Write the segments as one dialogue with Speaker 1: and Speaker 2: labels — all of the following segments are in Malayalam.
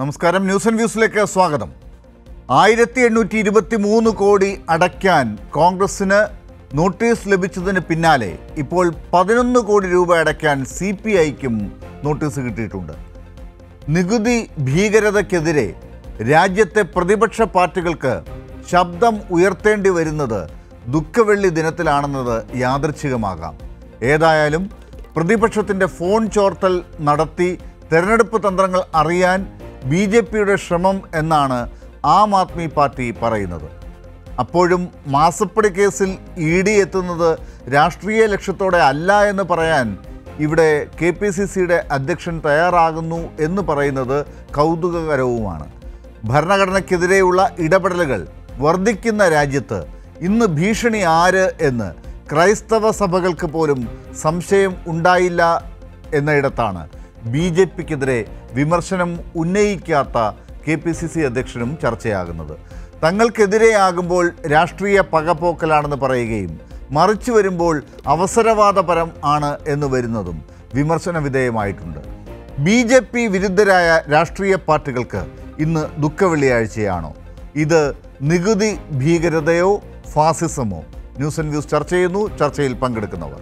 Speaker 1: നമസ്കാരം ന്യൂസ് ആൻഡ് വ്യൂസിലേക്ക് സ്വാഗതം ആയിരത്തി എണ്ണൂറ്റി ഇരുപത്തി മൂന്ന് കോടി അടയ്ക്കാൻ കോൺഗ്രസിന് നോട്ടീസ് ലഭിച്ചതിന് പിന്നാലെ ഇപ്പോൾ പതിനൊന്ന് കോടി രൂപ അടയ്ക്കാൻ സി പി ഐക്കും നോട്ടീസ് കിട്ടിയിട്ടുണ്ട് നികുതി ഭീകരതയ്ക്കെതിരെ രാജ്യത്തെ പ്രതിപക്ഷ പാർട്ടികൾക്ക് ശബ്ദം ഉയർത്തേണ്ടി വരുന്നത് ദുഃഖവെള്ളി ദിനത്തിലാണെന്നത് യാദൃച്ഛികമാകാം ഏതായാലും പ്രതിപക്ഷത്തിൻ്റെ ഫോൺ ചോർത്തൽ നടത്തി തെരഞ്ഞെടുപ്പ് തന്ത്രങ്ങൾ അറിയാൻ ബി ജെ പിയുടെ ശ്രമം എന്നാണ് ആം ആദ്മി പാർട്ടി പറയുന്നത് അപ്പോഴും മാസപ്പടി കേസിൽ ഇ ഡി എത്തുന്നത് രാഷ്ട്രീയ ലക്ഷ്യത്തോടെ അല്ല എന്ന് പറയാൻ ഇവിടെ കെ പി സി സിയുടെ അധ്യക്ഷൻ തയ്യാറാകുന്നു എന്ന് പറയുന്നത് കൗതുകകരവുമാണ് ഭരണഘടനയ്ക്കെതിരെയുള്ള ഇടപെടലുകൾ വർദ്ധിക്കുന്ന രാജ്യത്ത് ഇന്ന് ഭീഷണി ആര് എന്ന് ക്രൈസ്തവ സഭകൾക്ക് പോലും സംശയം ഉണ്ടായില്ല എന്നയിടത്താണ് ബി ജെ പിക്കെതിരെ വിമർശനം ഉന്നയിക്കാത്ത കെ പി സി സി അധ്യക്ഷനും ചർച്ചയാകുന്നത് തങ്ങൾക്കെതിരെയാകുമ്പോൾ രാഷ്ട്രീയ പകപോക്കലാണെന്ന് പറയുകയും മറിച്ചു വരുമ്പോൾ അവസരവാദപരം ആണ് എന്ന് വരുന്നതും വിമർശന വിധേയമായിട്ടുണ്ട് ബി ജെ പി വിരുദ്ധരായ രാഷ്ട്രീയ പാർട്ടികൾക്ക് ഇന്ന് ദുഃഖവെള്ളിയാഴ്ചയാണോ ഇത് നികുതി ഭീകരതയോ ഫാസിസമോ ന്യൂസ് ആൻഡ് വ്യൂസ് ചർച്ച ചെയ്യുന്നു ചർച്ചയിൽ പങ്കെടുക്കുന്നവർ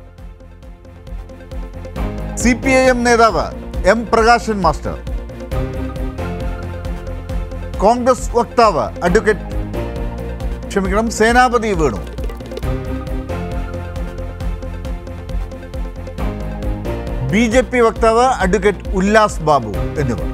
Speaker 1: സി പി ഐ എം നേതാവ് എം പ്രകാശൻ മാസ്റ്റർ കോൺഗ്രസ് വക്താവ് അഡ്വക്കേറ്റ് ക്ഷമിക്കണം Senapathi Venu B J P വക്താവ് അഡ്വക്കേറ്റ് ഉല്ലാസ് ബാബു എന്നിവർ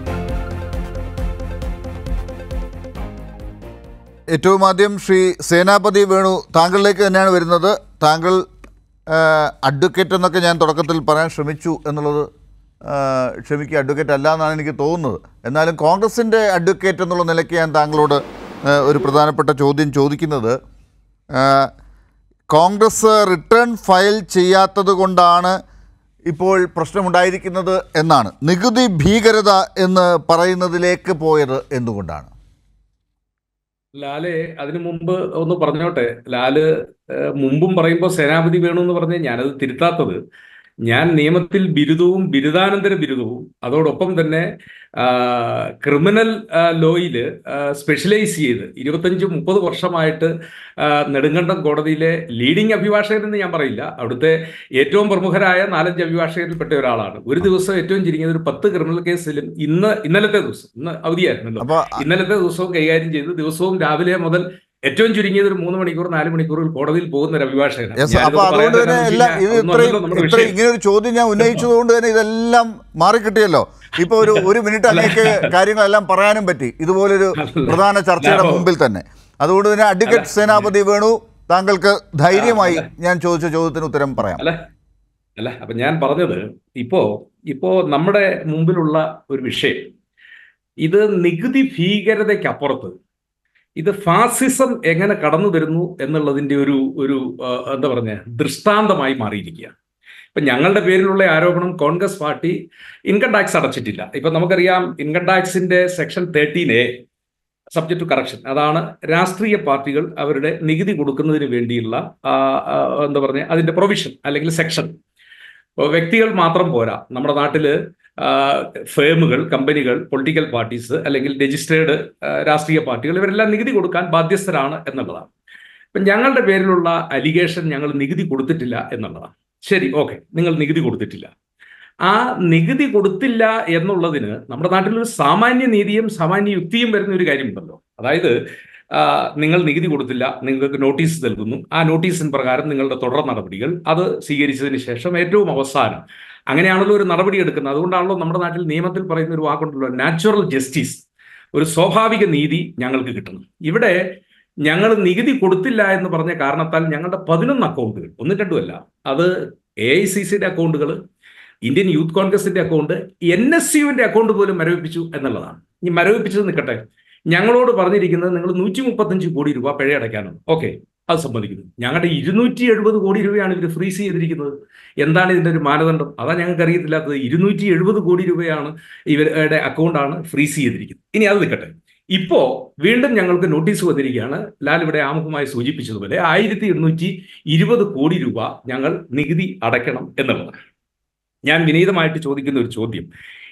Speaker 1: ഏറ്റവും ആദ്യം ശ്രീ സേനാപതി വേണു താങ്കളിലേക്ക് തന്നെയാണ് വരുന്നത് താങ്കൾ ആ, അഡ്വക്കേറ്റ് എന്നൊക്കെ ഞാൻ തുടക്കത്തിൽ പറയാൻ ശ്രമിച്ചു എന്നുള്ളത് ആ, ക്ഷമിക്കുക അഡ്വക്കേറ്റ് അല്ല എന്നാണ് എനിക്ക് തോന്നുന്നത് എന്നാലും കോൺഗ്രസിൻ്റെ അഡ്വക്കേറ്റ് എന്നുള്ള നിലയ്ക്ക് ഞാൻ താങ്കളോട് ആ, ഒരു പ്രധാനപ്പെട്ട ചോദ്യം ചോദിക്കുന്നത് ആ, കോൺഗ്രസ് റിട്ടേൺ ഫയൽ ചെയ്യാത്തത് കൊണ്ടാണ് ഇപ്പോൾ പ്രശ്നമുണ്ടായിരിക്കുന്നത് എന്നാണ് നികുതി ഭീകരത എന്ന് പറയുന്നതിലേക്ക് പോയത് എന്തുകൊണ്ടാണ്
Speaker 2: ലാലെ അതിനു മുമ്പ് ഒന്ന് പറഞ്ഞോട്ടെ ലാല് ഏഹ്, മുമ്പും പറയുമ്പോൾ സേനാപതി വേണു എന്ന് പറഞ്ഞ് ഞാനത് തിരുത്താത്തത് ഞാൻ നിയമത്തിൽ ബിരുദവും ബിരുദാനന്തര ബിരുദവും അതോടൊപ്പം തന്നെ ആ, ക്രിമിനൽ ആ, ലോയില് ആ, സ്പെഷ്യലൈസ് ചെയ്ത് ഇരുപത്തഞ്ച് മുപ്പത് വർഷമായിട്ട് ആ, നെടുങ്കണ്ടം കോടതിയിലെ ലീഡിംഗ് അഭിഭാഷകൻ എന്ന് ഞാൻ പറയില്ല അവിടുത്തെ ഏറ്റവും പ്രമുഖരായ നാലഞ്ച് അഭിഭാഷകരിൽപ്പെട്ട ഒരാളാണ് ഒരു ദിവസം ഏറ്റവും ചുരുങ്ങിയത് ഒരു പത്ത് ക്രിമിനൽ കേസിലും ഇന്ന് ഇന്നലത്തെ ദിവസം ഇന്ന് അവധിയായിരുന്നല്ലോ
Speaker 1: അപ്പോൾ
Speaker 2: ഇന്നലത്തെ ദിവസവും കൈകാര്യം ചെയ്ത് ദിവസവും രാവിലെ മുതൽ ഏറ്റവും ചുരുങ്ങിയത് ഒരു മൂന്ന് മണിക്കൂർ നാല് മണിക്കൂറിൽ കോടതിയിൽ പോകുന്ന ഒരു അഭിഭാഷകനാണ്
Speaker 1: യെസ്
Speaker 2: ഞാനിത്
Speaker 1: അപ്പൊ അതുകൊണ്ട്
Speaker 2: പറയാൻ
Speaker 1: തന്നെ
Speaker 2: കാരണം
Speaker 1: എല്ലാം
Speaker 2: വെച്ച്
Speaker 1: ഇത്
Speaker 2: കഴിഞ്ഞാൽ
Speaker 1: ഇത്രയും
Speaker 2: ഒന്നുമല്ലല്ലോ നമ്മുടെ
Speaker 1: ഇത്രയും
Speaker 2: വിഷയം.
Speaker 1: ഇങ്ങനെ ഒരു ചോദ്യം ഞാൻ ഉന്നയിച്ചത് കൊണ്ട് തന്നെ ഇതെല്ലാം മാറിക്കിട്ടിയല്ലോ ഇപ്പൊ ഒരു ഒരു മിനിറ്റ് അങ്ങേക്ക് കാര്യങ്ങളെല്ലാം പറയാനും പറ്റി ഇതുപോലൊരു
Speaker 2: അല്ല.
Speaker 1: പ്രധാന ചർച്ചയുടെ
Speaker 2: അല്ല,
Speaker 1: മുമ്പിൽ തന്നെ അതുകൊണ്ട് തന്നെ അഡ്വക്കേറ്റ്
Speaker 2: അല്ല.
Speaker 1: സേനാപതി വേണു താങ്കൾക്ക് ധൈര്യമായി
Speaker 2: അല്ല.
Speaker 1: ഞാൻ ചോദിച്ച ചോദ്യത്തിന് ഉത്തരം പറയാം
Speaker 2: അല്ല അല്ല അപ്പൊ ഞാൻ പറഞ്ഞത് ഇപ്പോ ഇപ്പോ നമ്മുടെ മുമ്പിലുള്ള ഒരു വിഷയം ഇത് നികുതി ഭീകരതയ്ക്കപ്പുറത്ത് ഇത് ഫാസിസം എങ്ങനെ കടന്നു വരുന്നു എന്നുള്ളതിന്റെ ഒരു ഒരു ആ, എന്താ പറഞ്ഞ ദൃഷ്ടാന്തമായി മാറിയിരിക്കുകയാണ് ഇപ്പൊ ഞങ്ങളുടെ പേരിലുള്ള ആരോപണം കോൺഗ്രസ് പാർട്ടി ഇൻകം ടാക്സ് അടച്ചിട്ടില്ല ഇപ്പൊ നമുക്കറിയാം ഇൻകം ടാക്സിന്റെ section thirteen A subject to correction അതാണ് രാഷ്ട്രീയ പാർട്ടികൾ അവരുടെ നികുതി കൊടുക്കുന്നതിന് വേണ്ടിയുള്ള ആ, ആ, എന്താ പറഞ്ഞ അതിന്റെ പ്രൊവിഷൻ അല്ലെങ്കിൽ സെക്ഷൻ വ്യക്തികൾ മാത്രം പോരാ നമ്മുടെ നാട്ടില് ആ, ഫേമുകൾ കമ്പനികൾ പൊളിറ്റിക്കൽ പാർട്ടീസ് അല്ലെങ്കിൽ രജിസ്ട്രേഡ് രാഷ്ട്രീയ പാർട്ടികൾ ഇവരെല്ലാം നികുതി കൊടുക്കാൻ ബാധ്യസ്ഥരാണ് എന്നുള്ളതാണ് ഇപ്പം ഞങ്ങളുടെ പേരിലുള്ള അലിഗേഷൻ ഞങ്ങൾ നികുതി കൊടുത്തിട്ടില്ല എന്നുള്ളതാണ് ശരി ഓക്കെ നിങ്ങൾ നികുതി കൊടുത്തിട്ടില്ല ആ നികുതി കൊടുത്തില്ല എന്നുള്ളതിന് നമ്മുടെ നാട്ടിലൊരു സാമാന്യ നീതിയും സാമാന്യ യുക്തിയും വരുന്ന ഒരു കാര്യമുണ്ടല്ലോ അതായത് ആ, നിങ്ങൾ നികുതി കൊടുത്തില്ല നിങ്ങൾക്ക് നോട്ടീസ് നൽകുന്നു ആ നോട്ടീസിന് പ്രകാരം നിങ്ങളുടെ തുടർ നടപടികൾ അത് സ്വീകരിച്ചതിന് ശേഷം ഏറ്റവും അവസാനം അങ്ങനെയാണല്ലോ ഒരു നടപടി എടുക്കുന്നത് അതുകൊണ്ടാണല്ലോ നമ്മുടെ നാട്ടിൽ നിയമത്തിൽ പറയുന്ന ഒരു വാക്കുണ്ടല്ലോ നാച്ചുറൽ ജസ്റ്റിസ് ഒരു സ്വാഭാവിക നീതി ഞങ്ങൾക്ക് കിട്ടുന്നു ഇവിടെ ഞങ്ങൾ നികുതി കൊടുത്തില്ല എന്ന് പറഞ്ഞ കാരണത്താൽ ഞങ്ങളുടെ പതിനൊന്ന് അക്കൗണ്ടുകൾ ഒന്നും രണ്ടുമല്ല അത് എ ഐ സി സിയുടെ അക്കൗണ്ടുകൾ ഇന്ത്യൻ യൂത്ത് കോൺഗ്രസിന്റെ അക്കൗണ്ട് എൻ എസ് യുവിന്റെ അക്കൗണ്ട് പോലും മരവിപ്പിച്ചു എന്നുള്ളതാണ് ഈ മരവിപ്പിച്ചത് നിൽക്കട്ടെ ഞങ്ങളോട് പറഞ്ഞിരിക്കുന്നത് നിങ്ങൾ നൂറ്റി മുപ്പത്തഞ്ച് കോടി രൂപ പിഴ അടയ്ക്കാനാണ് ഓക്കെ അത് സമ്മതിക്കുന്നു ഞങ്ങളുടെ ഇരുന്നൂറ്റി എഴുപത് കോടി രൂപയാണ് ഇവർ ഫ്രീസ് ചെയ്തിരിക്കുന്നത് എന്താണ് ഇതിന്റെ ഒരു മാനദണ്ഡം അതാ ഞങ്ങൾക്ക് അറിയത്തില്ലാത്തത് ഇരുന്നൂറ്റി എഴുപത് കോടി രൂപയാണ് ഇവരുടെ അക്കൗണ്ടാണ് ഫ്രീസ് ചെയ്തിരിക്കുന്നത് ഇനി അത് നിൽക്കട്ടെ ഇപ്പോ വീണ്ടും ഞങ്ങൾക്ക് നോട്ടീസ് വന്നിരിക്കുകയാണ് ലാൽ ഇവിടെ ആമുഖമായി സൂചിപ്പിച്ചതുപോലെ ആയിരത്തി എണ്ണൂറ്റി ഇരുപത് കോടി രൂപ ഞങ്ങൾ നികുതി അടയ്ക്കണം എന്നുള്ളത് ഞാൻ വിനീതമായിട്ട് ചോദിക്കുന്ന ഒരു ചോദ്യം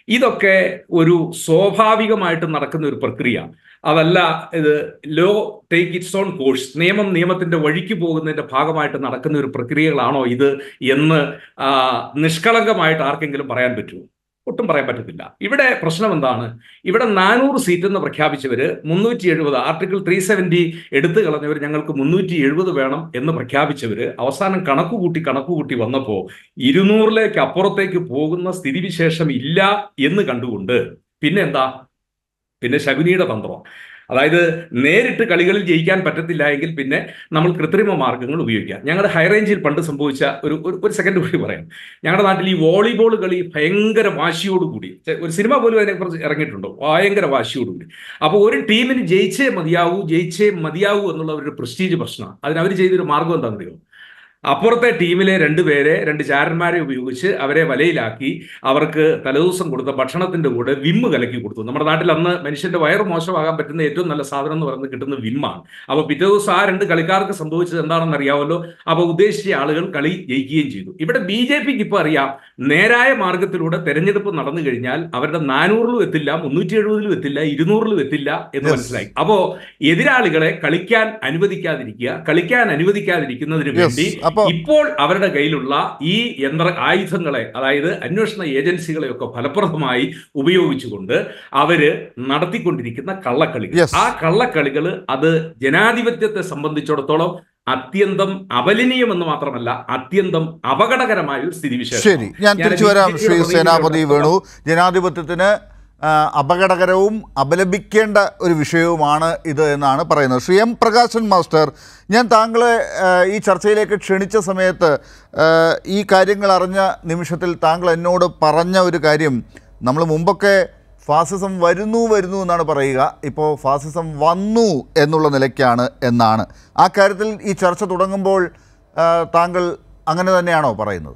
Speaker 2: ഇതൊക്കെ ഒരു സ്വാഭാവികമായിട്ട് നടക്കുന്ന ഒരു പ്രക്രിയ അതല്ല ഇത് law take its own course നിയമം നിയമത്തിന്റെ വഴിക്ക് പോകുന്നതിന്റെ ഭാഗമായിട്ട് നടക്കുന്ന ഒരു പ്രക്രിയകളാണോ ഇത് എന്ന് ആ, നിഷ്കളങ്കമായിട്ട് ആർക്കെങ്കിലും പറയാൻ പറ്റുമോ ഒട്ടും പറയാൻ പറ്റത്തില്ല ഇവിടെ പ്രശ്നം എന്താണ് ഇവിടെ നാനൂറ് സീറ്റ് എന്ന് പ്രഖ്യാപിച്ചവര് മുന്നൂറ്റി എഴുപത് ആർട്ടിക്കിൾ ത്രീ സെവൻറ്റി എടുത്തു കളഞ്ഞവർ ഞങ്ങൾക്ക് മുന്നൂറ്റി എഴുപത് വേണം എന്ന് പ്രഖ്യാപിച്ചവര് അവസാനം കണക്കുകൂട്ടി കണക്കുകൂട്ടി വന്നപ്പോ ഇരുന്നൂറിലേക്ക് അപ്പുറത്തേക്ക് പോകുന്ന സ്ഥിതിവിശേഷം ഇല്ല എന്ന് കണ്ടുകൊണ്ട് പിന്നെ എന്താ പിന്നെ ശകുനിയുടെ തന്ത്രം അതായത് നേരിട്ട് കളികളിൽ ജയിക്കാൻ പറ്റത്തില്ല എങ്കിൽ പിന്നെ നമ്മൾ കൃത്രിമ മാർഗങ്ങൾ ഉപയോഗിക്കാം ഞങ്ങളുടെ ഹൈറേഞ്ചിൽ പണ്ട് സംഭവിച്ച ഒരു ഒരു- ഒരു സെക്കൻഡ് കൂടി പറയാം ഞങ്ങളുടെ നാട്ടിൽ ഈ വോളിബോൾ കളി ഭയങ്കര വാശിയോടുകൂടി ചെ- ഒരു സിനിമ പോലും അതിനെക്കുറിച്ച് ഇറങ്ങിയിട്ടുണ്ടോ ഭയങ്കര വാശിയോടുകൂടി അപ്പോൾ ഒരു ടീമിന് ജയിച്ചേ മതിയാവൂ ജയിച്ചേ മതിയാവൂ എന്നുള്ള ഒരു പ്രസ്റ്റീജ് പ്രശ്നമാണ് അതിന് അവർ ചെയ്തൊരു മാർഗം എന്താണെന്നറിയോ അപ്പുറത്തെ ടീമിലെ രണ്ടുപേരെ രണ്ട് ചാരന്മാരെ ഉപയോഗിച്ച് അവരെ വലയിലാക്കി അവർക്ക് തലേദിവസം കൊടുത്ത ഭക്ഷണത്തിന്റെ കൂടെ വിമ്മ് കലക്കി കൊടുത്തു നമ്മുടെ നാട്ടിൽ അന്ന് മനുഷ്യന്റെ വയറ് മോശമാകാൻ പറ്റുന്ന ഏറ്റവും നല്ല സാധനം എന്ന് പറയുന്നത് കിട്ടുന്ന വിമ്മാണ് അപ്പോൾ പിറ്റേ ദിവസം ആ രണ്ട് കളിക്കാർക്ക് സംഭവിച്ചത് എന്താണെന്ന് അറിയാമല്ലോ അപ്പോൾ ഉദ്ദേശിച്ച ആളുകൾ കളി ജയിക്കുകയും ചെയ്തു ഇവിടെ ബി ജെ പിക്ക് ഇപ്പോൾ അറിയാം നേരായ മാർഗത്തിലൂടെ തെരഞ്ഞെടുപ്പ് നടന്നു കഴിഞ്ഞാൽ അവരുടെ നാനൂറിലും എത്തില്ല മുന്നൂറ്റി എഴുപതിലും എത്തില്ല ഇരുന്നൂറിലും എത്തില്ല എന്ന്
Speaker 1: Yes.
Speaker 2: മനസ്സിലായി അപ്പോ എതിരാളികളെ കളിക്കാൻ അനുവദിക്കാതിരിക്കുക കളിക്കാൻ അനുവദിക്കാതിരിക്കുന്നതിന്
Speaker 1: Yes.
Speaker 2: വേണ്ടി
Speaker 1: അപ്പൊ
Speaker 2: ഇപ്പോൾ അവരുടെ കയ്യിലുള്ള ഈ യന്ത്ര ആയുധങ്ങളെ അതായത് അന്വേഷണ ഏജൻസികളെയൊക്കെ ഫലപ്രദമായി ഉപയോഗിച്ചുകൊണ്ട് അവര് നടത്തിക്കൊണ്ടിരിക്കുന്ന കള്ളക്കളികൾ
Speaker 1: Yes.
Speaker 2: ആ കള്ളക്കളികൾ അത് ജനാധിപത്യത്തെ സംബന്ധിച്ചിടത്തോളം അത്യന്തം അപലനീയമെന്ന് മാത്രമല്ല അത്യന്തം അപകടകരമായ ഒരു സ്ഥിതിവിശേഷം
Speaker 1: ശരി ഞാൻ
Speaker 2: ഞാൻ
Speaker 1: തിരിച്ചു വരാം
Speaker 2: BJP
Speaker 1: ശ്രീ
Speaker 2: യുടെ
Speaker 1: സേനാപതി
Speaker 2: പ്രതിനിധിയോട്
Speaker 1: വേണു ജനാധിപത്യത്തിന് ആ, അപകടകരവും അപലപിക്കേണ്ട ഒരു വിഷയവുമാണ് ഇത് എന്നാണ് പറയുന്നത് ശ്രീ എം പ്രകാശൻ മാസ്റ്റർ ഞാൻ താങ്കളെ ആ, ഈ ചർച്ചയിലേക്ക് ക്ഷണിച്ച സമയത്ത് ആ, ഈ കാര്യങ്ങൾ അറിഞ്ഞ നിമിഷത്തിൽ താങ്കൾ എന്നോട് പറഞ്ഞ ഒരു കാര്യം നമ്മൾ മുമ്പൊക്കെ ഫാസിസം വരുന്നു വരുന്നു എന്നാണ് പറയുക ഇപ്പോൾ ഫാസിസം വന്നു എന്നുള്ള നിലയ്ക്കാണ് എന്നാണ് ആ കാര്യത്തിൽ ഈ ചർച്ച തുടങ്ങുമ്പോൾ ആ, താങ്കൾ അങ്ങനെ തന്നെയാണോ പറയുന്നത്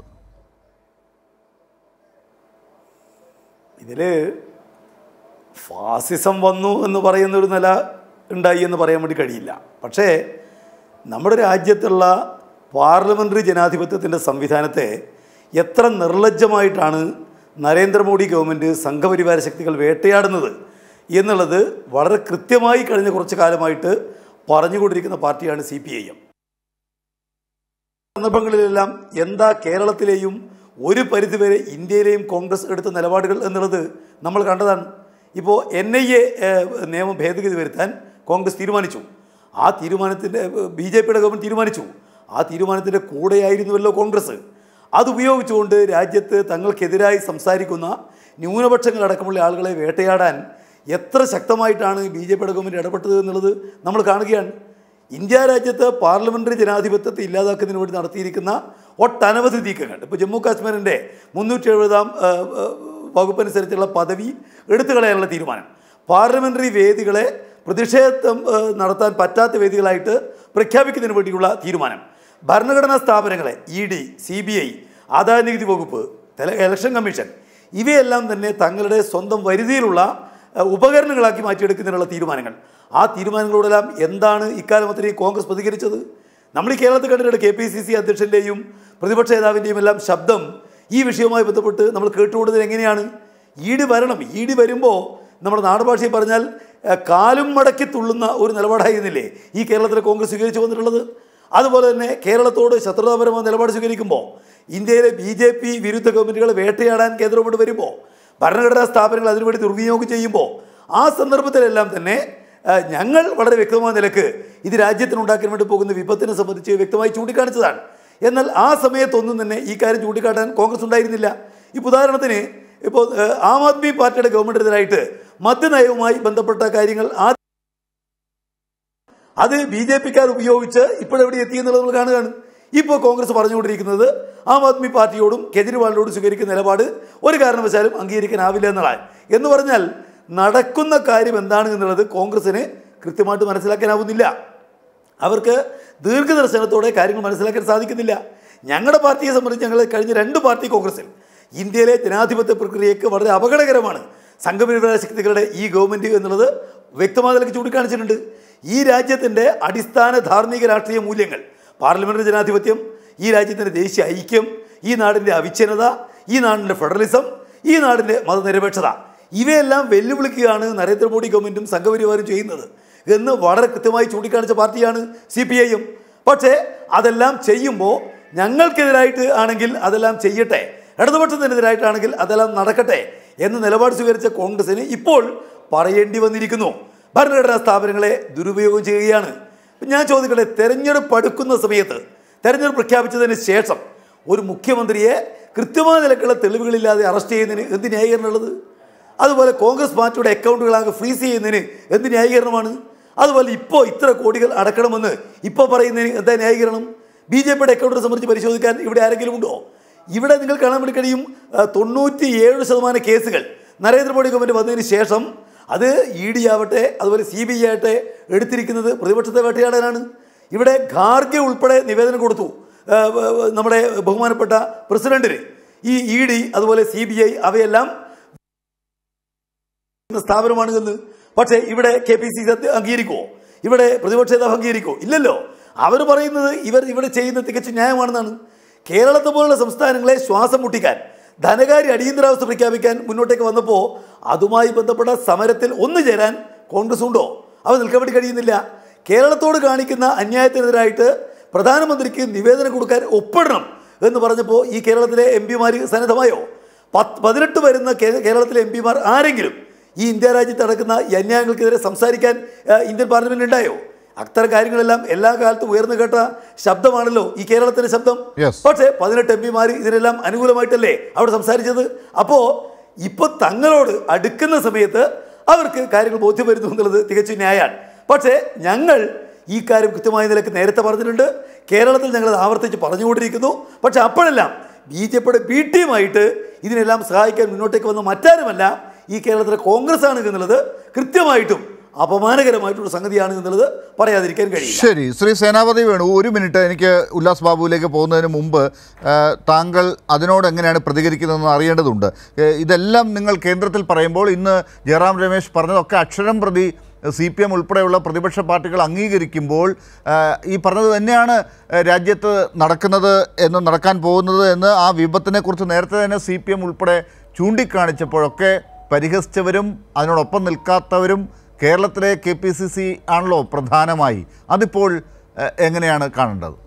Speaker 3: ഇതിൽ ഫാസിസം വന്നു എന്ന് പറയുന്ന ഒരു നില ഉണ്ടായി എന്ന് പറയാൻ വേണ്ടി കഴിയില്ല പക്ഷേ നമ്മുടെ രാജ്യത്തുള്ള പാർലമെൻ്ററി ജനാധിപത്യത്തിൻ്റെ സംവിധാനത്തെ എത്ര നിർലജ്ജമായിട്ടാണ് നരേന്ദ്രമോദി ഗവൺമെൻറ് സംഘപരിവാര ശക്തികൾ വേട്ടയാടുന്നത് എന്നുള്ളത് വളരെ കൃത്യമായി കഴിഞ്ഞ കുറച്ച് കാലമായിട്ട് പറഞ്ഞുകൊണ്ടിരിക്കുന്ന പാർട്ടിയാണ് സി പി ഐ എം സന്ദർഭങ്ങളിലെല്ലാം എന്താ കേരളത്തിലെയും ഒരു പരിധിവരെ ഇന്ത്യയിലെയും കോൺഗ്രസ് എടുത്ത നിലപാടുകൾ എന്നുള്ളത് നമ്മൾ കണ്ടതാണ് ഇപ്പോൾ എൻ ഐ എ നിയമം ഭേദഗതി വരുത്താൻ കോൺഗ്രസ് തീരുമാനിച്ചു ആ തീരുമാനത്തിൻ്റെ ബി ജെ പിയുടെ ഗവൺമെൻറ് തീരുമാനിച്ചു ആ തീരുമാനത്തിൻ്റെ കൂടെയായിരുന്നുവല്ലോ കോൺഗ്രസ് അതുപയോഗിച്ചുകൊണ്ട് രാജ്യത്ത് തങ്ങൾക്കെതിരായി സംസാരിക്കുന്ന ന്യൂനപക്ഷങ്ങളടക്കമുള്ള ആളുകളെ വേട്ടയാടാൻ എത്ര ശക്തമായിട്ടാണ് ബി ജെ പിയുടെ ഗവൺമെൻറ് ഇടപെട്ടത് എന്നുള്ളത് നമ്മൾ കാണുകയാണ് ഇന്ത്യ രാജ്യത്ത് പാർലമെൻ്ററി ജനാധിപത്യത്തെ ഇല്ലാതാക്കുന്നതിന് വേണ്ടി നടത്തിയിരിക്കുന്ന ഒട്ടനവധി നീക്കങ്ങൾ ഇപ്പോൾ ജമ്മു കാശ്മീരിൻ്റെ മുന്നൂറ്റി എഴുപതാം വകുപ്പനുസരിച്ചുള്ള പദവി എടുത്തു കളയാനുള്ള തീരുമാനം പാർലമെൻ്ററി വേദികളെ പ്രതിഷേധം ആ, നടത്താൻ പറ്റാത്ത വേദികളായിട്ട് പ്രഖ്യാപിക്കുന്നതിന് വേണ്ടിയുള്ള തീരുമാനം ഭരണഘടനാ സ്ഥാപനങ്ങളെ E D C B I ആദായ നികുതി വകുപ്പ് തെല- ഇലക്ഷൻ കമ്മീഷൻ ഇവയെല്ലാം തന്നെ തങ്ങളുടെ സ്വന്തം വരുതിയിലുള്ള ഏഹ് ഉപകരണങ്ങളാക്കി മാറ്റിയെടുക്കുന്നതിനുള്ള തീരുമാനങ്ങൾ ആ തീരുമാനങ്ങളോടെല്ലാം എന്താണ് ഇക്കാലം അത്രയും കോൺഗ്രസ് പ്രതികരിച്ചത് നമ്മൾ ഈ കേരളത്തിൽ കണ്ടിട്ടുണ്ട് കെ പി സി സി അധ്യക്ഷൻ്റെയും പ്രതിപക്ഷ നേതാവിൻ്റെയും എല്ലാം ശബ്ദം ഈ വിഷയവുമായി ബന്ധപ്പെട്ട് നമ്മൾ കേട്ടുകൊണ്ടത് എങ്ങനെയാണ് ഈട് വരണം ഈട് വരുമ്പോൾ നമ്മുടെ നാടുഭാഷയിൽ പറഞ്ഞാൽ ഏഹ് കാലും മടക്കി തുള്ളുന്ന ഒരു നിലപാടായിരുന്നില്ലേ ഈ കേരളത്തിലെ കോൺഗ്രസ് സ്വീകരിച്ചു വന്നിട്ടുള്ളത് അതുപോലെ തന്നെ കേരളത്തോട് ശത്രുതാപരമായ നിലപാട് സ്വീകരിക്കുമ്പോൾ ഇന്ത്യയിലെ ബി ജെ പി വിരുദ്ധ ഗവൺമെൻറ്റുകളെ വേട്ടയാടാൻ കേന്ദ്രമോട് വരുമ്പോൾ ഭരണഘടനാ സ്ഥാപനങ്ങൾ അതിനുവേണ്ടി ദുർവിനിയോഗം ചെയ്യുമ്പോൾ ആ സന്ദർഭത്തിലെല്ലാം തന്നെ ആ, ഞങ്ങൾ വളരെ വ്യക്തമായ നിലക്ക് ഇത് രാജ്യത്തിനുണ്ടാക്കാൻ വേണ്ടി പോകുന്ന വിപത്തിനെ സംബന്ധിച്ച് വ്യക്തമായി ചൂണ്ടിക്കാണിച്ചതാണ് എന്നാൽ ആ സമയത്തൊന്നും തന്നെ ഈ കാര്യം ചൂണ്ടിക്കാട്ടാൻ കോൺഗ്രസ് ഉണ്ടായിരുന്നില്ല ഇപ്പോൾ ഉദാഹരണത്തിന് ഇപ്പോൾ ആ, ആം ആദ്മി പാർട്ടിയുടെ ഗവൺമെൻറ്റിനെതിരായിട്ട് മദ്യനയവുമായി ബന്ധപ്പെട്ട കാര്യങ്ങൾ ആ അത് ബി ജെ പിക്കാർ ഉപയോഗിച്ച് ഇപ്പോഴെവിടെ എത്തി എന്നുള്ളത് നമ്മൾ കാണുകയാണ് ഇപ്പോൾ കോൺഗ്രസ് പറഞ്ഞുകൊണ്ടിരിക്കുന്നത് ആം ആദ്മി പാർട്ടിയോടും കെജ്രിവാളിനോടും സ്വീകരിക്കുന്ന നിലപാട് ഒരു കാരണവശാലും അംഗീകരിക്കാനാവില്ല എന്നതാണ് എന്ന് പറഞ്ഞാൽ നടക്കുന്ന കാര്യം എന്താണ് എന്നുള്ളത് കോൺഗ്രസിന് കൃത്യമായിട്ട് മനസ്സിലാക്കാനാവുന്നില്ല അവർക്ക് ദീർഘദർശനത്തോടെ കാര്യങ്ങൾ മനസ്സിലാക്കാൻ സാധിക്കുന്നില്ല ഞങ്ങളുടെ പാർട്ടിയെ സംബന്ധിച്ച് ഞങ്ങൾ കഴിഞ്ഞ രണ്ട് പാർട്ടി കോൺഗ്രസിൽ ഇന്ത്യയിലെ ജനാധിപത്യ പ്രക്രിയയ്ക്ക് വളരെ അപകടകരമാണ് സംഘപരിവാര ശക്തികളുടെ ഈ ഗവൺമെൻറ് എന്നുള്ളത് വ്യക്തമായ നിലയ്ക്ക് ചൂണ്ടിക്കാണിച്ചിട്ടുണ്ട് ഈ രാജ്യത്തിൻ്റെ അടിസ്ഥാന ധാർമ്മിക രാഷ്ട്രീയ മൂല്യങ്ങൾ പാർലമെൻ്ററി ജനാധിപത്യം ഈ രാജ്യത്തിൻ്റെ ദേശീയ ഐക്യം ഈ നാടിൻ്റെ അവിച്ഛിന്നത ഈ നാടിൻ്റെ ഫെഡറലിസം ഈ നാടിൻ്റെ മതനിരപേക്ഷത ഇവയെല്ലാം വെല്ലുവിളിക്കുകയാണ് നരേന്ദ്രമോദി ഗവൺമെൻറ്റും സംഘപരിവാരും ചെയ്യുന്നത് എന്ന് വളരെ കൃത്യമായി ചൂണ്ടിക്കാണിച്ച പാർട്ടിയാണ് സി പി ഐ എം പക്ഷേ അതെല്ലാം ചെയ്യുമ്പോൾ ഞങ്ങൾക്കെതിരായിട്ട് ആണെങ്കിൽ അതെല്ലാം ചെയ്യട്ടെ ഇടതുപക്ഷത്തിനെതിരായിട്ടാണെങ്കിൽ അതെല്ലാം നടക്കട്ടെ എന്ന നിലപാട് സ്വീകരിച്ച കോൺഗ്രസിന് ഇപ്പോൾ പറയേണ്ടി വന്നിരിക്കുന്നു ഭരണഘടനാ സ്ഥാപനങ്ങളെ ദുരുപയോഗം ചെയ്യുകയാണ് ഇപ്പം ഞാൻ ചോദിക്കട്ടെ തെരഞ്ഞെടുപ്പ് അടുക്കുന്ന സമയത്ത് തെരഞ്ഞെടുപ്പ് പ്രഖ്യാപിച്ചതിന് ശേഷം ഒരു മുഖ്യമന്ത്രിയെ കൃത്യമായ നിലക്കുള്ള തെളിവുകളില്ലാതെ അറസ്റ്റ് ചെയ്യുന്നതിന് എന്ത് ന്യായീകരണമുള്ളത് അതുപോലെ കോൺഗ്രസ് പാർട്ടിയുടെ അക്കൗണ്ടുകളാകെ ഫ്രീസ് ചെയ്യുന്നതിന് എന്ത് ന്യായീകരണമാണ് അതുപോലെ ഇപ്പോൾ ഇത്ര കോടികൾ അടക്കണമെന്ന് ഇപ്പോൾ പറയുന്നതിന് എന്താ ന്യായീകരണം ബി ജെ പിയുടെ അക്കൗണ്ടിനെ സംബന്ധിച്ച് പരിശോധിക്കാൻ ഇവിടെ ആരെങ്കിലും ഉണ്ടോ ഇവിടെ നിങ്ങൾ കാണാൻ വേണ്ടി കഴിയും ആ, തൊണ്ണൂറ്റി ഏഴ് ശതമാനം കേസുകൾ നരേന്ദ്രമോദി ഗവൺമെൻറ് വന്നതിന് ശേഷം അത് ഇ ഡി ആവട്ടെ അതുപോലെ സി ബി ഐ ആവട്ടെ എടുത്തിരിക്കുന്നത് പ്രതിപക്ഷത്തെ വേട്ടയാടാനാണ് ഇവിടെ ഖാർഗെ ഉൾപ്പെടെ നിവേദനം കൊടുത്തു ആ, വ- വ- നമ്മുടെ ബഹുമാനപ്പെട്ട പ്രസിഡന്റിന് ഈ ഇ ഡി അതുപോലെ സി ബി ഐ അവയെല്ലാം എന്ന സ്ഥാപനമാണ് എന്ന് പക്ഷേ ഇവിടെ കെ പി സി സി അംഗീകരിക്കുമോ ഇവിടെ പ്രതിപക്ഷ നേതാവ് അംഗീകരിക്കുമോ ഇല്ലല്ലോ അവർ പറയുന്നത് ഇവർ ഇവിടെ ചെയ്യുന്നത് തികച്ചും ന്യായമാണെന്നാണ് കേരളത്തെ പോലുള്ള സംസ്ഥാനങ്ങളെ ശ്വാസം മുട്ടിക്കാൻ ധനകാര്യ അടിയന്തരാവസ്ഥ പ്രഖ്യാപിക്കാൻ മുന്നോട്ടേക്ക് വന്നപ്പോൾ അതുമായി ബന്ധപ്പെട്ട സമരത്തിൽ ഒന്നു ചേരാൻ കോൺഗ്രസ് ഉണ്ടോ അവർ നിൽക്കാൻ വേണ്ടി കഴിയുന്നില്ല കേരളത്തോട് കാണിക്കുന്ന അന്യായത്തിനെതിരായിട്ട് പ്രധാനമന്ത്രിക്ക് നിവേദനം കൊടുക്കാൻ ഒപ്പിടണം എന്ന് പറഞ്ഞപ്പോൾ ഈ കേരളത്തിലെ എം പിമാർ സന്നദ്ധമായോ പത്ത് പതിനെട്ട് വരുന്ന കേ- കേരളത്തിലെ എം പിമാർ ആരെങ്കിലും ഈ ഇന്ത്യ രാജ്യത്ത് നടക്കുന്ന ഈ അന്യായങ്ങൾക്കെതിരെ സംസാരിക്കാൻ ആ, ഇന്ത്യൻ പാർലമെന്റ് ഉണ്ടായോ അത്തരം കാര്യങ്ങളെല്ലാം എല്ലാ കാലത്തും ഉയർന്നു കേട്ട ശബ്ദമാണല്ലോ ഈ കേരളത്തിന്റെ ശബ്ദം
Speaker 1: Yes.
Speaker 3: പക്ഷേ പതിനെട്ട് എം പിമാർ ഇതിനെല്ലാം അനുകൂലമായിട്ടല്ലേ അവിടെ സംസാരിച്ചത് അപ്പോൾ ഇപ്പോൾ തങ്ങളോട് അടുക്കുന്ന സമയത്ത് അവർക്ക് കാര്യങ്ങൾ ബോധ്യം വരുന്നു എന്നുള്ളത് തികച്ചും ന്യായമാണ് പക്ഷേ ഞങ്ങൾ ഈ കാര്യം കൃത്യമായ നിലക്ക് നേരത്തെ പറഞ്ഞിട്ടുണ്ട് കേരളത്തിൽ ഞങ്ങൾ അത് ആവർത്തിച്ച് പറഞ്ഞുകൊണ്ടിരിക്കുന്നു പക്ഷെ അപ്പോഴെല്ലാം ബി ജെ പിയുടെ ബി ടീമായിട്ട് ഇതിനെല്ലാം സഹായിക്കാൻ മുന്നോട്ടേക്ക് വന്ന മറ്റാരുമല്ല ഈ കേരളത്തിലെ കോൺഗ്രസ് ആണ് എന്നുള്ളത് കൃത്യമായിട്ടും അപമാനകരമായിട്ടുള്ള സംഗതിയാണ് എന്നുള്ളത് പറയാതിരിക്കാൻ കഴിയില്ല
Speaker 1: ശരി ശ്രീ സേനാപതി വേണു ഒരു മിനിറ്റ് എനിക്ക് ഉല്ലാസ് ബാബുവിലേക്ക് പോകുന്നതിന് മുമ്പ് ആ, താങ്കൾ അതിനോട് എങ്ങനെയാണ് പ്രതികരിക്കുന്നതെന്ന് അറിയേണ്ടതുണ്ട് ഏ, ഇതെല്ലാം നിങ്ങൾ കേന്ദ്രത്തിൽ പറയുമ്പോൾ ഇന്ന് ജയറാം രമേശ് പറഞ്ഞതൊക്കെ അക്ഷരം പ്രതി സി പി എം ഉൾപ്പെടെയുള്ള പ്രതിപക്ഷ പാർട്ടികൾ അംഗീകരിക്കുമ്പോൾ ആ, ഈ പറഞ്ഞത് തന്നെയാണ് ആ, രാജ്യത്ത് നടക്കുന്നത് എന്ന് നടക്കാൻ പോകുന്നത് എന്ന് ആ വിപത്തിനെക്കുറിച്ച് നേരത്തെ തന്നെ സി പി എം ഉൾപ്പെടെ ചൂണ്ടിക്കാണിച്ചപ്പോഴൊക്കെ പരിഹസിച്ചവരും അതിനോടൊപ്പം നിൽക്കാത്തവരും കേരളത്തിലെ കെ പി സി സി ആണല്ലോ പ്രധാനമായി അതിപ്പോൾ എ, എങ്ങനെയാണ് കാണേണ്ടത്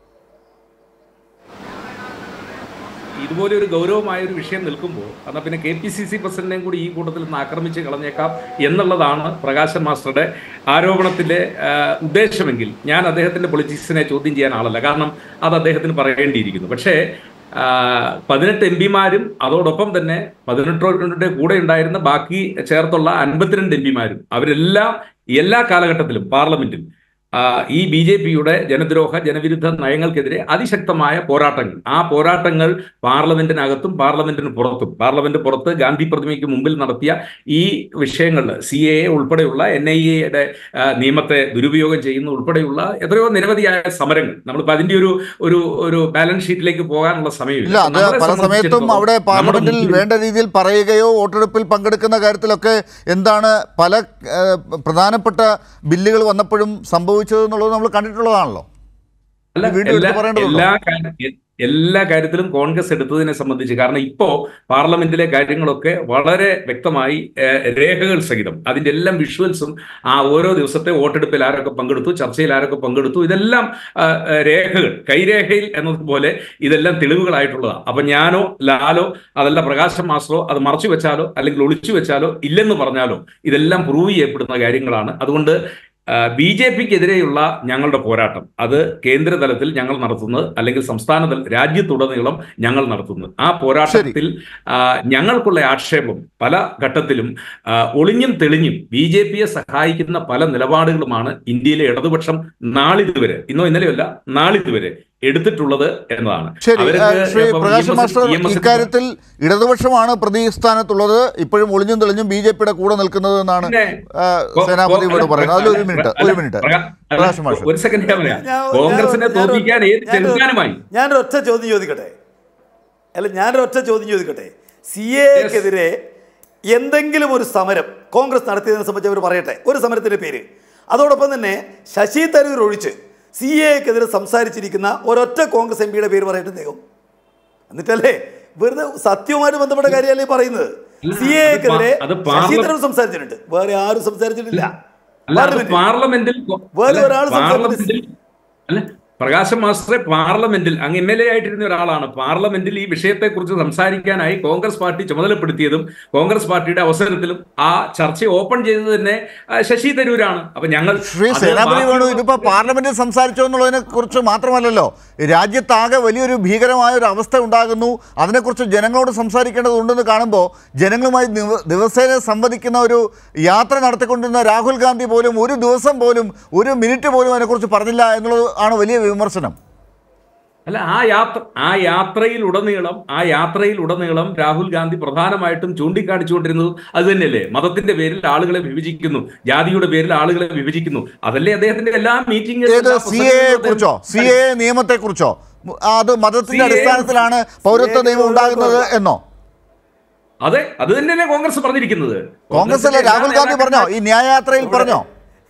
Speaker 2: ഇതുപോലെ ഒരു ഗൗരവമായ ഒരു വിഷയം നിൽക്കുമ്പോൾ എന്നാൽ പിന്നെ കെ പി സി സി പ്രസിഡന്റിനെയും കൂടി ഈ കൂട്ടത്തിൽ നിന്ന് ആക്രമിച്ച് കളഞ്ഞേക്കാം എന്നുള്ളതാണ് പ്രകാശൻ മാസ്റ്ററുടെ ആരോപണത്തിലെ ആ, ഉദ്ദേശമെങ്കിൽ ഞാൻ അദ്ദേഹത്തിന്റെ പൊളിറ്റിക്സിനെ ചോദ്യം ചെയ്യാൻ ആളല്ല കാരണം അത് അദ്ദേഹത്തിന് പറയേണ്ടിയിരിക്കുന്നു പക്ഷേ ആ, പതിനെട്ട് എം പിമാരും അതോടൊപ്പം തന്നെ പതിനെട്ടോടെ കൂടെ ഉണ്ടായിരുന്ന ബാക്കി ചേർത്തുള്ള അൻപത്തിരണ്ട് എം പിമാരും അവരെല്ലാം എല്ലാ കാലഘട്ടത്തിലും പാർലമെന്റിൽ ആ, ഈ ബി ജെ പിയുടെ ജനദ്രോഹ ജനവിരുദ്ധ നയങ്ങൾക്കെതിരെ അതിശക്തമായ പോരാട്ടങ്ങൾ ആ പോരാട്ടങ്ങൾ പാർലമെന്റിനകത്തും പാർലമെന്റിന് പുറത്തും പാർലമെന്റ് പുറത്ത് ഗാന്ധി പ്രതിമയ്ക്ക് മുമ്പിൽ നടത്തിയ ഈ വിഷയങ്ങളിൽ സി എ ഉൾപ്പെടെയുള്ള എൻ ഐ എയുടെ നിയമത്തെ ദുരുപയോഗം ചെയ്യുന്ന ഉൾപ്പെടെയുള്ള എത്രയോ നിരവധിയായ സമരങ്ങൾ നമ്മളിപ്പോൾ അതിന്റെ ഒരു ഒരു ഒരു ബാലൻസ് ഷീറ്റിലേക്ക് പോകാനുള്ള സമയമില്ല
Speaker 1: ഇല്ല അത്
Speaker 2: നമ്മളെ
Speaker 1: പല സമയത്തും
Speaker 2: സംബന്ധിച്ചിടത്തോളം
Speaker 1: അവിടെ
Speaker 2: നമ്മുടെ
Speaker 1: പാർലമെന്റിൽ
Speaker 2: മുമ്പിൽ-
Speaker 1: വേണ്ട രീതിയിൽ പറയുകയോ വോട്ടെടുപ്പിൽ പങ്കെടുക്കുന്ന കാര്യത്തിലൊക്കെ എന്താണ് പല ഏ, പ്രധാനപ്പെട്ട ബില്ലുകൾ വന്നപ്പോഴും സംഭവിച്ചത് എന്നുള്ളത് നമ്മൾ കണ്ടിട്ടുള്ളതാണല്ലോ
Speaker 2: അല്ല
Speaker 1: വീണ്ടും എടുത്ത്
Speaker 2: എല്ലാ
Speaker 1: പറയേണ്ടതുണ്ടോ?
Speaker 2: എല്ലാ കാര്യം- എല്ലാ കാര്യത്തിലും കോൺഗ്രസ് എടുത്തതിനെ സംബന്ധിച്ച് കാരണം ഇപ്പോ പാർലമെന്റിലെ കാര്യങ്ങളൊക്കെ വളരെ വ്യക്തമായി ഏഹ്, രേഖകൾ സഹിതം അതിന്റെ എല്ലാം വിഷ്വൽസും ആ ഓരോ ദിവസത്തെ വോട്ടെടുപ്പിൽ ആരൊക്കെ പങ്കെടുത്തു ചർച്ചയിൽ ആരൊക്കെ പങ്കെടുത്തു ഇതെല്ലാം ആ, ആ, രേഖകൾ കൈരേഖയിൽ എന്നതുപോലെ ഇതെല്ലാം തെളിവുകളായിട്ടുള്ളതാണ് അപ്പൊ ഞാനോ ലാലോ അതല്ല പ്രകാശം മാസ്റ്ററോ അത് മറച്ചു വെച്ചാലോ അല്ലെങ്കിൽ ഒളിച്ചു വെച്ചാലോ ഇല്ലെന്ന് പറഞ്ഞാലോ ഇതെല്ലാം പ്രൂവ് ചെയ്യപ്പെടുന്ന കാര്യങ്ങളാണ് അതുകൊണ്ട് ബി ജെ പിക്കെതിരെയുള്ള ഞങ്ങളുടെ പോരാട്ടം അത് കേന്ദ്ര തലത്തിൽ ഞങ്ങൾ നടത്തുന്നത് അല്ലെങ്കിൽ സംസ്ഥാന തല രാജ്യത്തുടനീളം ഞങ്ങൾ നടത്തുന്നത് ആ പോരാട്ടത്തിൽ ആ, ഞങ്ങൾക്കുള്ള ആക്ഷേപം പല ഘട്ടത്തിലും ആ, ഒളിഞ്ഞും തെളിഞ്ഞും ബി ജെ പിയെ സഹായിക്കുന്ന പല നിലപാടുകളുമാണ് ഇന്ത്യയിലെ ഇടതുപക്ഷം നാളിതുവരെ ഇന്നോ ഇന്നലെയല്ല നാളിതുവരെ എടുത്തിട്ടുള്ളത് എന്നതാണ്
Speaker 1: ശരി
Speaker 2: അവർക്ക്
Speaker 1: ഏ, ശ്രീ
Speaker 2: ഇപ്പം
Speaker 1: പ്രകാശ്
Speaker 2: EMS
Speaker 1: മാസ്റ്റർ
Speaker 2: EMS
Speaker 1: ഇക്കാര്യത്തിൽ ഇടതുപക്ഷമാണ് പ്രതിസ്ഥാനത്തുള്ളത് ഇപ്പോഴും ഒളിഞ്ഞും തെളിഞ്ഞും ബി ജെ പിയുടെ കൂടെ നിൽക്കുന്നത് എന്നാണ്
Speaker 2: പിന്നെ
Speaker 1: ആ, സേനാപതിയോട് പറയുന്നത് അതിലൊരു മിനിറ്റ് ഒരു മിനിറ്റ് പ്രകാശ് മാസ്റ്റർ
Speaker 2: ഒരു സെക്കൻഡ് ഞാൻ പറയാം
Speaker 3: ഞാൻ-
Speaker 2: കോൺഗ്രസിനെ
Speaker 3: ഞാൻ-
Speaker 2: തോൽപ്പിക്കാൻ ഏത്
Speaker 3: ഞാൻ-
Speaker 2: ചെറുക്കാനുമായി
Speaker 3: ഞാനൊരു ഒറ്റ ചോദ്യം ചോദിക്കട്ടെ അല്ല ഞാനൊരു ഒറ്റ ചോദ്യം ചോദിക്കട്ടെ സി എക്കെതിരെ എന്തെങ്കിലും ഒരു സമരം കോൺഗ്രസ് നടത്തിയതിനെ സംബന്ധിച്ച് അവർ പറയട്ടെ ഒരു സമരത്തിന്റെ പേര് അതോടൊപ്പം തന്നെ ശശി തരൂർ ഒഴിച്ച് സി എക്കെതിരെ സംസാരിച്ചിരിക്കുന്ന ഒരൊറ്റ കോൺഗ്രസ് എം പിയുടെ പേര് പറയട്ടെ അദ്ദേഹം എന്നിട്ടല്ലേ വെറുതെ സത്യവുമായിട്ട് ബന്ധപ്പെട്ട കാര്യമല്ലേ ഈ പറയുന്നത്
Speaker 2: അല്ല,
Speaker 3: സി
Speaker 2: അത്
Speaker 3: എക്കെതിരെ
Speaker 2: പാ- അത് പാർല-
Speaker 3: ശശി തരൂർ സംസാരിച്ചിട്ടുണ്ട് വേറെ ആരും സംസാരിച്ചിട്ടില്ല
Speaker 2: അല്ല അത്
Speaker 3: പാർലമെന്റിൽ.
Speaker 2: പാർലമെന്റിൽ
Speaker 3: വേറെ
Speaker 2: അല്ല,
Speaker 3: ഒരാൾ
Speaker 2: പാർലമെന്റിൽ അല്ല പ്രകാശം മാസ്റ്ററെ പാർലമെന്റിൽ അങ്ങ് എം എൽ എ ആയിട്ടിരുന്ന ഒരാളാണ് പാർലമെന്റിൽ ഈ വിഷയത്തെക്കുറിച്ച് സംസാരിക്കാനായി കോൺഗ്രസ് പാർട്ടി ചുമതലപ്പെടുത്തിയതും കോൺഗ്രസ് പാർട്ടിയുടെ അവസരത്തിലും ആ ചർച്ച ഓപ്പൺ ചെയ്തത് തന്നെ ആ, ശശി തരൂരാണ് അപ്പൊ ഞങ്ങൾ
Speaker 1: ശ്രീ
Speaker 2: അത്
Speaker 1: സേനാപതി
Speaker 2: ബാക്കി-
Speaker 1: വേണു ഇതിപ്പോ പാർലമെന്റിൽ സംസാരിച്ചോ എന്നുള്ളതിനെ കുറിച്ച് മാത്രമല്ലല്ലോ രാജ്യത്താകെ വലിയൊരു ഭീകരമായ ഒരു അവസ്ഥ ഉണ്ടാകുന്നു അതിനെക്കുറിച്ച് ജനങ്ങളോട് സംസാരിക്കേണ്ടതുണ്ടെന്ന് കാണുമ്പോൾ ജനങ്ങളുമായി ദിവ- ദിവസേന സംവദിക്കുന്ന ഒരു യാത്ര നടത്തിക്കൊണ്ടിരുന്ന രാഹുൽ ഗാന്ധി പോലും ഒരു ദിവസം പോലും ഒരു മിനിറ്റ് പോലും അതിനെക്കുറിച്ച് പറഞ്ഞില്ല എന്നുള്ളത് ആണ് വലിയ വിമർശനം
Speaker 2: അല്ല ആ യാത്ര ആ യാത്രയിൽ ഉടനീളം ആ യാത്രയിൽ ഉടനീളം രാഹുൽ ഗാന്ധി പ്രധാനമായിട്ടും ചൂണ്ടിക്കാണിച്ചുകൊണ്ടിരുന്നത് അത് തന്നെയല്ലേ മതത്തിന്റെ പേരിൽ ആളുകളെ വിഭജിക്കുന്നു ജാതിയുടെ പേരിൽ ആളുകളെ വിഭജിക്കുന്നു അതല്ലേ അദ്ദേഹത്തിന്റെ എല്ലാ
Speaker 1: ഏത്
Speaker 2: മീറ്റിംഗുകളും
Speaker 1: സി എ കുറിച്ചോ സി എ നിയമത്തെ കുറിച്ചോ അത് മതത്തിന്റെ
Speaker 2: CAA
Speaker 1: അടിസ്ഥാനത്തിലാണ് പൗരത്വ നിയമം ഉണ്ടാകുന്നത് എന്നോ
Speaker 2: അതെ അത് തന്നെയല്ലേ കോൺഗ്രസ് പറഞ്ഞിരിക്കുന്നത്
Speaker 1: കോൺഗ്രസ് അല്ലേ രാഹുൽ ഗാന്ധി പറഞ്ഞോ ഈ ന്യായയാത്രയിൽ പറഞ്ഞോ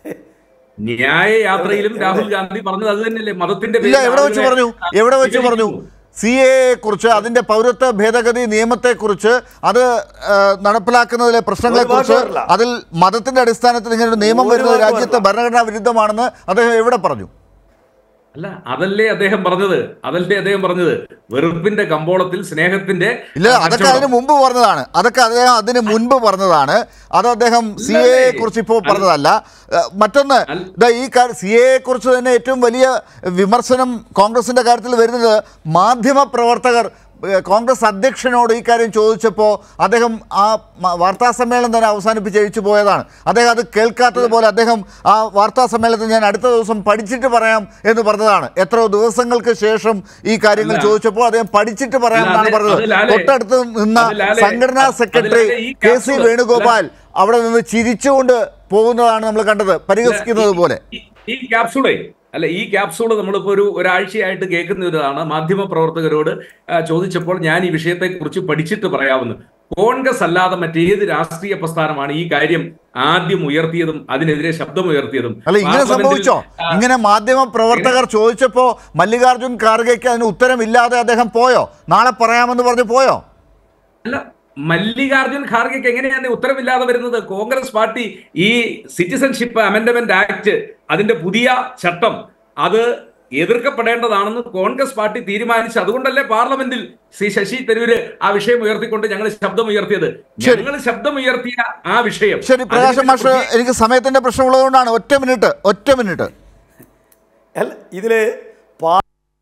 Speaker 2: ന്യായ യാത്രയിലും രാഹുൽ ഗാന്ധി പറഞ്ഞത് അത് തന്നെയല്ലേ മതത്തിന്റെ
Speaker 1: ഇല്ല
Speaker 2: പേരിൽ
Speaker 1: എവിടെ വെച്ച്
Speaker 2: ആളുകളെ,
Speaker 1: പറഞ്ഞു
Speaker 2: ആ,
Speaker 1: എവിടെ വെച്ച് പറഞ്ഞു
Speaker 2: വിഭജിക്കുന്നു.
Speaker 1: സി എ കുറിച്ച് അതിന്റെ പൗരത്വ ഭേദഗതി നിയമത്തെക്കുറിച്ച് അത് ആ, നടപ്പിലാക്കുന്നതിലെ പ്രശ്നങ്ങളെക്കുറിച്ച്
Speaker 3: ഒരു വാക്ക് പറഞ്ഞില്ല.
Speaker 1: അതിൽ മതത്തിന്റെ അടിസ്ഥാനത്തിൽ ഇങ്ങനെ ഒരു നിയമം
Speaker 3: ഒരു
Speaker 1: വരുന്നത്
Speaker 3: വാക്ക്
Speaker 1: രാജ്യത്ത്
Speaker 3: പറഞ്ഞില്ല.
Speaker 1: ഭരണഘടനാ വിരുദ്ധമാണെന്ന് അദ്ദേഹം എവിടെ പറഞ്ഞു
Speaker 2: അല്ല അതല്ലേ അദ്ദേഹം പറഞ്ഞത് അതല്ലേ അദ്ദേഹം പറഞ്ഞത് വെറുപ്പിന്റെ കമ്പോളത്തിൽ സ്നേഹത്തിന്റെ
Speaker 1: ഇല്ല അതൊക്കെ
Speaker 2: കച്ചവടം.
Speaker 1: അതിന് മുമ്പ് പറഞ്ഞതാണ് അതൊക്കെ അദ്ദേഹം അതിന് മുൻപ് പറഞ്ഞതാണ് അത് അദ്ദേഹം സി എ
Speaker 2: ഇല്ലല്ലേ?
Speaker 1: കുറിച്ച് ഇപ്പോൾ പറഞ്ഞതല്ല ഏ, മറ്റൊന്ന്
Speaker 2: അല്ല.
Speaker 1: ഇതാ ഈ സി എ കുറിച്ച് തന്നെ ഏറ്റവും വലിയ വിമർശനം കോൺഗ്രസിന്റെ കാര്യത്തിൽ വരുന്നത് മാധ്യമ പ്രവർത്തകർ ഏ, കോൺഗ്രസ് അധ്യക്ഷനോട് ഈ കാര്യം ചോദിച്ചപ്പോൾ അദ്ദേഹം ആ മ- വാർത്താ സമ്മേളനം തന്നെ അവസാനിപ്പിച്ച് അഴിച്ചു പോയതാണ് അദ്ദേഹം അത് കേൾക്കാത്തതുപോലെ അദ്ദേഹം ആ വാർത്താ സമ്മേളനത്തിൽ ഞാൻ അടുത്ത ദിവസം പഠിച്ചിട്ട് പറയാം എന്ന് പറഞ്ഞതാണ് എത്രയോ ദിവസങ്ങൾക്ക് ശേഷം ഈ കാര്യങ്ങൾ
Speaker 2: അല്ല.
Speaker 1: ചോദിച്ചപ്പോൾ അദ്ദേഹം പഠിച്ചിട്ട് പറയാം
Speaker 2: അല്ല,
Speaker 1: എന്നാണ്
Speaker 2: അത്
Speaker 1: പറഞ്ഞത്
Speaker 2: അത് ലാലേ,
Speaker 1: തൊട്ടടുത്ത് നിന്ന
Speaker 2: അത് ലാലേ,
Speaker 1: സംഘടനാ
Speaker 2: അത്
Speaker 1: സെക്രട്ടറി
Speaker 2: ലാലേ, ഈ
Speaker 1: കെ സി
Speaker 2: capsule-
Speaker 1: വേണുഗോപാൽ അവിടെ നിന്ന് ചിരിച്ചുകൊണ്ട് പോകുന്നതാണ് നമ്മൾ കണ്ടത് പരിഹസിക്കുന്നത് പോലെ
Speaker 2: ഈ- ഈ ക്യാപ്സൂളെ അല്ല ഈ ക്യാപ്സൂള് നമ്മളിപ്പോ ഒരു ഒരാഴ്ചയായിട്ട് കേൾക്കുന്ന ഒരിതാണ് മാധ്യമ പ്രവർത്തകരോട് ആ, ചോദിച്ചപ്പോൾ ഞാൻ ഈ വിഷയത്തെ കുറിച്ച് പഠിച്ചിട്ട് പറയാമെന്ന് കോൺഗ്രസ് അല്ലാതെ മറ്റേത് രാഷ്ട്രീയ പ്രസ്ഥാനമാണ് ഈ കാര്യം ആദ്യം ഉയർത്തിയതും അതിനെതിരെ ശബ്ദമുയർത്തിയതും
Speaker 1: അല്ല ഇങ്ങനെ
Speaker 2: പാർലമെന്റിൽ,
Speaker 1: സംഭവിച്ചോ
Speaker 2: ആ,
Speaker 1: ഇങ്ങനെ മാധ്യമ പ്രവർത്തകർ ചോദിച്ചപ്പോ മല്ലികാർജുൻ ഖാർഗെക്ക് അതിന് ഉത്തരമില്ലാതെ അദ്ദേഹം പോയോ നാളെ പറയാമെന്ന് പറഞ്ഞ് പോയോ
Speaker 2: അല്ല മല്ലികാർജുൻ ഖാർഗെക്ക് എങ്ങനെയാണ് ഉത്തരവില്ലാതെ വരുന്നത് കോൺഗ്രസ് പാർട്ടി ഈ സിറ്റിസൺഷിപ്പ് അമെൻഡമെന്റ് ആക്ട് അതിന്റെ പുതിയ ചട്ടം അത് എതിർക്കപ്പെടേണ്ടതാണെന്ന് കോൺഗ്രസ് പാർട്ടി തീരുമാനിച്ചു അതുകൊണ്ടല്ലേ പാർലമെന്റിൽ ശ്രീ ശശി തരൂര് ആ വിഷയം ഉയർത്തിക്കൊണ്ട് ഞങ്ങൾ ശബ്ദം ഉയർത്തിയത്
Speaker 1: ശരി.
Speaker 2: ഞങ്ങൾ ശബ്ദം ഉയർത്തിയ ആ വിഷയം
Speaker 1: ശരി പ്രകാശ്
Speaker 2: അതിന്റെ
Speaker 1: മാഷ്
Speaker 2: പുതിയ-
Speaker 1: എനിക്ക് സമയത്തിന്റെ പ്രശ്നമുള്ളതുകൊണ്ടാണ് ഒറ്റ മിനിറ്റ് ഒറ്റ മിനിറ്റ്
Speaker 3: അല്ല ഇതില് പാ-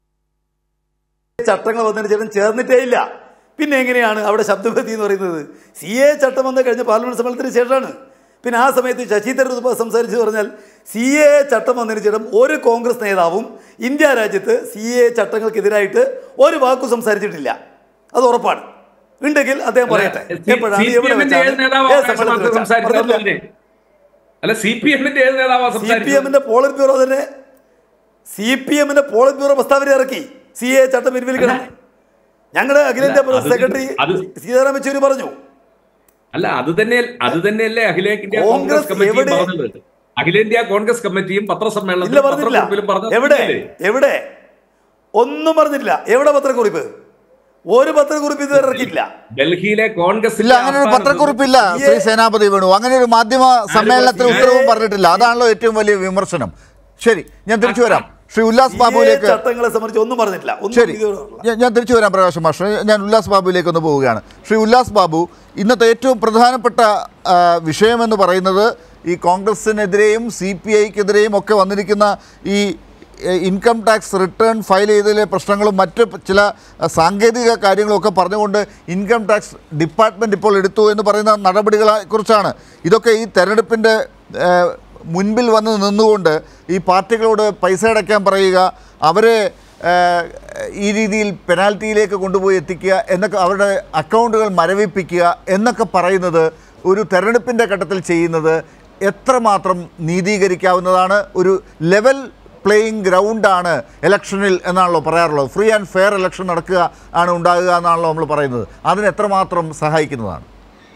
Speaker 3: ചട്ടങ്ങൾ വന്നതിന് ശേഷം ചേർന്നിട്ടേ ഇല്ല പിന്നെ എങ്ങനെയാണ് അവിടെ ശബ്ദഗതി എന്ന് പറയുന്നത് സി എ ചട്ടം വന്ന കഴിഞ്ഞ പാർലമെന്റ് സമ്മേളനത്തിന് ശേഷമാണ് പിന്നെ ആ സമയത്ത് ശശി തരൂർ ഇപ്പോ സംസാരിച്ചു പറഞ്ഞാൽ സി എ ചട്ടം വന്നതിന് ശേഷം ഒരു കോൺഗ്രസ് നേതാവും ഇന്ത്യ രാജ്യത്ത് സി എ ചട്ടങ്ങൾക്കെതിരായിട്ട് ഒരു വാക്കും സംസാരിച്ചിട്ടില്ല അത് ഉറപ്പാണ് ഉണ്ടെങ്കിൽ അദ്ദേഹം പറയട്ടെ
Speaker 2: സി-
Speaker 3: എപ്പോഴാണ്
Speaker 2: സി പി
Speaker 3: എവിടെ
Speaker 2: എമ്മിന്റെ ഏത്
Speaker 3: വെച്ചാണ്
Speaker 2: നേതാവാ
Speaker 3: ഏത്
Speaker 2: പ്രകാശ്
Speaker 3: സമ്മേളനത്തിൽ
Speaker 2: മാസ്റ്റർ
Speaker 3: വെച്ചാണ്?
Speaker 2: സംസാരിച്ചത്
Speaker 3: പറഞ്ഞില്ല.
Speaker 2: തന്നെ? അല്ല സി പി എമ്മിന്റെ ഏത് നേതാവാ
Speaker 3: സി പി
Speaker 2: സംസാരിച്ചത്
Speaker 3: എമ്മിന്റെ പോളിറ്റ് ബ്യൂറോ തന്നെ സി പി എമ്മിന്റെ പോളിറ്റ് ബ്യൂറോ പ്രസ്താവന ഇറക്കി സി എ ചട്ടം പിൻവലിക്കണം ഞങ്ങളുടെ അഖിലേന്ത്യാ
Speaker 2: അല്ല, അത്
Speaker 3: സെക്രട്ടറി
Speaker 2: അത്
Speaker 3: സീതാറാം യെച്ചൂരി പറഞ്ഞു
Speaker 2: അല്ല അത് തന്നെ അത് തന്നെയല്ലേ അഖിലേന്ത്യാ
Speaker 3: കോൺഗ്രസ്
Speaker 2: കോൺഗ്രസ് കമ്മിറ്റിയും
Speaker 3: എവിടെ-
Speaker 2: പറഞ്ഞത് അഖിലേന്ത്യാ കോൺഗ്രസ് കമ്മിറ്റിയും
Speaker 3: ഇല്ല
Speaker 2: പത്രസമ്മേളനത്തിലും
Speaker 3: പറഞ്ഞിട്ടില്ല
Speaker 2: പത്രക്കുറിപ്പിലും പറഞ്ഞത്
Speaker 3: എവിടെ
Speaker 2: അതല്ലേ?
Speaker 3: എവിടെ ഒന്നും പറഞ്ഞിട്ടില്ല എവിടെ പത്രക്കുറിപ്പ് ഒരു പത്രക്കുറിപ്പ് ഇതുവരെ ഇറക്കിയില്ല
Speaker 2: ഡൽഹിയിലെ കോൺഗ്രസ്
Speaker 1: ഇല്ല അങ്ങനെ ഒരു പത്രക്കുറിപ്പില്ല
Speaker 3: ഈ-
Speaker 1: ശ്രീ സേനാപതി വേണു അങ്ങനെ ഒരു മാധ്യമ സമ്മേളനത്തിൽ ഉത്തരവും പറഞ്ഞിട്ടില്ല അതാണല്ലോ ഏറ്റവും വലിയ വിമർശനം ശരി ഞാൻ തിരിച്ചു വരാം ശ്രീ ഉല്ലാസ് ബാബുവിലേക്ക്
Speaker 3: ചട്ടങ്ങളെ സംബന്ധിച്ച് ഒന്നും പറഞ്ഞിട്ടില്ല ഒന്നും
Speaker 1: ശരി
Speaker 3: ഇതുവരെ പറഞ്ഞില്ല.
Speaker 1: ഞാൻ- ഞാൻ തിരിച്ചു വരാം പ്രകാശ് മാഷ് ഞാൻ ഉല്ലാസ് ബാബുവിലേക്ക് ഒന്ന് പോവുകയാണ് ശ്രീ ഉല്ലാസ് ബാബു ഇന്നത്തെ ഏറ്റവും പ്രധാനപ്പെട്ട ആ, വിഷയമെന്ന് പറയുന്നത് ഈ കോൺഗ്രസിനെതിരെയും സി പി ഐക്കെതിരെയും ഒക്കെ വന്നിരിക്കുന്ന ഈ A, income tax return file ചെയ്തതിലെ പ്രശ്നങ്ങളും മറ്റ് ചില ആ, സാങ്കേതിക കാര്യങ്ങളൊക്കെ പറഞ്ഞുകൊണ്ട് ഇൻകം ടാക്സ് ഡിപ്പാർട്ട്മെൻറ്റ് ഇപ്പോൾ എടുത്തു എന്ന് പറയുന്ന നടപടികളെ കുറിച്ചാണ് ഇതൊക്കെ ഈ തെരഞ്ഞെടുപ്പിൻ്റെ ആ, മുൻപിൽ വന്ന് നിന്നുകൊണ്ട് ഈ പാർട്ടികളോട് പൈസ അടയ്ക്കാൻ പറയുക അവരെ ഏഹ്, ഈ രീതിയിൽ പെനാൽറ്റിയിലേക്ക് കൊണ്ടുപോയി എത്തിക്കുക എന്നൊക്കെ അവരുടെ അക്കൗണ്ടുകൾ മരവിപ്പിക്കുക എന്നൊക്കെ പറയുന്നത് ഒരു തെരഞ്ഞെടുപ്പിൻ്റെ ഘട്ടത്തിൽ ചെയ്യുന്നത് എത്രമാത്രം നീതീകരിക്കാവുന്നതാണ് ഒരു ലെവൽ പ്ലേയിങ് ഗ്രൗണ്ടാണ് ഇലക്ഷനിൽ എന്നാണല്ലോ പറയാറുള്ളത് ഫ്രീ ആൻഡ് ഫെയർ ഇലക്ഷൻ നടക്കുക ആണ് ഉണ്ടാകുക എന്നാണല്ലോ നമ്മൾ പറയുന്നത് അതിന് എത്രമാത്രം സഹായിക്കുന്നതാണ്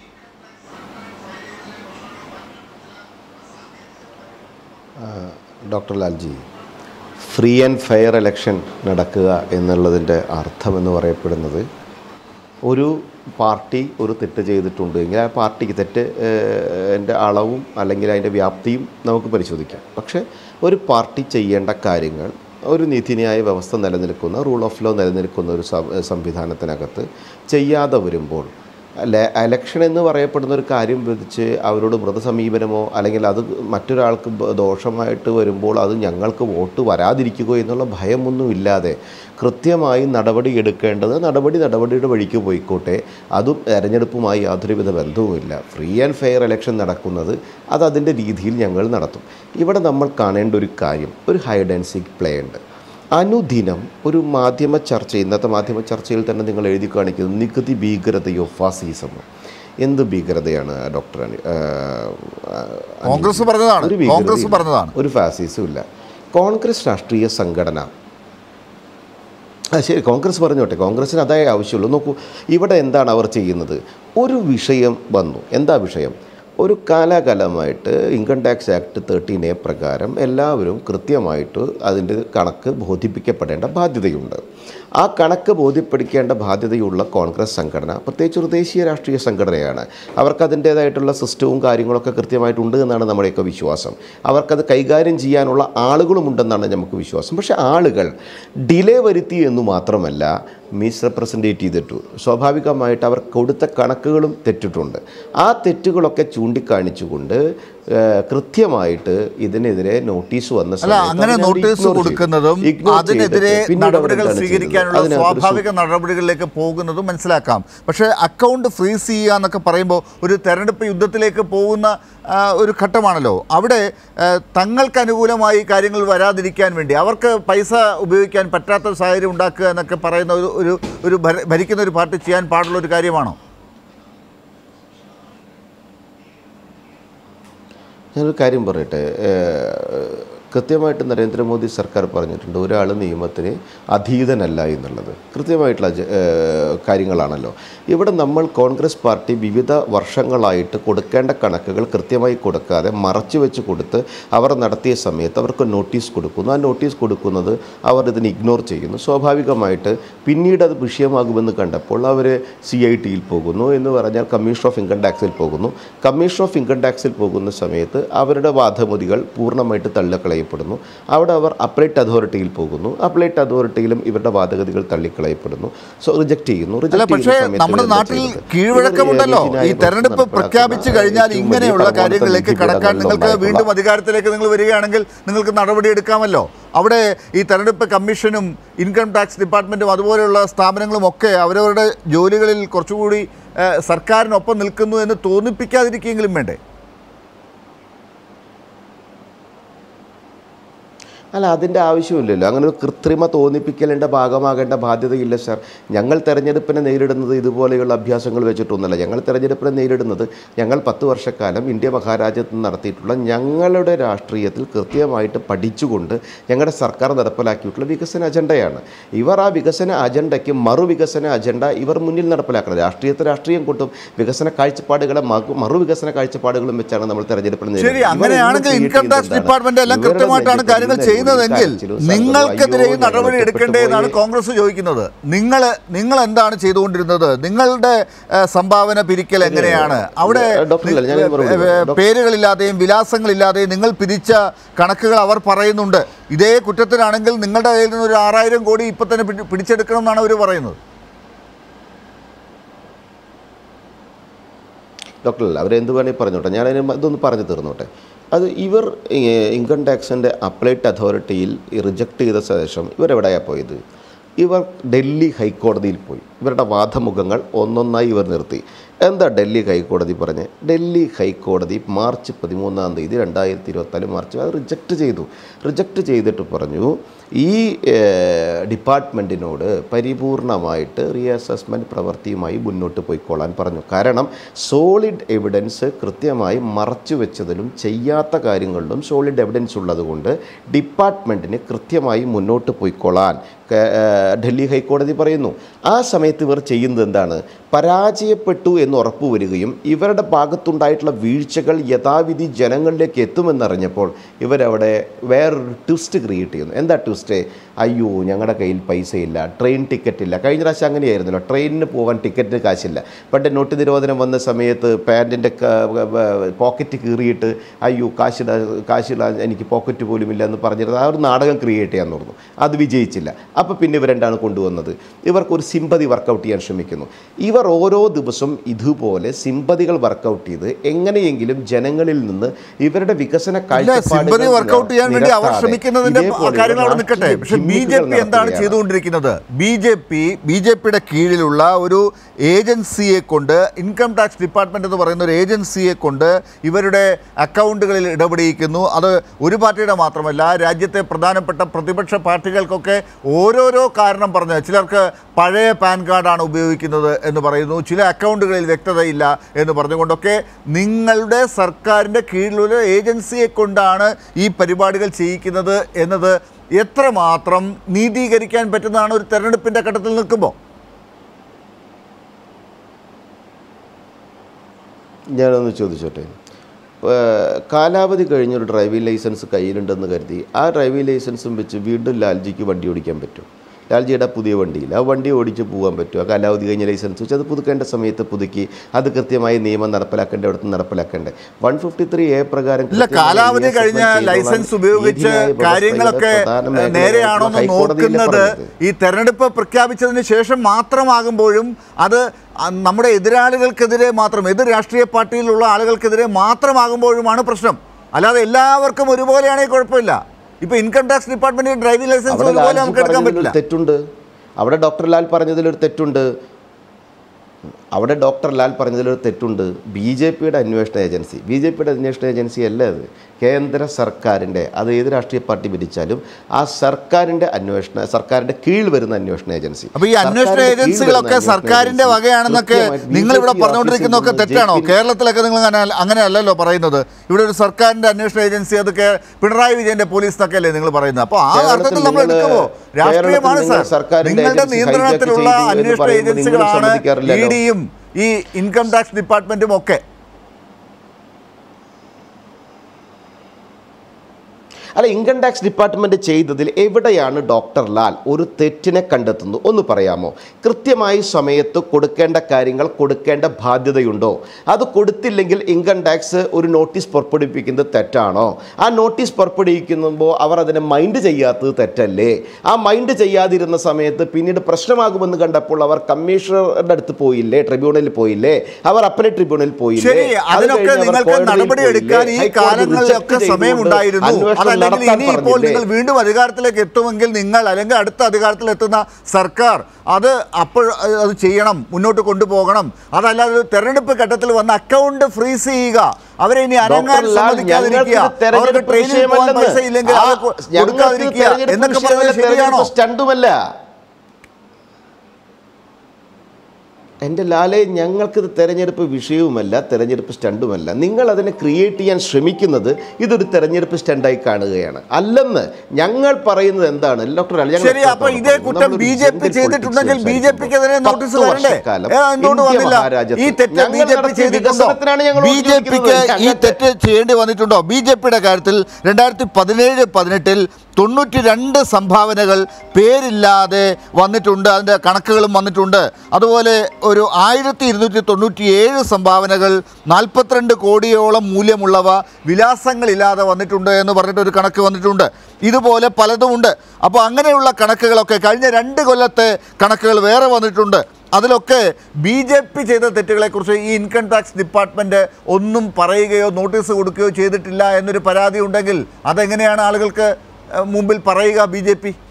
Speaker 4: doctor Lalji free and fair election നടക്കുക എന്നുള്ളതിൻ്റെ അർത്ഥമെന്ന് പറയപ്പെടുന്നത് ഒരു പാർട്ടി ഒരു തെറ്റ് ചെയ്തിട്ടുണ്ട് എങ്കിൽ ആ പാർട്ടിക്ക് തെറ്റ് എൻ്റെ അളവും അല്ലെങ്കിൽ അതിൻ്റെ വ്യാപ്തിയും നമുക്ക് പരിശോധിക്കാം പക്ഷേ ഒരു പാർട്ടി ചെയ്യേണ്ട കാര്യങ്ങൾ ഒരു നീതിന്യായ വ്യവസ്ഥ നിലനിൽക്കുന്ന റൂൾ ഓഫ് ലോ നിലനിൽക്കുന്ന ഒരു സം- സംവിധാനത്തിനകത്ത് ചെയ്യാതെ വരുമ്പോൾ അല്ലെ എലക്ഷൻ എന്ന് പറയപ്പെടുന്ന ഒരു കാര്യം വിധിച്ച് അവരോട് മൃതസമീപനമോ അല്ലെങ്കിൽ അത് മറ്റൊരാൾക്ക് ബ- ദോഷമായിട്ട് വരുമ്പോൾ അത് ഞങ്ങൾക്ക് വോട്ട് വരാതിരിക്കുകയോ എന്നുള്ള ഭയമൊന്നുമില്ലാതെ കൃത്യമായി നടപടി എടുക്കേണ്ടത് നടപടി നടപടിയുടെ വഴിക്ക് പോയിക്കോട്ടെ അതും തെരഞ്ഞെടുപ്പുമായി യാതൊരുവിധ ബന്ധവുമില്ല ഫ്രീ ആൻഡ് ഫെയർ ഇലക്ഷൻ നടക്കുന്നത് അത് അതിൻ്റെ രീതിയിൽ ഞങ്ങൾ നടത്തും ഇവിടെ നമ്മൾ കാണേണ്ട ഒരു കാര്യം ഒരു ഹൈഡ് ആൻഡ് സീക്ക് പ്ലേ ഉണ്ട് അനുദിനം ഒരു മാധ്യമ ചർച്ച ഇന്നത്തെ മാധ്യമ ചർച്ചയിൽ തന്നെ നിങ്ങൾ എഴുതി കാണിക്കുന്നത് നികുതി ഭീകരതയോ ഫാസിസമോ എന്ത് ഭീകരതയാണ് ഡോക്ടർ അനി- ആ, ആ, അനിൽ?
Speaker 1: കോൺഗ്രസ് പറഞ്ഞതാണ്.
Speaker 4: ഒരു ഭീകരതയും
Speaker 1: കോൺഗ്രസ്
Speaker 4: ഇല്ല.
Speaker 1: പറഞ്ഞതാണ്.
Speaker 4: ഒരു ഫാസിസും ഇല്ല കോൺഗ്രസ് രാഷ്ട്രീയ സംഘടന ആ ശരി കോൺഗ്രസ് പറഞ്ഞോട്ടെ കോൺഗ്രസ്സിന് അതേ ആവശ്യമുള്ളൂ നോക്കൂ ഇവിടെ എന്താണ് അവർ ചെയ്യുന്നത് ഒരു വിഷയം വന്നു എന്താ വിഷയം ഒരു കാലാകാലമായിട്ട് income tax act thirteen A പ്രകാരം എല്ലാവരും കൃത്യമായിട്ട് അതിൻ്റെ കണക്ക് ബോധിപ്പിക്കപ്പെടേണ്ട ബാധ്യതയുണ്ട് ആ കണക്ക് ബോധ്യപ്പെടുത്തേണ്ട ബാധ്യതയുള്ള കോൺഗ്രസ് സംഘടന പ്രത്യേകിച്ച് ഒരു ദേശീയ രാഷ്ട്രീയ സംഘടനയാണ് അവർക്ക് അതിൻ്റേതായിട്ടുള്ള സിസ്റ്റവും കാര്യങ്ങളൊക്കെ കൃത്യമായിട്ടുണ്ട് എന്നാണ് നമ്മുടെയൊക്കെ വിശ്വാസം അവർക്കത് കൈകാര്യം ചെയ്യാനുള്ള ആളുകളുമുണ്ടെന്നാണ് നമുക്ക് വിശ്വാസം പക്ഷേ ആളുകൾ ഡിലേ വരുത്തി എന്ന് മാത്രമല്ല മിസ്റെപ്രസെൻറ്റേറ്റ് ചെയ്തിട്ടു സ്വാഭാവികമായിട്ട് അവർ കൊടുത്ത കണക്കുകളും തെറ്റിട്ടുണ്ട് ആ തെറ്റുകളൊക്കെ ചൂണ്ടിക്കാണിച്ചുകൊണ്ട് ഏഹ്, കൃത്യമായിട്ട് ഇതിനെതിരെ നോട്ടീസ് വന്ന
Speaker 1: അല്ല
Speaker 4: സമയത്ത്
Speaker 1: അങ്ങനെ
Speaker 4: അതിനെ അവർ
Speaker 1: നോട്ടീസ്
Speaker 4: ignore ചെയ്തു.
Speaker 1: കൊടുക്കുന്നതും
Speaker 4: Ignore
Speaker 1: അതിനെതിരെ
Speaker 4: ചെയ്തിട്ട് പിന്നീട് അവർ
Speaker 1: നടപടികൾ
Speaker 4: എന്താണ് ചെയ്തത്?
Speaker 1: സ്വീകരിക്കാനുള്ള
Speaker 4: അതിനകത്തൊരു
Speaker 1: സ്വാഭാവിക നടപടികളിലേക്ക് പോകുന്നതും മനസ്സിലാക്കാം പക്ഷേ അക്കൗണ്ട് ഫ്രീസ് ചെയ്യുക എന്നൊക്കെ പറയുമ്പോൾ ഒരു തെരഞ്ഞെടുപ്പ് യുദ്ധത്തിലേക്ക് പോകുന്ന ആ, ഒരു ഘട്ടമാണല്ലോ അവിടെ ആ, തങ്ങൾക്ക് അനുകൂലമായി കാര്യങ്ങൾ വരാതിരിക്കാൻ വേണ്ടി അവർക്ക് പൈസ ഉപയോഗിക്കാൻ പറ്റാത്ത സാഹചര്യം ഉണ്ടാക്കുക എന്നൊക്കെ പറയുന്ന ഒരു ഒരു ഒരു ഭര- ഭരിക്കുന്ന ഒരു പാർട്ടി ചെയ്യാൻ പാടുള്ള ഒരു കാര്യമാണോ
Speaker 4: ഞാനൊരു കാര്യം പറയട്ടെ ഏഹ്, കൃത്യമായിട്ട് നരേന്ദ്രമോദി സർക്കാർ പറഞ്ഞിട്ടുണ്ട് ഒരാൾ നിയമത്തിന് അധീതനല്ല എന്നുള്ളത് കൃത്യമായിട്ടുള്ള ജ- ഏഹ്, കാര്യങ്ങളാണല്ലോ ഇവിടെ നമ്മൾ കോൺഗ്രസ് പാർട്ടി വിവിധ വർഷങ്ങളായിട്ട് കൊടുക്കേണ്ട കണക്കുകൾ കൃത്യമായി കൊടുക്കാതെ മറച്ചു വെച്ച് കൊടുത്ത് അവർ നടത്തിയ സമയത്ത് അവർക്ക് നോട്ടീസ് കൊടുക്കുന്നു ആ നോട്ടീസ് കൊടുക്കുന്നത് അവർ ഇതിന് ഇഗ്നോർ ചെയ്യുന്നു സ്വാഭാവികമായിട്ട് പിന്നീട് അത് വിഷയമാകുമെന്ന് കണ്ടപ്പോൾ അവർ സി ഐ ടിയിൽ പോകുന്നു എന്ന് പറഞ്ഞാൽ കമ്മീഷൻ ഓഫ് ഇൻകം ടാക്സിൽ പോകുന്നു കമ്മീഷൻ ഓഫ് ഇൻകം ടാക്സിൽ പോകുന്ന സമയത്ത് അവരുടെ വാദമുതികൾ പൂർണ്ണമായിട്ട് തള്ളിക്കളയപ്പെടുന്നു അവിടെ അവർ അപ്ലേറ്റ് അതോറിറ്റിയിൽ പോകുന്നു അപ്ലേറ്റ് അതോറിറ്റിയിലും ഇവരുടെ വാദഗതികൾ തള്ളിക്കളയപ്പെടുന്നു സോ റിജക്റ്റ് ചെയ്യുന്നു
Speaker 1: അല്ല
Speaker 4: റിജക്റ്റ്
Speaker 1: പക്ഷേ നമ്മുടെ നാട്ടിൽ കീഴ്വഴക്കമുണ്ടല്ലോ ഈ തെരഞ്ഞെടുപ്പ് പ്രഖ്യാപിച്ചു കഴിഞ്ഞാൽ ഇങ്ങനെയുള്ള കാര്യങ്ങളിലേക്ക് കടക്കാൻ നിങ്ങൾക്ക് വീണ്ടും അധികാരത്തിലേക്ക് നിങ്ങൾ വരികയാണെങ്കിൽ നിങ്ങൾക്ക് നടപടി എടുക്കാമല്ലോ അവിടെ ഈ തെരഞ്ഞെടുപ്പ് കമ്മീഷനും ഇൻകം ടാക്സ് ഡിപ്പാർട്ട്മെൻറ്റും അതുപോലെയുള്ള സ്ഥാപനങ്ങളും ഒക്കെ അവരവരുടെ ജോലികളിൽ കുറച്ചുകൂടി ഏഹ്, സർക്കാരിനൊപ്പം നിൽക്കുന്നു എന്ന് തോന്നിപ്പിക്കാതിരിക്കെങ്കിലും വേണ്ടേ
Speaker 4: അല്ല അതിൻ്റെ ആവശ്യമില്ലല്ലോ അങ്ങനെ ഒരു കൃത്രിമ തോന്നിപ്പിക്കലിൻ്റെ ഭാഗമാകേണ്ട ബാധ്യതയില്ല സാർ ഞങ്ങൾ തെരഞ്ഞെടുപ്പിനെ നേരിടുന്നത് ഇതുപോലെയുള്ള അഭ്യാസങ്ങൾ വെച്ചിട്ടൊന്നുമല്ല ഞങ്ങൾ തെരഞ്ഞെടുപ്പിനെ നേരിടുന്നത് ഞങ്ങൾ പത്ത് വർഷക്കാലം ഇന്ത്യ മഹാരാജ്യത്ത് നടത്തിയിട്ടുള്ള ഞങ്ങളുടെ രാഷ്ട്രീയത്തിൽ കൃത്യമായിട്ട് പഠിച്ചുകൊണ്ട് ഞങ്ങളുടെ സർക്കാർ നടപ്പിലാക്കിയിട്ടുള്ള വികസന അജണ്ടയാണ് ഇവർ ആ വികസന അജണ്ടയ്ക്ക് മറുവികസന അജണ്ട ഇവർ മുന്നിൽ നടപ്പിലാക്കണം രാഷ്ട്രീയത്തെ രാഷ്ട്രീയം കൊണ്ടും വികസന കാഴ്ചപ്പാടുകളെ മറു- മറുവികസന കാഴ്ചപ്പാടുകളും വെച്ചാണ് നമ്മൾ തെരഞ്ഞെടുപ്പിനെ
Speaker 1: ശരി
Speaker 4: നേരിടുന്നത്. ഇവർ
Speaker 1: അങ്ങനെയാണെങ്കിൽ
Speaker 4: ഇന്ന്
Speaker 1: ഇൻകം ടാക്സ്
Speaker 4: ചെയ്യുന്നത്
Speaker 1: ഡിപ്പാർട്ട്മെന്റ് എല്ലാം
Speaker 4: ഇവരുടെ
Speaker 1: കൃത്യമായിട്ടാണ്
Speaker 4: നെഞ്ചത്ത്
Speaker 1: കാര്യങ്ങൾ
Speaker 4: ഇരുന്ന്
Speaker 1: ചെയ്യുന്നതെങ്കിൽ
Speaker 4: കരച്ചിലും
Speaker 1: നിങ്ങൾക്കെതിരെയും
Speaker 4: സങ്കടവും
Speaker 1: നടപടി
Speaker 4: അയ്യോ,
Speaker 1: എടുക്കണ്ടേ എന്നാണ്
Speaker 4: ഞങ്ങൾ
Speaker 1: കോൺഗ്രസ് ചോദിക്കുന്നത് നിങ്ങൾ നിങ്ങൾ എന്താണ് ചെയ്തുകൊണ്ടിരുന്നത് നിങ്ങളുടെ ഏഹ്, സംഭാവന പിരിക്കൽ എങ്ങനെയാണ് അവിടെ
Speaker 4: ഡോക്ടർ ഇല്ല, ഞാൻ ഒരു മറുപടി പറയാം. ഡോക്ടർ-
Speaker 1: പേരുകളില്ലാതെയും വിലാസങ്ങളില്ലാതെയും നിങ്ങൾ പിരിച്ച കണക്കുകൾ അവർ പറയുന്നുണ്ട് ഇതേ കുറ്റത്തിനാണെങ്കിൽ നിങ്ങളുടെ കയ്യിൽ നിന്ന് ഒരു ആറായിരം കോടി ഇപ്പൊ തന്നെ പിടി- പിടിച്ചെടുക്കണം എന്നാണ് അവർ പറയുന്നത്
Speaker 4: ഡോക്ടർ അല്ല അവരെന്ത് വേണമെങ്കിൽ പറഞ്ഞോട്ടെ ഞാൻ അതിന് ഇതൊന്ന് പറഞ്ഞു തീർന്നോട്ടെ അത് ഇവർ ഇൻകം ടാക്സിൻ്റെ അപ്ലൈറ്റ് അതോറിറ്റിയിൽ റിജക്റ്റ് ചെയ്ത ശേഷം ഇവരെവിടെയാണ് പോയത് ഇവർ ഡൽഹി ഹൈക്കോടതിയിൽ പോയി ഇവരുടെ വാദമുഖങ്ങൾ ഒന്നൊന്നായി ഇവർ നിർത്തി എന്താ ഡൽഹി ഹൈക്കോടതി പറഞ്ഞ് ഡൽഹി ഹൈക്കോടതി മാർച്ച് പതിമൂന്നാം തീയതി രണ്ടായിരത്തി ഇരുപത്തിനാല് മാർച്ച് അത് റിജക്റ്റ് ചെയ്തു റിജക്റ്റ് ചെയ്തിട്ട് പറഞ്ഞു ഈ ഏഹ്, ഡിപ്പാർട്ട്മെൻറ്റിനോട് പരിപൂർണമായിട്ട് റീഅസസ്മെൻറ്റ് പ്രവൃത്തിയുമായി മുന്നോട്ട് പോയിക്കൊള്ളാൻ പറഞ്ഞു കാരണം സോളിഡ് എവിഡൻസ് കൃത്യമായി മറച്ചു വെച്ചതിലും ചെയ്യാത്ത കാര്യങ്ങളിലും സോളിഡ് എവിഡൻസ് ഉള്ളതുകൊണ്ട് ഡിപ്പാർട്ട്മെൻറ്റിന് കൃത്യമായി മുന്നോട്ട് പോയിക്കൊള്ളാൻ ക- ഏഹ്, ഡൽഹി ഹൈക്കോടതി പറയുന്നു ആ സമയത്ത് സമയത്ത് ഇവർ ചെയ്യുന്നത് എന്താണ് പരാജയപ്പെട്ടു എന്ന് ഉറപ്പുവരികയും ഇവരുടെ ഭാഗത്തുണ്ടായിട്ടുള്ള വീഴ്ചകൾ യഥാവിധി ജനങ്ങളിലേക്ക് എത്തുമെന്നറിഞ്ഞപ്പോൾ ഇവരവിടെ വേറൊരു ട്വിസ്റ്റ് ക്രിയേറ്റ് ചെയ്യുന്നു എന്താ ട്വിസ്റ്റ് അയ്യോ ഞങ്ങളുടെ കയ്യിൽ പൈസയില്ല ട്രെയിൻ ടിക്കറ്റ് ഇല്ല കഴിഞ്ഞ പ്രാവശ്യം അങ്ങനെയായിരുന്നല്ലോ ട്രെയിനിന് പോകാൻ ടിക്കറ്റിന് കാശില്ല പണ്ട് നോട്ട് നിരോധനം വന്ന സമയത്ത് പാൻറ്റിൻ്റെ പോക്കറ്റ് കീറിയിട്ട് അയ്യോ കാശിട കാശിടാൻ എനിക്ക് പോക്കറ്റ് പോലും ഇല്ല എന്ന് പറഞ്ഞിരുന്നത് ആ ഒരു നാടകം ക്രിയേറ്റ് ചെയ്യാൻ തുടങ്ങുന്നു അത് വിജയിച്ചില്ല അപ്പോൾ പിന്നെ ഇവരെന്താണ് കൊണ്ടുവന്നത് ഇവർക്ക് ഒരു സിമ്പതി വർക്കൗട്ട് ചെയ്യാൻ ശ്രമിക്കുന്നു ഇവർ ഓരോ ദിവസവും ഇതുപോലെ സിമ്പതികൾ വർക്കൗട്ട് ചെയ്ത് എങ്ങനെയെങ്കിലും ജനങ്ങളിൽ നിന്ന് ഇവരുടെ വികസന
Speaker 1: ഇല്ല
Speaker 4: കാഴ്ചപ്പാടുകൾ
Speaker 1: സിമ്പതി വർക്കൗട്ട് ചെയ്യാൻ വേണ്ടി അവർ
Speaker 4: നിരത്താതെ
Speaker 1: ശ്രമിക്കുന്നതിന്റെ
Speaker 4: ഇതേപോലെയുള്ള
Speaker 1: കാര്യങ്ങൾ അവിടെ നിൽക്കട്ടെ
Speaker 4: രാഷ്ട്രീയ
Speaker 1: പക്ഷെ ബി ജെ
Speaker 4: ഗിമ്മിക്കുകൾ
Speaker 1: പി എന്താണ്
Speaker 4: നടത്തുകയാണ്.
Speaker 1: ചെയ്തുകൊണ്ടിരിക്കുന്നത് B J P B J പിയുടെ കീഴിലുള്ള ഒരു ഏജൻസിയെ കൊണ്ട് ഇൻകം ടാക്സ് ഡിപ്പാർട്ട്മെന്റ് എന്ന് പറയുന്ന ഒരു ഏജൻസിയെ കൊണ്ട് ഇവരുടെ അക്കൗണ്ടുകളിൽ ഇടപെടിയിക്കുന്നു അത് ഒരു പാർട്ടിയുടെ മാത്രമല്ല രാജ്യത്തെ പ്രധാനപ്പെട്ട പ്രതിപക്ഷ പാർട്ടികൾക്കൊക്കെ ഓരോരോ കാരണം പറഞ്ഞ് ചിലർക്ക് പഴയ പാൻ കാർഡാണ് ഉപയോഗിക്കുന്നത് എന്ന് പറയുന്നു ചില അക്കൗണ്ടുകളിൽ വ്യക്തതയില്ല എന്ന് പറഞ്ഞുകൊണ്ടൊക്കെ നിങ്ങളുടെ സർക്കാരിൻ്റെ കീഴിലുള്ള ഏജൻസിയെ കൊണ്ടാണ് ഈ പരിപാടികൾ ചെയ്യിക്കുന്നത് എന്നത് എത്രമാത്രം നീതീകരിക്കാൻ പറ്റുന്നതാണ് ഒരു തെരഞ്ഞെടുപ്പിൻ്റെ ഘട്ടത്തിൽ നിൽക്കുമ്പോൾ
Speaker 4: ഞാനൊന്ന് ചോദിച്ചോട്ടെ ഏഹ് കാലാവധി കഴിഞ്ഞൊരു ഡ്രൈവിംഗ് ലൈസൻസ് കയ്യിലുണ്ടെന്ന് കരുതി ആ ഡ്രൈവിംഗ് ലൈസൻസും വെച്ച് വീണ്ടും ലാൽജിക്ക് വണ്ടി ഓടിക്കാൻ പറ്റും ലാൽജിയുടെ പുതിയ വണ്ടിയിൽ ആ വണ്ടി ഓടിച്ച് പോകാൻ പറ്റും ആ കാലാവധി കഴിഞ്ഞ ലൈസൻസ് വെച്ച് അത് പുതുക്കേണ്ട സമയത്ത് പുതുക്കി അത് കൃത്യമായി നിയമം നടപ്പിലാക്കേണ്ട അവിടുത്തെ നടപ്പിലാക്കേണ്ടേ വൺ ഫിഫ്റ്റി ത്രീ എ പ്രകാരം
Speaker 1: ഇല്ല
Speaker 4: കൃത്യമായി
Speaker 1: കാലാവധി
Speaker 4: നിയമം
Speaker 1: കഴിഞ്ഞ
Speaker 4: ചെയ്യുവാൻ
Speaker 1: ലൈസൻസ് ഉപയോഗിച്ച്
Speaker 4: നീതിന്യായ വ്യവസ്ഥയുടെ
Speaker 1: കാര്യങ്ങളൊക്കെ
Speaker 4: പ്രധാന മേഖലയായിട്ടുള്ള
Speaker 1: നേരെയാണോ എന്ന്
Speaker 4: ഹൈക്കോടതിയിലെ
Speaker 1: നോക്കുന്നത്
Speaker 4: പറഞ്ഞത്.
Speaker 1: ഈ തെരഞ്ഞെടുപ്പ് പ്രഖ്യാപിച്ചതിന് ശേഷം മാത്രമാകുമ്പോഴും അത് അ- നമ്മുടെ എതിരാളികൾക്കെതിരെ മാത്രം എതിർ രാഷ്ട്രീയ പാർട്ടിയിലുള്ള ആളുകൾക്കെതിരെ മാത്രമാകുമ്പോഴുമാണ് പ്രശ്നം അല്ലാതെ എല്ലാവർക്കും ഒരുപോലെയാണെങ്കിൽ കുഴപ്പമില്ല ഇപ്പൊ income tax department driving licence
Speaker 4: അവിടെ
Speaker 1: ഒരുപോലെ
Speaker 4: ലാൽജി
Speaker 1: നമുക്ക് എടുക്കാൻ
Speaker 4: പറഞ്ഞതിലൊരു
Speaker 1: പറ്റില്ല
Speaker 4: തെറ്റുണ്ട് അവിടെ ഡോക്ടർ ലാൽ പറഞ്ഞതിലൊരു തെറ്റുണ്ട് അവിടെ ഡോക്ടർ ലാൽ പറഞ്ഞതിലൊരു തെറ്റുണ്ട് ബി ജെ പിയുടെ അന്വേഷണ ഏജൻസി ബി ജെ പിയുടെ അന്വേഷണ ഏജൻസി അല്ല അത് കേന്ദ്ര സർക്കാരിൻ്റെ അത് ഏത് രാഷ്ട്രീയ പാർട്ടി ഭരിച്ചാലും ആ സർക്കാരിൻ്റെ അന്വേഷണ സർക്കാരിൻ്റെ കീഴിൽ വരുന്ന അന്വേഷണ ഏജൻസി
Speaker 1: അപ്പൊ ഈ അന്വേഷണ
Speaker 4: സർക്കാരിന്റെ കീഴിൽ
Speaker 1: ഏജൻസികളൊക്കെ
Speaker 4: വരുന്ന
Speaker 1: സർക്കാരിന്റെ
Speaker 4: അന്വേഷണ
Speaker 1: വകയാണെന്നൊക്കെ
Speaker 4: കൃത്യമായിട്ട്
Speaker 1: നിങ്ങൾ ഇവിടെ
Speaker 4: BJP
Speaker 1: പറഞ്ഞുകൊണ്ടിരിക്കുന്നതൊക്കെ
Speaker 4: ഓഫീസിൽ നിന്ന്
Speaker 1: തെറ്റാണോ
Speaker 4: JP
Speaker 1: കേരളത്തിലൊക്കെ നിങ്ങൾ അങ്ങനെ അങ്ങനെ അല്ലല്ലോ പറയുന്നത് ഇവിടെ ഒരു സർക്കാരിന്റെ അന്വേഷണ ഏജൻസി അത് കേ- പിണറായി വിജയന്റെ പോലീസ് എന്നൊക്കെ അല്ലേ നിങ്ങൾ പറയുന്നത് അപ്പോൾ ആ
Speaker 4: കേരളത്തിൽ
Speaker 1: അർത്ഥത്തിൽ നമ്മൾ
Speaker 4: നിങ്ങൾ-
Speaker 1: എടുക്കുമോ രാഷ്ട്രീയമാണ്
Speaker 4: കേരളത്തിൽ
Speaker 1: സാർ
Speaker 4: നിങ്ങൾ സർക്കാരിന്റെ
Speaker 1: നിങ്ങളുടെ
Speaker 4: ഏജൻസി
Speaker 1: നിയന്ത്രണത്തിലുള്ള
Speaker 4: hijack ചെയ്തു എന്ന്
Speaker 1: അന്വേഷണ
Speaker 4: പറയുമ്പോൾ നിങ്ങൾ
Speaker 1: ഏജൻസികളാണ് ഇ
Speaker 4: സമ്മതിക്കാറില്ലല്ലോ.
Speaker 1: ഡിയും ഈ ഇൻകം ടാക്സ് ഡിപ്പാർട്ട്മെന്റും ഒക്കെ
Speaker 4: അല്ല ഇൻകം ടാക്സ് ഡിപ്പാർട്ട്മെന്റ് ചെയ്തതിൽ എവിടെയാണ് ഡോക്ടർ ലാൽ ഒരു തെറ്റിനെ കണ്ടെത്തുന്നത് ഒന്ന് പറയാമോ കൃത്യമായി സമയത്ത് കൊടുക്കേണ്ട കാര്യങ്ങൾ കൊടുക്കേണ്ട ബാധ്യതയുണ്ടോ അത് കൊടുത്തില്ലെങ്കിൽ ഇൻകം ടാക്സ് ഒരു നോട്ടീസ് പുറപ്പെടുവിപ്പിക്കുന്നത് തെറ്റാണോ ആ നോട്ടീസ് പുറപ്പെടുവിക്കുമ്പോൾ അവർ അതിനെ മൈൻഡ് ചെയ്യാത്തത് തെറ്റല്ലേ ആ മൈൻഡ് ചെയ്യാതിരുന്ന സമയത്ത് പിന്നീട് പ്രശ്നമാകുമെന്ന് കണ്ടപ്പോൾ അവർ കമ്മീഷണറുടെ അടുത്ത് പോയില്ലേ ട്രിബ്യൂണലിൽ പോയില്ലേ അവർ അപ്പലേറ്റ് ട്രിബ്യൂണലിൽ പോയില്ലേ
Speaker 1: ശരി
Speaker 4: അത്
Speaker 1: അതിനൊക്കെ
Speaker 4: കഴിഞ്ഞ് അവർ
Speaker 1: നിങ്ങൾക്ക്
Speaker 4: കോടതിയിൽ
Speaker 1: നടപടി
Speaker 4: പോയില്ലേ?
Speaker 1: എടുക്കാൻ ഈ
Speaker 4: ഹൈക്കോടതി
Speaker 1: കാലങ്ങളിലൊക്കെ
Speaker 4: reject
Speaker 1: സമയമുണ്ടായിരുന്നു
Speaker 4: ചെയ്തുകൊണ്ട് അന്വേഷണം
Speaker 1: അതല്ലെങ്കിൽ
Speaker 4: നടത്താൻ
Speaker 1: ഇനി ഇപ്പോൾ
Speaker 4: പറഞ്ഞില്ലേ?
Speaker 1: നിങ്ങൾ വീണ്ടും അധികാരത്തിലേക്ക് എത്തുമെങ്കിൽ നിങ്ങൾ അല്ലെങ്കിൽ അടുത്ത അധികാരത്തിൽ എത്തുന്ന സർക്കാർ അത് അപ്പോൾ അത് ചെയ്യണം മുന്നോട്ട് കൊണ്ടുപോകണം അതല്ലാതെ ഒരു തെരഞ്ഞെടുപ്പ് ഘട്ടത്തിൽ വന്ന് അക്കൗണ്ട് ഫ്രീസ് ചെയ്യുക അവരെ ഇനി അനങ്ങാൻ
Speaker 4: ഡോക്ടർ ലാൽ,
Speaker 1: സമ്മതിക്കാതിരിക്കുക
Speaker 4: ഞങ്ങൾക്ക് ഇത്
Speaker 1: അവർക്ക്
Speaker 4: തെരഞ്ഞെടുപ്പ്
Speaker 1: ട്രെയിനിൽ പോകാൻ
Speaker 4: വിഷയമല്ലെന്ന്.
Speaker 1: പൈസ ഇല്ലെങ്കിൽ
Speaker 4: ആ,
Speaker 1: അത് കൊ-
Speaker 4: ഞങ്ങൾക്ക് ഇത്
Speaker 1: കൊടുക്കാതിരിക്കുക
Speaker 4: തെരഞ്ഞെടുപ്പ്
Speaker 1: എന്നൊക്കെ
Speaker 4: വിഷയമല്ല,
Speaker 1: പറയുന്നത് ശരിയാണോ
Speaker 4: തെരഞ്ഞെടുപ്പ് സ്റ്റണ്ടുമല്ല എൻ്റെ ലാലെ ഞങ്ങൾക്കിത് തെരഞ്ഞെടുപ്പ് വിഷയവുമല്ല തെരഞ്ഞെടുപ്പ് സ്റ്റണ്ടുമല്ല നിങ്ങൾ അതിനെ ക്രിയേറ്റ് ചെയ്യാൻ ശ്രമിക്കുന്നത് ഇതൊരു തെരഞ്ഞെടുപ്പ് സ്റ്റണ്ടായി കാണുകയാണ് അല്ലെന്ന് ഞങ്ങൾ പറയുന്നത് എന്താണ് ഡോക്ടർ ലാൽ, ഞങ്ങൾ
Speaker 1: ശരി അപ്പൊ ഇതേ കുറ്റം
Speaker 4: നമ്മളൊരു
Speaker 1: ബി ജെ പി
Speaker 4: ജനറൽ
Speaker 1: ചെയ്തിട്ടുണ്ടെങ്കിൽ
Speaker 4: politics
Speaker 1: ബി ജെ പിക്കെതിരെ
Speaker 4: സംസാരിക്കുമ്പോൾ
Speaker 1: നോട്ടീസ്
Speaker 4: പത്ത്
Speaker 1: വരണ്ടേ
Speaker 4: വർഷക്കാലം
Speaker 1: ഏ, എന്തുകൊണ്ട്
Speaker 4: ഇന്ത്യ
Speaker 1: വന്നില്ല
Speaker 4: മഹാരാജ്യത്ത്
Speaker 1: ഈ തെറ്റ് ബി
Speaker 4: ഞങ്ങൾ
Speaker 1: ജെ പി
Speaker 4: നടത്തിയ
Speaker 1: ചെയ്തിട്ടുണ്ടോ
Speaker 4: വികസനത്തിനാണ് ഞങ്ങൾ
Speaker 1: ബി ജെ പിക്ക്
Speaker 4: വോട്ട്
Speaker 1: ഈ
Speaker 4: ചോദിക്കുന്നത്.
Speaker 1: തെറ്റ് ചെയ്യേണ്ടി വന്നിട്ടുണ്ടോ ബി ജെ പിയുടെ കാര്യത്തിൽ രണ്ടായിരത്തി പതിനേഴ് പതിനെട്ടിൽ തൊണ്ണൂറ്റി രണ്ട് സംഭാവനകൾ പേരില്ലാതെ വന്നിട്ടുണ്ട് അതിൻ്റെ കണക്കുകളും വന്നിട്ടുണ്ട് അതുപോലെ ഒരു ആയിരത്തി ഇരുന്നൂറ്റി തൊണ്ണൂറ്റി ഏഴ് സംഭാവനകൾ നാൽപ്പത്തിരണ്ട് കോടിയോളം മൂല്യമുള്ളവ വിലാസങ്ങളില്ലാതെ വന്നിട്ടുണ്ട് എന്ന് പറഞ്ഞിട്ട് ഒരു കണക്ക് വന്നിട്ടുണ്ട് ഇതുപോലെ പലതുമുണ്ട് അപ്പോൾ അങ്ങനെയുള്ള കണക്കുകളൊക്കെ കഴിഞ്ഞ രണ്ട് കൊല്ലത്തെ കണക്കുകൾ വേറെ വന്നിട്ടുണ്ട് അതിലൊക്കെ ബി ജെ പി ചെയ്ത തെറ്റുകളെക്കുറിച്ച് ഈ ഇൻകം ടാക്സ് ഡിപ്പാർട്ട്മെൻറ്റ് ഒന്നും പറയുകയോ നോട്ടീസ് കൊടുക്കുകയോ ചെയ്തിട്ടില്ല എന്നൊരു പരാതി ഉണ്ടെങ്കിൽ അതെങ്ങനെയാണ് ആളുകൾക്ക് ഏഹ്, മുമ്പിൽ പറയുക ബി ജെ പി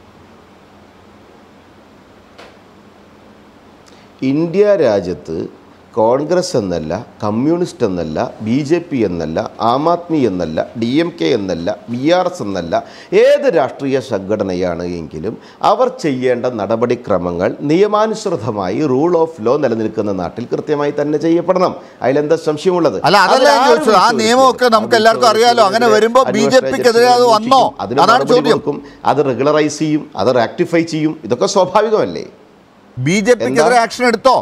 Speaker 4: ഇന്ത്യ രാജ്യത്ത് കോൺഗ്രസ് എന്നല്ല കമ്മ്യൂണിസ്റ്റ് എന്നല്ല ബി ജെ പി എന്നല്ല ആം ആദ്മി എന്നല്ല ഡി എം കെ എന്നല്ല ബി ആർ എസ് എന്നല്ല ഏത് രാഷ്ട്രീയ സംഘടനയാണ് എങ്കിലും അവർ ചെയ്യേണ്ട നടപടിക്രമങ്ങൾ നിയമാനുസൃതമായി റൂൾ ഓഫ് ലോ നിലനിൽക്കുന്ന നാട്ടിൽ കൃത്യമായി തന്നെ ചെയ്യപ്പെടണം അതിലെന്താ സംശയമുള്ളത്
Speaker 1: അല്ല, അതല്ല ഞാൻ
Speaker 4: അതിലാരും
Speaker 1: ചോദിച്ചത്. ആ
Speaker 4: ചോദിക്കില്ല.
Speaker 1: നിയമമൊക്കെ നമുക്ക് എല്ലാവർക്കും അറിയാലോ. അങ്ങനെ വരുമ്പോ
Speaker 4: അന്വേഷണ
Speaker 1: BJP ക്കെതിരെ അത്
Speaker 4: ഏജൻസികൾ
Speaker 1: വന്നോ?
Speaker 4: അന്വേഷിക്കും. അതിന്
Speaker 1: അതാണ്
Speaker 4: നടപടി
Speaker 1: ചോദ്യം.
Speaker 4: കൊടുക്കും. അത് റെഗുലറൈസ് ചെയ്യും അത് റാക്ടിഫൈ ചെയ്യും ഇതൊക്കെ സ്വാഭാവികമല്ലേ
Speaker 1: ബി ജെ പിക്കെതിരെ ആക്ഷൻ എടുത്തോ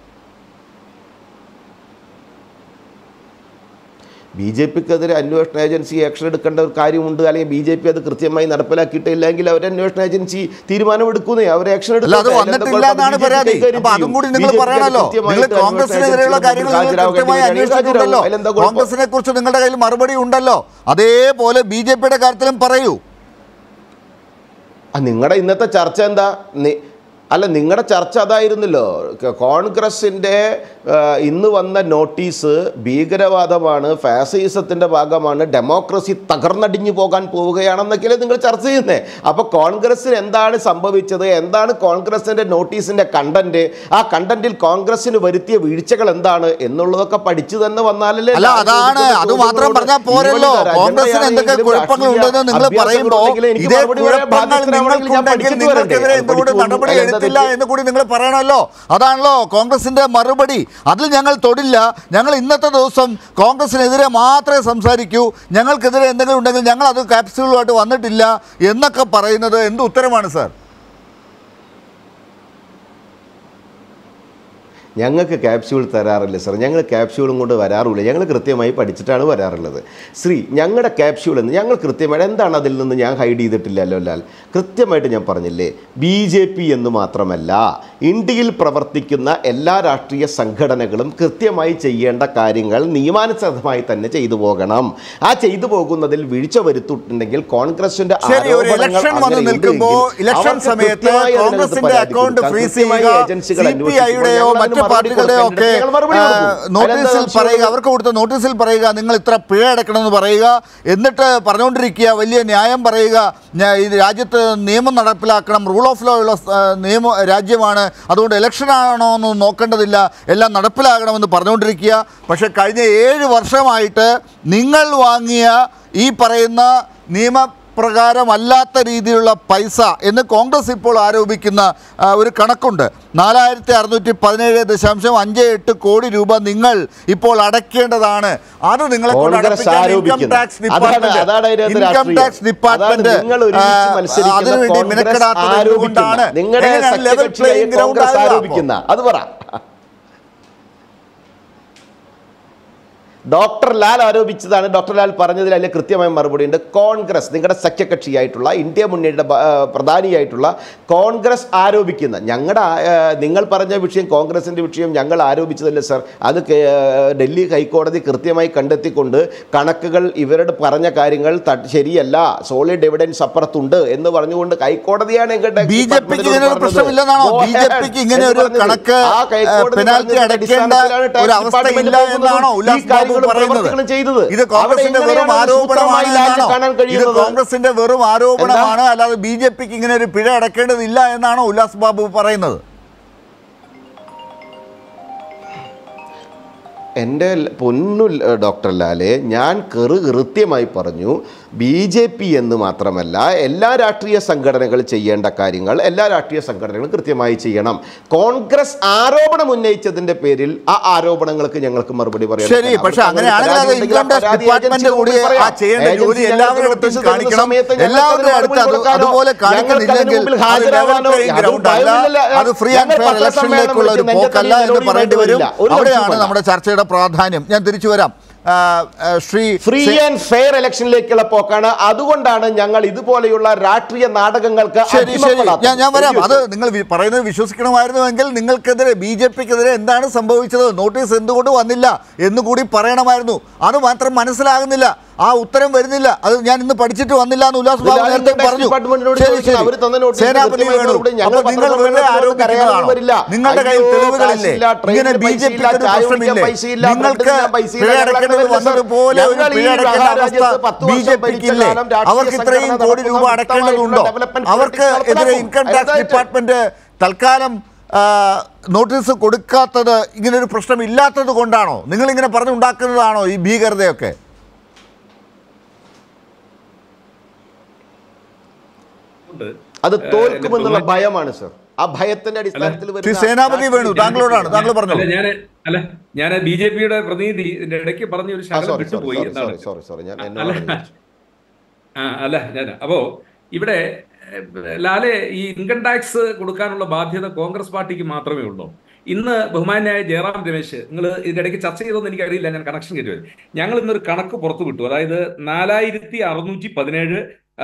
Speaker 4: ബി ജെ പിക്കെതിരെ അന്വേഷണ ഏജൻസി ആക്ഷൻ എടുക്കേണ്ട ഒരു കാര്യമുണ്ട് അല്ലെങ്കിൽ ബി ജെ പി അത് കൃത്യമായി നടപ്പിലാക്കിയിട്ടില്ലെങ്കിൽ അവർ അന്വേഷണ ഏജൻസി തീരുമാനമെടുക്കുന്നേ അവർ ആക്ഷൻ
Speaker 1: അല്ല അത് വന്നിട്ടില്ല എന്നാണ് പരാതി അപ്പൊ അതും കൂടി നിങ്ങൾ പറയണല്ലോ നിങ്ങൾ കോൺഗ്രസിനെതിരെയുള്ള കാര്യങ്ങൾ നിങ്ങൾ കൃത്യമായി അന്വേഷിച്ചിട്ടുണ്ടല്ലോ കോൺഗ്രസിനെ കുറിച്ച് നിങ്ങളുടെ കയ്യിൽ മറുപടി ഉണ്ടല്ലോ അതേപോലെ ബി ജെ പിയുടെ കാര്യത്തിലും പറയൂ
Speaker 4: നിങ്ങളുടെ ഇന്നത്തെ ചർച്ച എന്താ നി- അല്ല നിങ്ങളുടെ ചർച്ച അതായിരുന്നല്ലോ ക- കോൺഗ്രസിൻ്റെ ആ, ഇന്ന് വന്ന നോട്ടീസ് ഭീകരവാദമാണ് ഫാസിസത്തിൻ്റെ ഭാഗമാണ് ഡെമോക്രസി തകർന്നടിഞ്ഞു പോകാൻ പോവുകയാണെന്നൊക്കെയല്ലേ നിങ്ങൾ ചർച്ച ചെയ്യുന്നേ അപ്പോൾ കോൺഗ്രസ്സിന് എന്താണ് സംഭവിച്ചത് എന്താണ് കോൺഗ്രസിൻ്റെ നോട്ടീസിൻ്റെ കണ്ടന്റ് ആ കണ്ടന്റിൽ കോൺഗ്രസ്സിന് വരുത്തിയ വീഴ്ചകൾ എന്താണ് എന്നുള്ളതൊക്കെ പഠിച്ചു തന്നെ വന്നാലല്ലേ
Speaker 1: അല്ല അതാണ് അത് മാത്രം പറഞ്ഞാൽ പോരല്ലോ കോൺഗ്രസിന് എന്തൊക്കെ കുഴപ്പങ്ങൾ ഉണ്ടെന്ന് നിങ്ങൾ പറയുമ്പോൾ ഇതേ കുഴപ്പങ്ങൾ നിങ്ങൾക്കുണ്ടെങ്കിൽ നിങ്ങൾക്കെതിരെ എന്തുകൊണ്ട് നടപടി എടുത്തില്ല എന്ന് കൂടി നിങ്ങൾ പറയണമല്ലോ അതാണല്ലോ കോൺഗ്രസിന്റെ മറുപടി അതിൽ ഞങ്ങൾ തൊടില്ല ഞങ്ങൾ ഇന്നത്തെ ദിവസം കോൺഗ്രസിനെതിരെ മാത്രമേ സംസാരിക്കൂ ഞങ്ങൾക്കെതിരെ എന്തെങ്കിലും ഉണ്ടെങ്കിൽ ഞങ്ങൾ അത് ക്യാപ്സ്യൂളുമായിട്ട് വന്നിട്ടില്ല എന്നൊക്കെ പറയുന്നത് എന്ത് ഉത്തരമാണ് സാർ
Speaker 4: ഞങ്ങൾക്ക് ക്യാപ്സ്യൂൾ തരാറില്ല സർ ഞങ്ങൾ ക്യാപ്സ്യൂളും കൊണ്ട് വരാറില്ല ഞങ്ങൾ കൃത്യമായി പഠിച്ചിട്ടാണ് വരാറുള്ളത് ശ്രീ ഞങ്ങളുടെ ക്യാപ്സ്യൂൾ എന്ന് ഞങ്ങൾ കൃത്യമായിട്ട് എന്താണ് അതിൽ നിന്ന് ഞാൻ ഹൈഡ് ചെയ്തിട്ടില്ലല്ലോ ലാൽ കൃത്യമായിട്ട് ഞാൻ പറഞ്ഞില്ലേ ബി ജെ പി എന്ന് മാത്രമല്ല ഇന്ത്യയിൽ പ്രവർത്തിക്കുന്ന എല്ലാ രാഷ്ട്രീയ സംഘടനകളും കൃത്യമായി ചെയ്യേണ്ട കാര്യങ്ങൾ നിയമാനുസൃതമായി തന്നെ ചെയ്തു പോകണം ആ ചെയ്തു പോകുന്നതിൽ വീഴ്ച വരുത്തിയിട്ടുണ്ടെങ്കിൽ കോൺഗ്രസിന്റെ
Speaker 1: ശരി ഒരു
Speaker 4: ആരോപണങ്ങൾ
Speaker 1: ഇലക്ഷൻ വന്ന്
Speaker 4: അങ്ങനെയുണ്ട്
Speaker 1: നിൽക്കുമ്പോൾ
Speaker 4: എങ്കിൽ
Speaker 1: ഇലക്ഷൻ
Speaker 4: അവർക്ക്
Speaker 1: സമയത്ത്
Speaker 4: കൃത്യമായി അതിനകത്ത്
Speaker 1: കോൺഗ്രസിന്റെ
Speaker 4: പരാതി
Speaker 1: അക്കൗണ്ട്
Speaker 4: കൊടുക്കാം.
Speaker 1: ഫ്രീസ്
Speaker 4: കൃത്യമായി
Speaker 1: ചെയ്യുക
Speaker 4: ഏജൻസികൾ
Speaker 1: സി പി ഐയുടെയോ
Speaker 4: അന്വേഷിക്കുമ്പോൾ
Speaker 1: മറ്റു
Speaker 4: ഞങ്ങൾ അതിന്
Speaker 1: പാർട്ടികളുടെയോ ഒക്കെ
Speaker 4: മറുപടി ഞങ്ങൾ മറുപടി കൊടുക്കും.
Speaker 1: ആ, നോട്ടീസിൽ
Speaker 4: അതിലെന്താ
Speaker 1: പറയുക
Speaker 4: സംശയം?
Speaker 1: അവർക്ക് കൊടുത്ത നോട്ടീസിൽ പറയുക നിങ്ങൾ ഇത്ര പിഴ അടക്കണമെന്ന് പറയുക എന്നിട്ട് പറഞ്ഞുകൊണ്ടിരിക്കുക വലിയ ന്യായം പറയുക ഞാ- ഈ രാജ്യത്ത് നിയമം നടപ്പിലാക്കണം റൂൾ ഓഫ് ലോ ഉള്ള ആ, നിയമ രാജ്യമാണ് അതുകൊണ്ട് ഇലക്ഷൻ ആണോ എന്ന് നോക്കേണ്ടതില്ല എല്ലാം നടപ്പിലാകണമെന്ന് പറഞ്ഞുകൊണ്ടിരിക്കുക പക്ഷേ കഴിഞ്ഞ ഏഴ് വർഷമായിട്ട് നിങ്ങൾ വാങ്ങിയ ഈ പറയുന്ന നിയമ പ്രകാരമല്ലാത്ത രീതിയിലുള്ള പൈസ എന്ന് കോൺഗ്രസ് ഇപ്പോൾ ആരോപിക്കുന്ന ആ, ഒരു കണക്കുണ്ട് നാലായിരത്തി അറുന്നൂറ്റി പതിനേഴ് ദശാംശം അഞ്ച് എട്ട് കോടി രൂപ നിങ്ങൾ ഇപ്പോൾ അടയ്ക്കേണ്ടതാണ് അത് നിങ്ങളെ കൊണ്ട്
Speaker 4: കോൺഗ്രസ്
Speaker 1: അടപ്പിക്കാൻ ഇൻകം
Speaker 4: ആരോപിക്കുന്നത്.
Speaker 1: ടാക്സ്
Speaker 4: അതാണ്-
Speaker 1: ഡിപ്പാർട്ട്മെന്റ്
Speaker 4: അതാണ് അതിനകത്ത്
Speaker 1: ഇൻകം
Speaker 4: രാഷ്ട്രീയം.
Speaker 1: ടാക്സ് ഡിപ്പാർട്ട്മെന്റ്
Speaker 4: അതാണ് നിങ്ങൾ ഒരുമിച്ച് മത്സരിക്കുന്ന
Speaker 1: അതിനുവേണ്ടി
Speaker 4: കോൺഗ്രസ്
Speaker 1: മെനക്കെടാത്തത്
Speaker 4: ആരോപിക്കുന്ന.
Speaker 1: എന്തുകൊണ്ടാണ്
Speaker 4: നിങ്ങളുടെ
Speaker 1: എങ്ങനെയാണ് ലെവൽ
Speaker 4: സഖ്യകക്ഷിയായ
Speaker 1: പ്ലേയിങ് ഗ്രൗണ്ട്
Speaker 4: കോൺഗ്രസ്
Speaker 1: ആകുക അപ്പോൾ?
Speaker 4: ആരോപിക്കുന്ന അത് പറ ഡോക്ടർ ലാൽ ആരോപിച്ചതാണ് ഡോക്ടർ ലാൽ പറഞ്ഞതിൽ അതിൽ കൃത്യമായ മറുപടി ഉണ്ട് കോൺഗ്രസ് നിങ്ങളുടെ സഖ്യകക്ഷിയായിട്ടുള്ള ഇന്ത്യ മുന്നണിയുടെ ബ- ആ, പ്രധാനിയായിട്ടുള്ള കോൺഗ്രസ് ആരോപിക്കുന്ന ഞങ്ങളുടെ ആ, ആ, നിങ്ങൾ പറഞ്ഞ വിഷയം കോൺഗ്രസിൻ്റെ വിഷയം ഞങ്ങൾ ആരോപിച്ചതല്ലേ സർ അത് കേ- ഡൽഹി ഹൈക്കോടതി കൃത്യമായി കണ്ടെത്തിക്കൊണ്ട് കണക്കുകൾ ഇവരുടെ പറഞ്ഞ കാര്യങ്ങൾ ത- ശരിയല്ല സോളിഡ് എവിഡൻസ് അപ്പുറത്തുണ്ട് എന്ന് പറഞ്ഞുകൊണ്ട് ഹൈക്കോടതിയാണ് ഞങ്ങളുടെ
Speaker 1: ബി ജെ പിക്ക് ഇങ്ങനെ ഒരു പ്രശ്നമില്ലെന്നാണോ ബി ജെ പിക്ക് ഇങ്ങനെ ഒരു കണക്ക് പെനാൽറ്റി അടയ്ക്കേണ്ട ഒരു അവസ്ഥ ഇല്ല എന്നാണോ ഉല്ലാസ് ബാബു പറയുന്നത്
Speaker 4: ചെയ്തത്
Speaker 1: ഇത് കോൺഗ്രസിന്റെ വെറും ആരോപണമാണ് എന്നാണോ
Speaker 4: കാണാൻ
Speaker 1: ഇത്
Speaker 4: കഴിയുന്നത്
Speaker 1: കോൺഗ്രസിന്റെ വെറും ആരോപണമാണ് അല്ലാതെ ബി ജെ പിക്ക് ഇങ്ങനെ ഒരു പിഴ അടക്കേണ്ടതില്ല എന്നാണോ ഉല്ലാസ് ബാബു പറയുന്നത്
Speaker 4: എൻ്റെ ല- പൊന്നു ല- ഡോക്ടർ ലാലെ ഞാൻ കെറു കൃത്യമായി പറഞ്ഞു ബി ജെ പി എന്ന് മാത്രമല്ല എല്ലാ രാഷ്ട്രീയ സംഘടനകൾ ചെയ്യേണ്ട കാര്യങ്ങൾ എല്ലാ രാഷ്ട്രീയ സംഘടനകളും കൃത്യമായി ചെയ്യണം കോൺഗ്രസ് ആരോപണം ഉന്നയിച്ചതിന്റെ പേരിൽ ആ ആരോപണങ്ങൾക്ക് ഞങ്ങൾക്ക് മറുപടി പറയാം
Speaker 1: ശരി പക്ഷെ അങ്ങനെയാണെങ്കിൽ അത് ഇൻകം ടാക്സ് ഡിപ്പാർട്ട്മെന്റ് കൂടി ആ ചെയ്യേണ്ട ജോലി എല്ലാവരുടെ അടുത്തും കാണിക്കണം എല്ലാവരുടെ അടുത്ത് അത് അതുപോലെ കാണിക്കുന്നില്ലെങ്കിൽ അത് level playing ground അല്ല അത് ഫ്രീ ആൻഡ് ഫെയർ ഇലക്ഷനിലേക്കുള്ള ഒരു പോക്കല്ല എന്ന് പറയേണ്ടി വരും അവിടെയാണ് നമ്മുടെ ചർച്ചയുടെ പ്രാധാന്യം ഞാൻ തിരിച്ചു വരാം ആ, ആ, ശ്രീ
Speaker 4: ഫ്രീ ആൻഡ് ഫെയർ ഇലക്ഷനിലേക്കുള്ള പോക്കാണ് അതുകൊണ്ടാണ് ഞങ്ങൾ ഇതുപോലെയുള്ള രാഷ്ട്രീയ നാടകങ്ങൾക്ക്
Speaker 1: ശരി ശരി
Speaker 4: അടിമപ്പെടാത്തത്.
Speaker 1: ഞാൻ ഞാൻ വരാം അത്
Speaker 4: ശരി,
Speaker 1: നിങ്ങൾ വി- പറയുന്നത് വിശ്വസിക്കണമായിരുന്നുവെങ്കിൽ നിങ്ങൾക്കെതിരെ ബി ജെ പിക്കെതിരെ എന്താണ് സംഭവിച്ചത് നോട്ടീസ് എന്തുകൊണ്ട് വന്നില്ല എന്നുകൂടി പറയണമായിരുന്നു അത് മാത്രം മനസ്സിലാകുന്നില്ല ആ ഉത്തരം വരുന്നില്ല അത് ഞാൻ ഇന്ന് പഠിച്ചിട്ട് വന്നില്ല എന്ന് ഉല്ലാസ് ബാബു
Speaker 4: ഇല്ല,
Speaker 1: നേരത്തെ
Speaker 4: ഇൻകം ടാക്സ്
Speaker 1: പറഞ്ഞു
Speaker 4: ഡിപ്പാർട്ട്മെന്റിനോട്
Speaker 1: ശരി
Speaker 4: ചോദിക്കണം.
Speaker 1: ശരി
Speaker 4: അവര് തന്ന നോട്ടീസിന്
Speaker 1: സേനാപതി
Speaker 4: കൃത്യമായ
Speaker 1: വേണു
Speaker 4: മറുപടി ഞങ്ങൾ
Speaker 1: അപ്പോൾ നിങ്ങൾ
Speaker 4: പത്രപ്രവർത്തകർക്ക്
Speaker 1: വെറുതെ
Speaker 4: നമുക്ക് അറിയാനൊന്നും
Speaker 1: ആരോപിക്കുന്നതാണോ
Speaker 4: വരില്ല.
Speaker 1: നിങ്ങളുടെ കയ്യിൽ
Speaker 4: അയ്യോ,
Speaker 1: തെളിവുകളില്ലേ
Speaker 4: കാശില്ല, ട്രെയിനിന്
Speaker 1: ഇങ്ങനെ ബി ജെ
Speaker 4: പൈസയില്ല,
Speaker 1: പിക്ക് ഒരു
Speaker 4: ചായ കുടിക്കാൻ
Speaker 1: പ്രശ്നമില്ലേ
Speaker 4: പൈസയില്ല,
Speaker 1: നിങ്ങൾക്ക്
Speaker 4: ബ്രെഡിന് പൈസയില്ല,
Speaker 1: പിഴ
Speaker 4: ഞങ്ങൾ
Speaker 1: അടക്കേണ്ടത്
Speaker 4: അങ്ങനെ
Speaker 1: വന്നതുപോലെ ഒരു
Speaker 4: ഞങ്ങൾ ഈ
Speaker 1: പിഴ അടക്കേണ്ട അവസ്ഥ
Speaker 4: രാജ്യത്ത് പത്ത്
Speaker 1: ബി ജെ
Speaker 4: വർഷം
Speaker 1: പിക്ക് ഇല്ലേ
Speaker 4: ഭരിച്ച കാലം രാഷ്ട്രീയ
Speaker 1: അവർക്ക് ഇത്രയും
Speaker 4: സംഘടന
Speaker 1: കോടി രൂപ
Speaker 4: നടത്തുന്ന
Speaker 1: അടക്കേണ്ടതുണ്ടോ
Speaker 4: ഡെവലപ്മെന്റ്
Speaker 1: അവർക്ക്
Speaker 4: പ്രൊജക്ടുകൾ
Speaker 1: എതിരെ
Speaker 4: നടപ്പിലാക്കും.
Speaker 1: ഇൻകം ടാക്സ്
Speaker 4: അതായത്
Speaker 1: ഡിപ്പാർട്ട്മെന്റ് തൽക്കാലം ആ, നോട്ടീസ് കൊടുക്കാത്തത് ഇങ്ങനെ ഒരു പ്രശ്നം ഇല്ലാത്തത് കൊണ്ടാണോ നിങ്ങൾ ഇങ്ങനെ പറഞ്ഞുണ്ടാക്കുന്നതാണോ ഈ ഭീകരതയൊക്കെ
Speaker 2: ഉണ്ട്.
Speaker 4: അത്
Speaker 2: ഏഹ്,
Speaker 4: തോൽക്കുമെന്നുള്ള
Speaker 2: എന്റെ
Speaker 4: ഭയമാണ് സർ ആ ഭയത്തിന്റെ അടിസ്ഥാനത്തിൽ
Speaker 1: ശ്രീ
Speaker 4: വരുന്ന
Speaker 1: സേനാപതി വേണു താങ്കളോടാണ് താങ്കൾ
Speaker 2: അല്ല
Speaker 1: പറഞ്ഞോളൂ
Speaker 2: ഞാൻ അല്ല ഞാൻ ബി ജെ പിയുടെ പ്രതിനിധി ഇതിന്റെ ഇടയ്ക്ക് പറഞ്ഞ ഒരു
Speaker 4: ആ,
Speaker 2: ശകലം
Speaker 4: sorry, sorry,
Speaker 2: വിട്ടുപോയി
Speaker 4: sorry,
Speaker 2: എന്നാണ്
Speaker 4: sorry, sorry, sorry, ഞാൻ
Speaker 2: അല്ല
Speaker 4: എന്നോടാണ് ചോദിച്ചത്.
Speaker 2: ആ അല്ല ഞാൻ അപ്പോ ഇവിടെ ഏഹ്, ലാലെ ഈ ഇൻകം ടാക്സ് കൊടുക്കാനുള്ള ബാധ്യത കോൺഗ്രസ് പാർട്ടിക്ക് മാത്രമേ ഉള്ളൂ ഇന്ന് ബഹുമാനായ ജയറാം രമേശ് നിങ്ങൾ ഇതിനിടയ്ക്ക് ചർച്ച ചെയ്തോന്ന് എനിക്കറിയില്ല ഞാൻ കണക്ഷൻ കയറ്റി ഞങ്ങൾ ഇന്നൊരു കണക്ക് പുറത്തു വിട്ടു അതായത് നാലായിരത്തി അറുന്നൂറ്റി പതിനേഴ്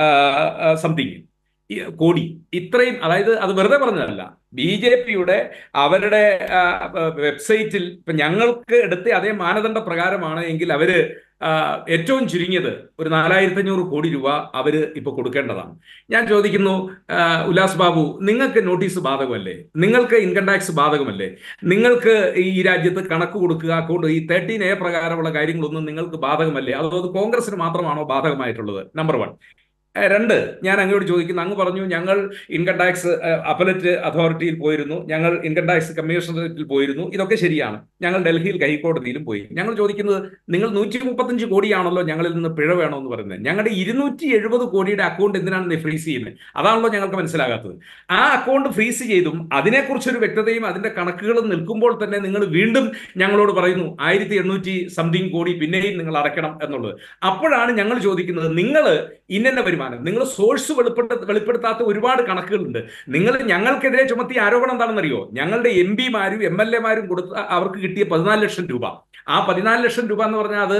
Speaker 2: സംതിങ് കോടി ഇത്രയും അതായത് അത് വെറുതെ പറഞ്ഞതല്ല ബി ജെ പിയുടെ അവരുടെ ആ, വെബ്സൈറ്റിൽ ഇപ്പൊ ഞങ്ങൾക്ക് എടുത്ത അതേ മാനദണ്ഡ പ്രകാരമാണ് എങ്കിൽ അവര് ആ, ഏറ്റവും ചുരുങ്ങിയത് ഒരു നാലായിരത്തി അഞ്ഞൂറ് കോടി രൂപ അവര് ഇപ്പൊ കൊടുക്കേണ്ടതാണ് ഞാൻ ചോദിക്കുന്നു ആ, ഉല്ലാസ് ബാബു നിങ്ങൾക്ക് നോട്ടീസ് ബാധകമല്ലേ നിങ്ങൾക്ക് ഇൻകം ടാക്സ് ബാധകമല്ലേ നിങ്ങൾക്ക് ഈ രാജ്യത്ത് കണക്ക് കൊടുക്കുക അക്കൗണ്ട് ഈ തേർട്ടീൻ എ പ്രകാരമുള്ള കാര്യങ്ങളൊന്നും നിങ്ങൾക്ക് ബാധകമല്ലേ അതോ അത് കോൺഗ്രസിന് മാത്രമാണോ ബാധകമായിട്ടുള്ളത് നമ്പർ വൺ ഏഹ് രണ്ട് ഞാൻ അങ്ങോട്ട് ചോദിക്കുന്നു അങ്ങ് പറഞ്ഞു ഞങ്ങൾ ഇൻകം ടാക്സ് അപ്പലറ്റ് അതോറിറ്റിയിൽ പോയിരുന്നു ഞങ്ങൾ ഇൻകം ടാക്സ് കമ്മീഷണറേറ്റിൽ പോയിരുന്നു ഇതൊക്കെ ശരിയാണ് ഞങ്ങൾ ഡൽഹിയിൽ ഹൈക്കോടതിയിലും പോയി ഞങ്ങൾ ചോദിക്കുന്നത് നിങ്ങൾ നൂറ്റി മുപ്പത്തഞ്ച് കോടിയാണല്ലോ ഞങ്ങളിൽ നിന്ന് പിഴ വേണമെന്ന് പറയുന്നത് ഞങ്ങളുടെ ഇരുന്നൂറ്റി എഴുപത് കോടിയുടെ അക്കൗണ്ട് എന്തിനാണ് ഫ്രീസ് ചെയ്യുന്നത് അതാണല്ലോ ഞങ്ങൾക്ക് മനസ്സിലാകാത്തത് ആ അക്കൗണ്ട് ഫ്രീസ് ചെയ്തും അതിനെക്കുറിച്ചൊരു വ്യക്തതയും അതിന്റെ കണക്കുകളും നിൽക്കുമ്പോൾ തന്നെ നിങ്ങൾ വീണ്ടും ഞങ്ങളോട് പറയുന്നു ആയിരത്തി എണ്ണൂറ്റി സംതിങ് കോടി പിന്നെയും നിങ്ങൾ അടയ്ക്കണം എന്നുള്ളത് അപ്പോഴാണ് ഞങ്ങൾ ചോദിക്കുന്നത് നിങ്ങൾ ഇന്നെന്ന വരുമാനം നിങ്ങൾ സോഴ്സ് വെളിപ്പെടുത്ത വെളിപ്പെടുത്താത്ത ഒരുപാട് കണക്കുകളുണ്ട് നിങ്ങൾ ഞങ്ങൾക്കെതിരെ ചുമത്തിയ ആരോപണം എന്താണെന്നറിയോ ഞങ്ങളുടെ എം പിമാരും എം എൽ എമാരും കൊടുത്ത അവർക്ക് കിട്ടിയ പതിനാല് ലക്ഷം രൂപ ആ പതിനാല് ലക്ഷം രൂപ എന്ന് പറഞ്ഞാൽ അത്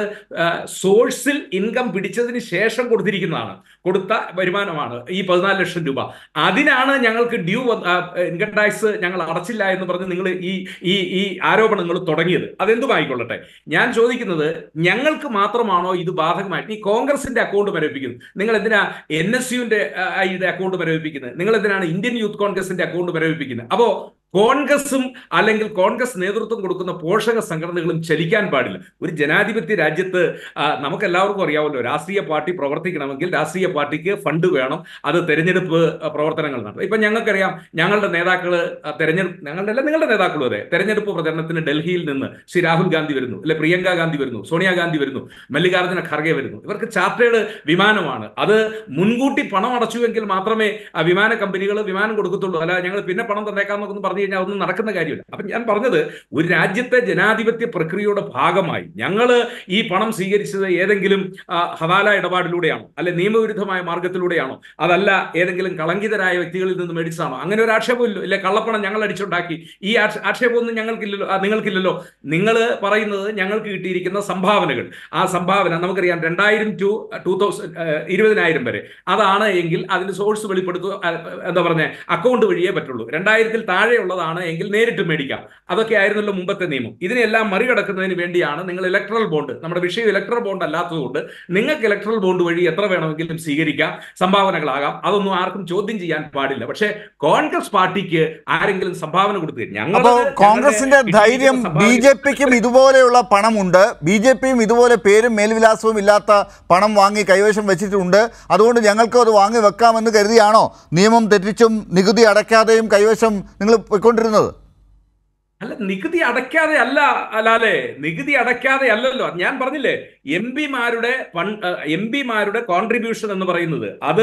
Speaker 2: സോഴ്സിൽ ഇൻകം പിടിച്ചതിന് ശേഷം കൊടുത്തിരിക്കുന്നതാണ് കൊടുത്ത വരുമാനമാണ് ഈ പതിനാല് ലക്ഷം രൂപ അതിനാണ് ഞങ്ങൾക്ക് ഡ്യൂ ഇൻകം ടാക്സ് ഞങ്ങൾ അടച്ചില്ല എന്ന് പറഞ്ഞ് നിങ്ങൾ ഈ ഈ ഈ ആരോപണങ്ങൾ തുടങ്ങിയത് അതെന്തുമായിക്കൊള്ളട്ടെ ഞാൻ ചോദിക്കുന്നത് ഞങ്ങൾക്ക് മാത്രമാണോ ഇത് ബാധകമായിട്ട് ഈ കോൺഗ്രസിന്റെ അക്കൗണ്ട് മരവിപ്പിക്കുന്നത് നിങ്ങൾ എന്തിനാ എൻ എസ് യുവിന്റെ അക്കൗണ്ട് മരവിപ്പിക്കുന്നത് നിങ്ങൾ എന്തിനാണ് ഇന്ത്യൻ യൂത്ത് കോൺഗ്രസിന്റെ അക്കൗണ്ട് മരവിപ്പിക്കുന്നത് അപ്പോ കോൺഗ്രസും അല്ലെങ്കിൽ കോൺഗ്രസ് നേതൃത്വം കൊടുക്കുന്ന പോഷക സംഘടനകളും ചലിക്കാൻ പാടില്ല ഒരു ജനാധിപത്യ രാജ്യത്ത് ആ, നമുക്ക് എല്ലാവർക്കും അറിയാമല്ലോ രാഷ്ട്രീയ പാർട്ടി പ്രവർത്തിക്കണമെങ്കിൽ രാഷ്ട്രീയ പാർട്ടിക്ക് ഫണ്ട് വേണം അത് തെരഞ്ഞെടുപ്പ് ആ, പ്രവർത്തനങ്ങൾ നടത്തും ഇപ്പൊ ഞങ്ങൾക്കറിയാം ഞങ്ങളുടെ നേതാക്കള് ആ, തെരഞ്ഞെടുപ്പ് ഞങ്ങളുടെ അല്ല നിങ്ങളുടെ നേതാക്കളും അതെ തെരഞ്ഞെടുപ്പ് പ്രചരണത്തിന് ഡൽഹിയിൽ നിന്ന് ശ്രീ രാഹുൽ ഗാന്ധി വരുന്നു അല്ലെ പ്രിയങ്ക ഗാന്ധി വരുന്നു സോണിയാഗാന്ധി വരുന്നു മല്ലികാർജ്ജുന ഖർഗെ വരുന്നു ഇവർക്ക് ചാർട്ടേഡ് വിമാനമാണ് അത് മുൻകൂട്ടി പണം അടച്ചുവെങ്കിൽ മാത്രമേ ആ വിമാന കമ്പനികൾ വിമാനം കൊടുക്കത്തുള്ളൂ അല്ല ഞങ്ങൾ പിന്നെ പണം തന്നേക്കാമെന്നൊക്കെ പറഞ്ഞു കഴിഞ്ഞാൽ ഒന്നും നടക്കുന്ന കാര്യമില്ല അപ്പൊ ഞാൻ പറഞ്ഞത് ഒരു രാജ്യത്തെ ജനാധിപത്യ പ്രക്രിയയുടെ ഭാഗമായി ഞങ്ങൾ ഈ പണം സ്വീകരിച്ചത് ഏതെങ്കിലും ആ, ഹവാല ഇടപാടിലൂടെയാണോ അല്ലെ നിയമവിരുദ്ധമായ മാർഗത്തിലൂടെയാണോ അതല്ല ഏതെങ്കിലും കളങ്കിതരായ വ്യക്തികളിൽ നിന്ന് മേടിച്ചതാണോ അങ്ങനെ ഒരു ആക്ഷേപമില്ലോ ഇല്ല കള്ളപ്പണം ഞങ്ങൾ അടിച്ചുണ്ടാക്കി ഈ ആക്ഷ- ആക്ഷേപമൊന്നും ഞങ്ങൾക്കില്ലല്ലോ ആ, നിങ്ങൾക്കില്ലല്ലോ നിങ്ങൾ പറയുന്നത് ഞങ്ങൾക്ക് കിട്ടിയിരിക്കുന്ന സംഭാവനകൾ ആ സംഭാവന നമുക്കറിയാം രണ്ടായിരം ടു ടൂ തൗസൻഡ് ഇരുപതിനായിരം വരെ അതാണ് എങ്കിൽ അതിന് സോഴ്സ് വെളിപ്പെടുത്തുക ആ, എന്താ പറഞ്ഞ അക്കൗണ്ട് വഴിയേ പറ്റുള്ളൂ രണ്ടായിരത്തിൽ താഴെയുള്ളതാണ് എങ്കിൽ നേരിട്ട് മേടിക്കാം അതൊക്കെ ആയിരുന്നല്ലോ മുമ്പത്തെ നിയമം ഇതിനെല്ലാം മറികടക്കുന്നതിന് വേണ്ടിയാണ് നിങ്ങൾ ഇലക്ട്രൽ ബോണ്ട് നമ്മുടെ വിഷയം ഇലക്ട്രൽ ബോണ്ട് അല്ലാത്തതുകൊണ്ട് നിങ്ങൾക്ക് ഇലക്ട്രൽ ബോണ്ട് വഴി എത്ര വേണമെങ്കിലും സ്വീകരിക്കാം സംഭാവനകളാകാം അതൊന്നും ആർക്കും ചോദ്യം ചെയ്യാൻ പാടില്ല പക്ഷേ കോൺഗ്രസ് പാർട്ടിക്ക് ആരെങ്കിലും സംഭാവന കൊടുത്തു ഞങ്ങൾ
Speaker 1: അപ്പോൾ കോൺഗ്രസിന്റെ ധൈര്യം ബി ജെ പിക്കും ഇതുപോലെയുള്ള പണമുണ്ട് ബി ജെ പിയും ഇതുപോലെ പേരും മേൽവിലാസവും ഇല്ലാത്ത പണം വാങ്ങി കൈവശം വെച്ചിട്ടുണ്ട് അതുകൊണ്ട് ഞങ്ങൾക്ക് അത് വാങ്ങി വെക്കാമെന്ന് കരുതിയാണോ നിയമം തെറ്റിച്ചും നികുതി അടയ്ക്കാതെയും കൈവശം നിങ്ങൾ പോയിക്കൊണ്ടിരുന്നത്
Speaker 2: അല്ല നികുതി അടയ്ക്കാതെ അല്ല അല്ലാലെ നികുതി അടയ്ക്കാതെ അല്ലല്ലോ ഞാൻ പറഞ്ഞില്ലേ എം പിമാരുടെ എം പിമാരുടെ കോൺട്രിബ്യൂഷൻ എന്ന് പറയുന്നത് അത്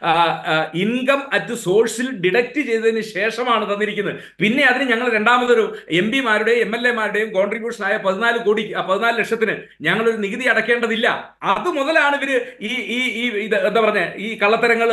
Speaker 2: ഇൻകം അറ്റ് സോഴ്സിൽ ഡിഡക്റ്റ് ചെയ്തതിന് ശേഷമാണ് തന്നിരിക്കുന്നത് പിന്നെ അതിന് ഞങ്ങൾ രണ്ടാമതൊരു എം പിമാരുടെയും എം എൽ എമാരുടെയും കോൺട്രിബ്യൂഷൻ ആയ പതിനാല് കോടി ആ, പതിനാല് ലക്ഷത്തിന് ഞങ്ങളൊരു നികുതി അടയ്ക്കേണ്ടതില്ല അത് മുതലാണ് ഇവര് ഈ ഈ ഈ ഇത് എന്താ പറഞ്ഞ ഈ കള്ളത്തരങ്ങൾ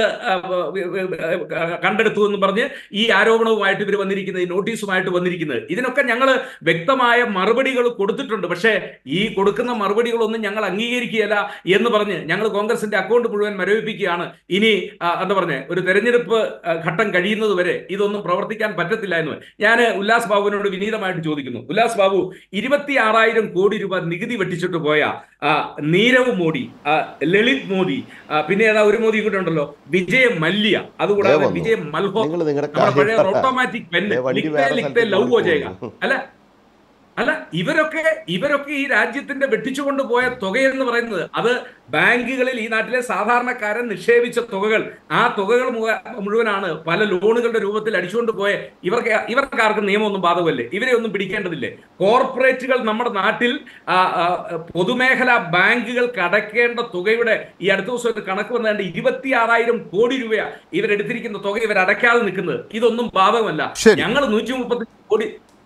Speaker 2: കണ്ടെടുത്തു എന്ന് പറഞ്ഞ് ഈ ആരോപണവുമായിട്ട് ഇവർ വന്നിരിക്കുന്നത് ഈ നോട്ടീസുമായിട്ട് വന്നിരിക്കുന്നത് ഇതിനൊക്കെ ഞങ്ങൾ വ്യക്തമായ മറുപടികൾ കൊടുത്തിട്ടുണ്ട് പക്ഷേ ഈ കൊടുക്കുന്ന മറുപടികളൊന്നും ഞങ്ങൾ അംഗീകരിക്കുകയല്ല എന്ന് പറഞ്ഞ് ഞങ്ങൾ കോൺഗ്രസിന്റെ അക്കൗണ്ട് മുഴുവൻ മരവിപ്പിക്കുകയാണ് ഇനി ആ, എന്താ പറഞ്ഞ ഒരു തെരഞ്ഞെടുപ്പ് ആ, ഘട്ടം കഴിയുന്നത് വരെ ഇതൊന്നും പ്രവർത്തിക്കാൻ പറ്റത്തില്ല എന്ന് ഞാൻ ഉല്ലാസ് ബാബുവിനോട് വിനീതമായിട്ട് ചോദിക്കുന്നു ഉല്ലാസ് ബാബു ഇരുപത്തി ആറായിരം കോടി രൂപ നികുതി വെട്ടിച്ചിട്ട് പോയ ആ, നീരവ് മോദി ആ, ലളിത് മോദി ആ, പിന്നെ ഏതാ ഒരു മോദി കൂടെ ഉണ്ടല്ലോ വിജയ് മല്യ അതുകൂടാതെ
Speaker 4: വന്നു.
Speaker 2: വിജയ് മൽഹോ
Speaker 4: നിങ്ങൾ നിങ്ങളുടെ
Speaker 2: നമ്മുടെ പഴയ
Speaker 4: കാര്യം പറ.
Speaker 2: ഓട്ടോമാറ്റിക് പെൻ
Speaker 4: ദേ വണ്ടി
Speaker 2: ലിഖ്തേ
Speaker 4: വേറെ
Speaker 2: ലിഖ്തേ
Speaker 4: സ്ഥലത്തേക്ക്
Speaker 2: ലവ് ഹോ ജായേഗ
Speaker 4: പോകുന്നു.
Speaker 2: അല്ല അല്ല ഇവരൊക്കെ ഇവരൊക്കെ ഈ രാജ്യത്തിന്റെ വെട്ടിച്ചുകൊണ്ട് പോയ തുകയെന്ന് പറയുന്നത് അത് ബാങ്കുകളിൽ ഈ നാട്ടിലെ സാധാരണക്കാരൻ നിക്ഷേപിച്ച തുകകൾ ആ തുകകൾ മുഖ- മുഴുവനാണ് പല ലോണുകളുടെ രൂപത്തിൽ അടിച്ചുകൊണ്ട് പോയ ഇവർക്ക് ഇവർക്കാർക്കും നിയമമൊന്നും ബാധകമല്ലേ ഇവരെ ഒന്നും പിടിക്കേണ്ടതില്ലേ കോർപ്പറേറ്റുകൾ നമ്മുടെ നാട്ടിൽ ആ, ആ, പൊതുമേഖലാ ബാങ്കുകൾക്ക് അടയ്ക്കേണ്ട തുകയുടെ ഈ അടുത്ത ദിവസം ഒരു കണക്ക് വന്നതുകൊണ്ട് ഇരുപത്തി ആറായിരം കോടി രൂപയാ ഇവരെടുത്തിരിക്കുന്ന തുക ഇവർ അടയ്ക്കാതെ നിൽക്കുന്നത് ഇതൊന്നും ബാധകമല്ല
Speaker 1: ശരി.
Speaker 2: ഞങ്ങൾ നൂറ്റി മുപ്പത്തി കോടി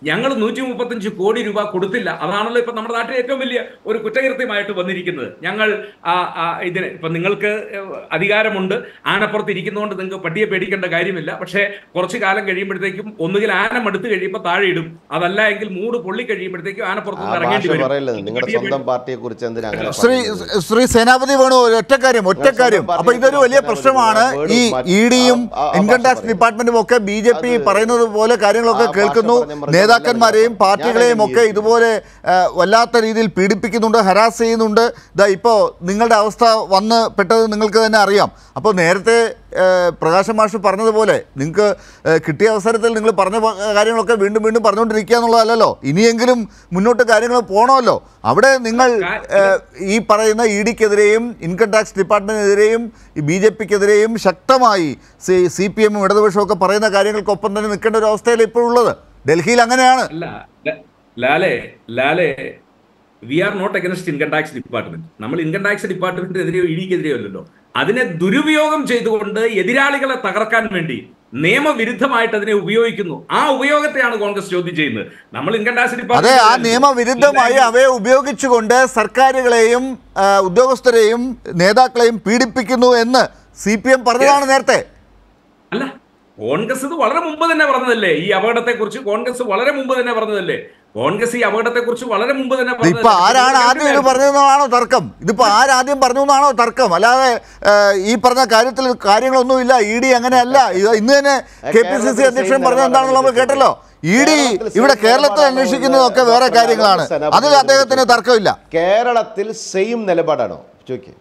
Speaker 2: ഞങ്ങൾ നൂറ്റി മുപ്പത്തഞ്ച് കോടി രൂപ കൊടുത്തില്ല അതാണല്ലോ ഇപ്പൊ നമ്മുടെ നാട്ടിൽ ഏറ്റവും വലിയ ഒരു കുറ്റകൃത്യമായിട്ട് വന്നിരിക്കുന്നത് ഞങ്ങൾ ആ, ആ, ഇതിന് ഇപ്പൊ നിങ്ങൾക്ക് ഏഹ്, അധികാരമുണ്ട് ആനപ്പുറത്ത് ഇരിക്കുന്നതുകൊണ്ട് നിങ്ങൾക്ക് പട്ടിയെ പേടിക്കേണ്ട കാര്യമില്ല പക്ഷേ കുറച്ച് കാലം കഴിയുമ്പോഴത്തേക്കും ഒന്നുകിൽ ആന മടുത്ത് കഴിയുമ്പോൾ താഴെ ഇടും അതല്ല എങ്കിൽ മൂട് പൊള്ളി കഴിയുമ്പോഴത്തേക്കും ആനപ്പുറത്ത്
Speaker 4: ആ
Speaker 2: നിന്ന് ഇറങ്ങേണ്ടി
Speaker 4: ഭാഷ
Speaker 2: വരും
Speaker 4: പറയല്ലേ നിങ്ങളുടെ
Speaker 2: പട്ടിയെ
Speaker 4: സ്വന്തം പാർട്ടിയെ കുറിച്ച് എന്തിനാ അങ്ങനെ
Speaker 1: ശ്രീ
Speaker 4: പറയുന്നത്?
Speaker 1: ശ്രീ സേനാപതി വേണു ഒരു ഒറ്റ കാര്യം ഒറ്റ കാര്യം അപ്പൊ ഇതൊരു വലിയ പ്രശ്നമാണ് ഈ ഇ ഡിയും ഇൻകം ടാക്സ് ഡിപ്പാർട്ട്മെന്റും ഒക്കെ ബി ജെ പി പറയുന്നത് പോലെ കാര്യങ്ങളൊക്കെ
Speaker 4: ആ ഭാഷ
Speaker 1: കേൾക്കുന്നു
Speaker 4: പറഞ്ഞ മൃഗം
Speaker 1: നേതാക്കന്മാരെയും
Speaker 4: ഞാൻ
Speaker 1: പാർട്ടികളെയും ഒക്കെ
Speaker 4: അംഗീകരിക്കുന്നു.
Speaker 1: ഇതുപോലെ ആ, വല്ലാത്ത രീതിയിൽ പീഡിപ്പിക്കുന്നുണ്ട് ഹരാസ് ചെയ്യുന്നുണ്ട് ഇതാ ഇപ്പോൾ നിങ്ങളുടെ അവസ്ഥ വന്ന് പെട്ടത് നിങ്ങൾക്ക് തന്നെ അറിയാം അപ്പോൾ നേരത്തെ ആ, പ്രകാശ് മാഷ് പറഞ്ഞതുപോലെ നിങ്ങൾക്ക് ആ, കിട്ടിയ അവസരത്തിൽ നിങ്ങൾ പറഞ്ഞ പ- കാര്യങ്ങളൊക്കെ വീണ്ടും വീണ്ടും പറഞ്ഞുകൊണ്ടിരിക്കുക എന്നുള്ളതല്ലല്ലോ ഇനിയെങ്കിലും മുന്നോട്ട് കാര്യങ്ങൾ പോകണമല്ലോ അവിടെ നിങ്ങൾ ആ, ഈ പറയുന്ന ഇ ഡിക്കെതിരെയും ഇൻകം ടാക്സ് ഡിപ്പാർട്ട്മെൻറ്റിനെതിരെയും ബി ജെ പിക്കെതിരെയും ശക്തമായി സി സി പി എമ്മും ഇടതുപക്ഷവും ഒക്കെ പറയുന്ന കാര്യങ്ങൾക്കൊപ്പം തന്നെ നിൽക്കേണ്ട ഒരു അവസ്ഥയിൽ ഇപ്പോഴുള്ളത് ഡൽഹിയിൽ അങ്ങനെയാണ്
Speaker 2: അല്ല ല- ലാലെ ലാലെ we are not against income tax department നമ്മൾ ഇൻകം ടാക്സ് ഡിപ്പാർട്ട്മെന്റിനെതിരെയോ ഇഡിക്കെതിരെയോ അല്ലല്ലോ അതിനെ ദുരുപയോഗം ചെയ്തുകൊണ്ട് എതിരാളികളെ തകർക്കാൻ വേണ്ടി നിയമവിരുദ്ധമായിട്ട് അതിനെ ഉപയോഗിക്കുന്നു ആ ഉപയോഗത്തെയാണ് കോൺഗ്രസ് ചോദ്യം ചെയ്യുന്നത് നമ്മൾ ഇൻകം ടാക്സ്
Speaker 1: അതെ ആ നിയമവിരുദ്ധമായി അവയെ ഉപയോഗിച്ചുകൊണ്ട് സർക്കാരുകളെയും ആ, ഉദ്യോഗസ്ഥരെയും നേതാക്കളെയും പീഡിപ്പിക്കുന്നു എന്ന് സി പി എം പറഞ്ഞതാണ് നേരത്തെ
Speaker 2: അല്ല കോൺഗ്രസ് ഇത് വളരെ മുമ്പ് തന്നെ പറഞ്ഞതല്ലേ ഈ അപകടത്തെ കുറിച്ച് കോൺഗ്രസ് വളരെ മുമ്പ് തന്നെ പറഞ്ഞതല്ലേ കോൺഗ്രസ് ഈ അപകടത്തെ കുറിച്ച് വളരെ മുമ്പ് തന്നെ
Speaker 1: ഇത് ഇപ്പൊ ആരാണ് ആദ്യം ഇത് പറഞ്ഞതെന്നാണോ തർക്കം ഇതിപ്പോ ആരാദ്യം പറഞ്ഞു എന്നാണോ തർക്കം അല്ലാതെ ആ, ഈ പറഞ്ഞ കാര്യത്തിൽ കാര്യങ്ങളൊന്നുമില്ല ഇ ഡി അങ്ങനെയല്ല ഇത് ഇന്ന് തന്നെ കെ പി സി സി അധ്യക്ഷൻ പറഞ്ഞത് എന്താണെന്ന് നമ്മൾ കേട്ടല്ലോ ഇ ഡി ഇവിടെ കേരളത്തിൽ അന്വേഷിക്കുന്നതൊക്കെ വേറെ കാര്യങ്ങളാണ് അതിൽ അദ്ദേഹത്തിന് തർക്കമില്ല
Speaker 2: കേരളത്തിൽ
Speaker 4: കേരളത്തിൽ സെയിം നിലപാടാണോ ചോദിക്കേ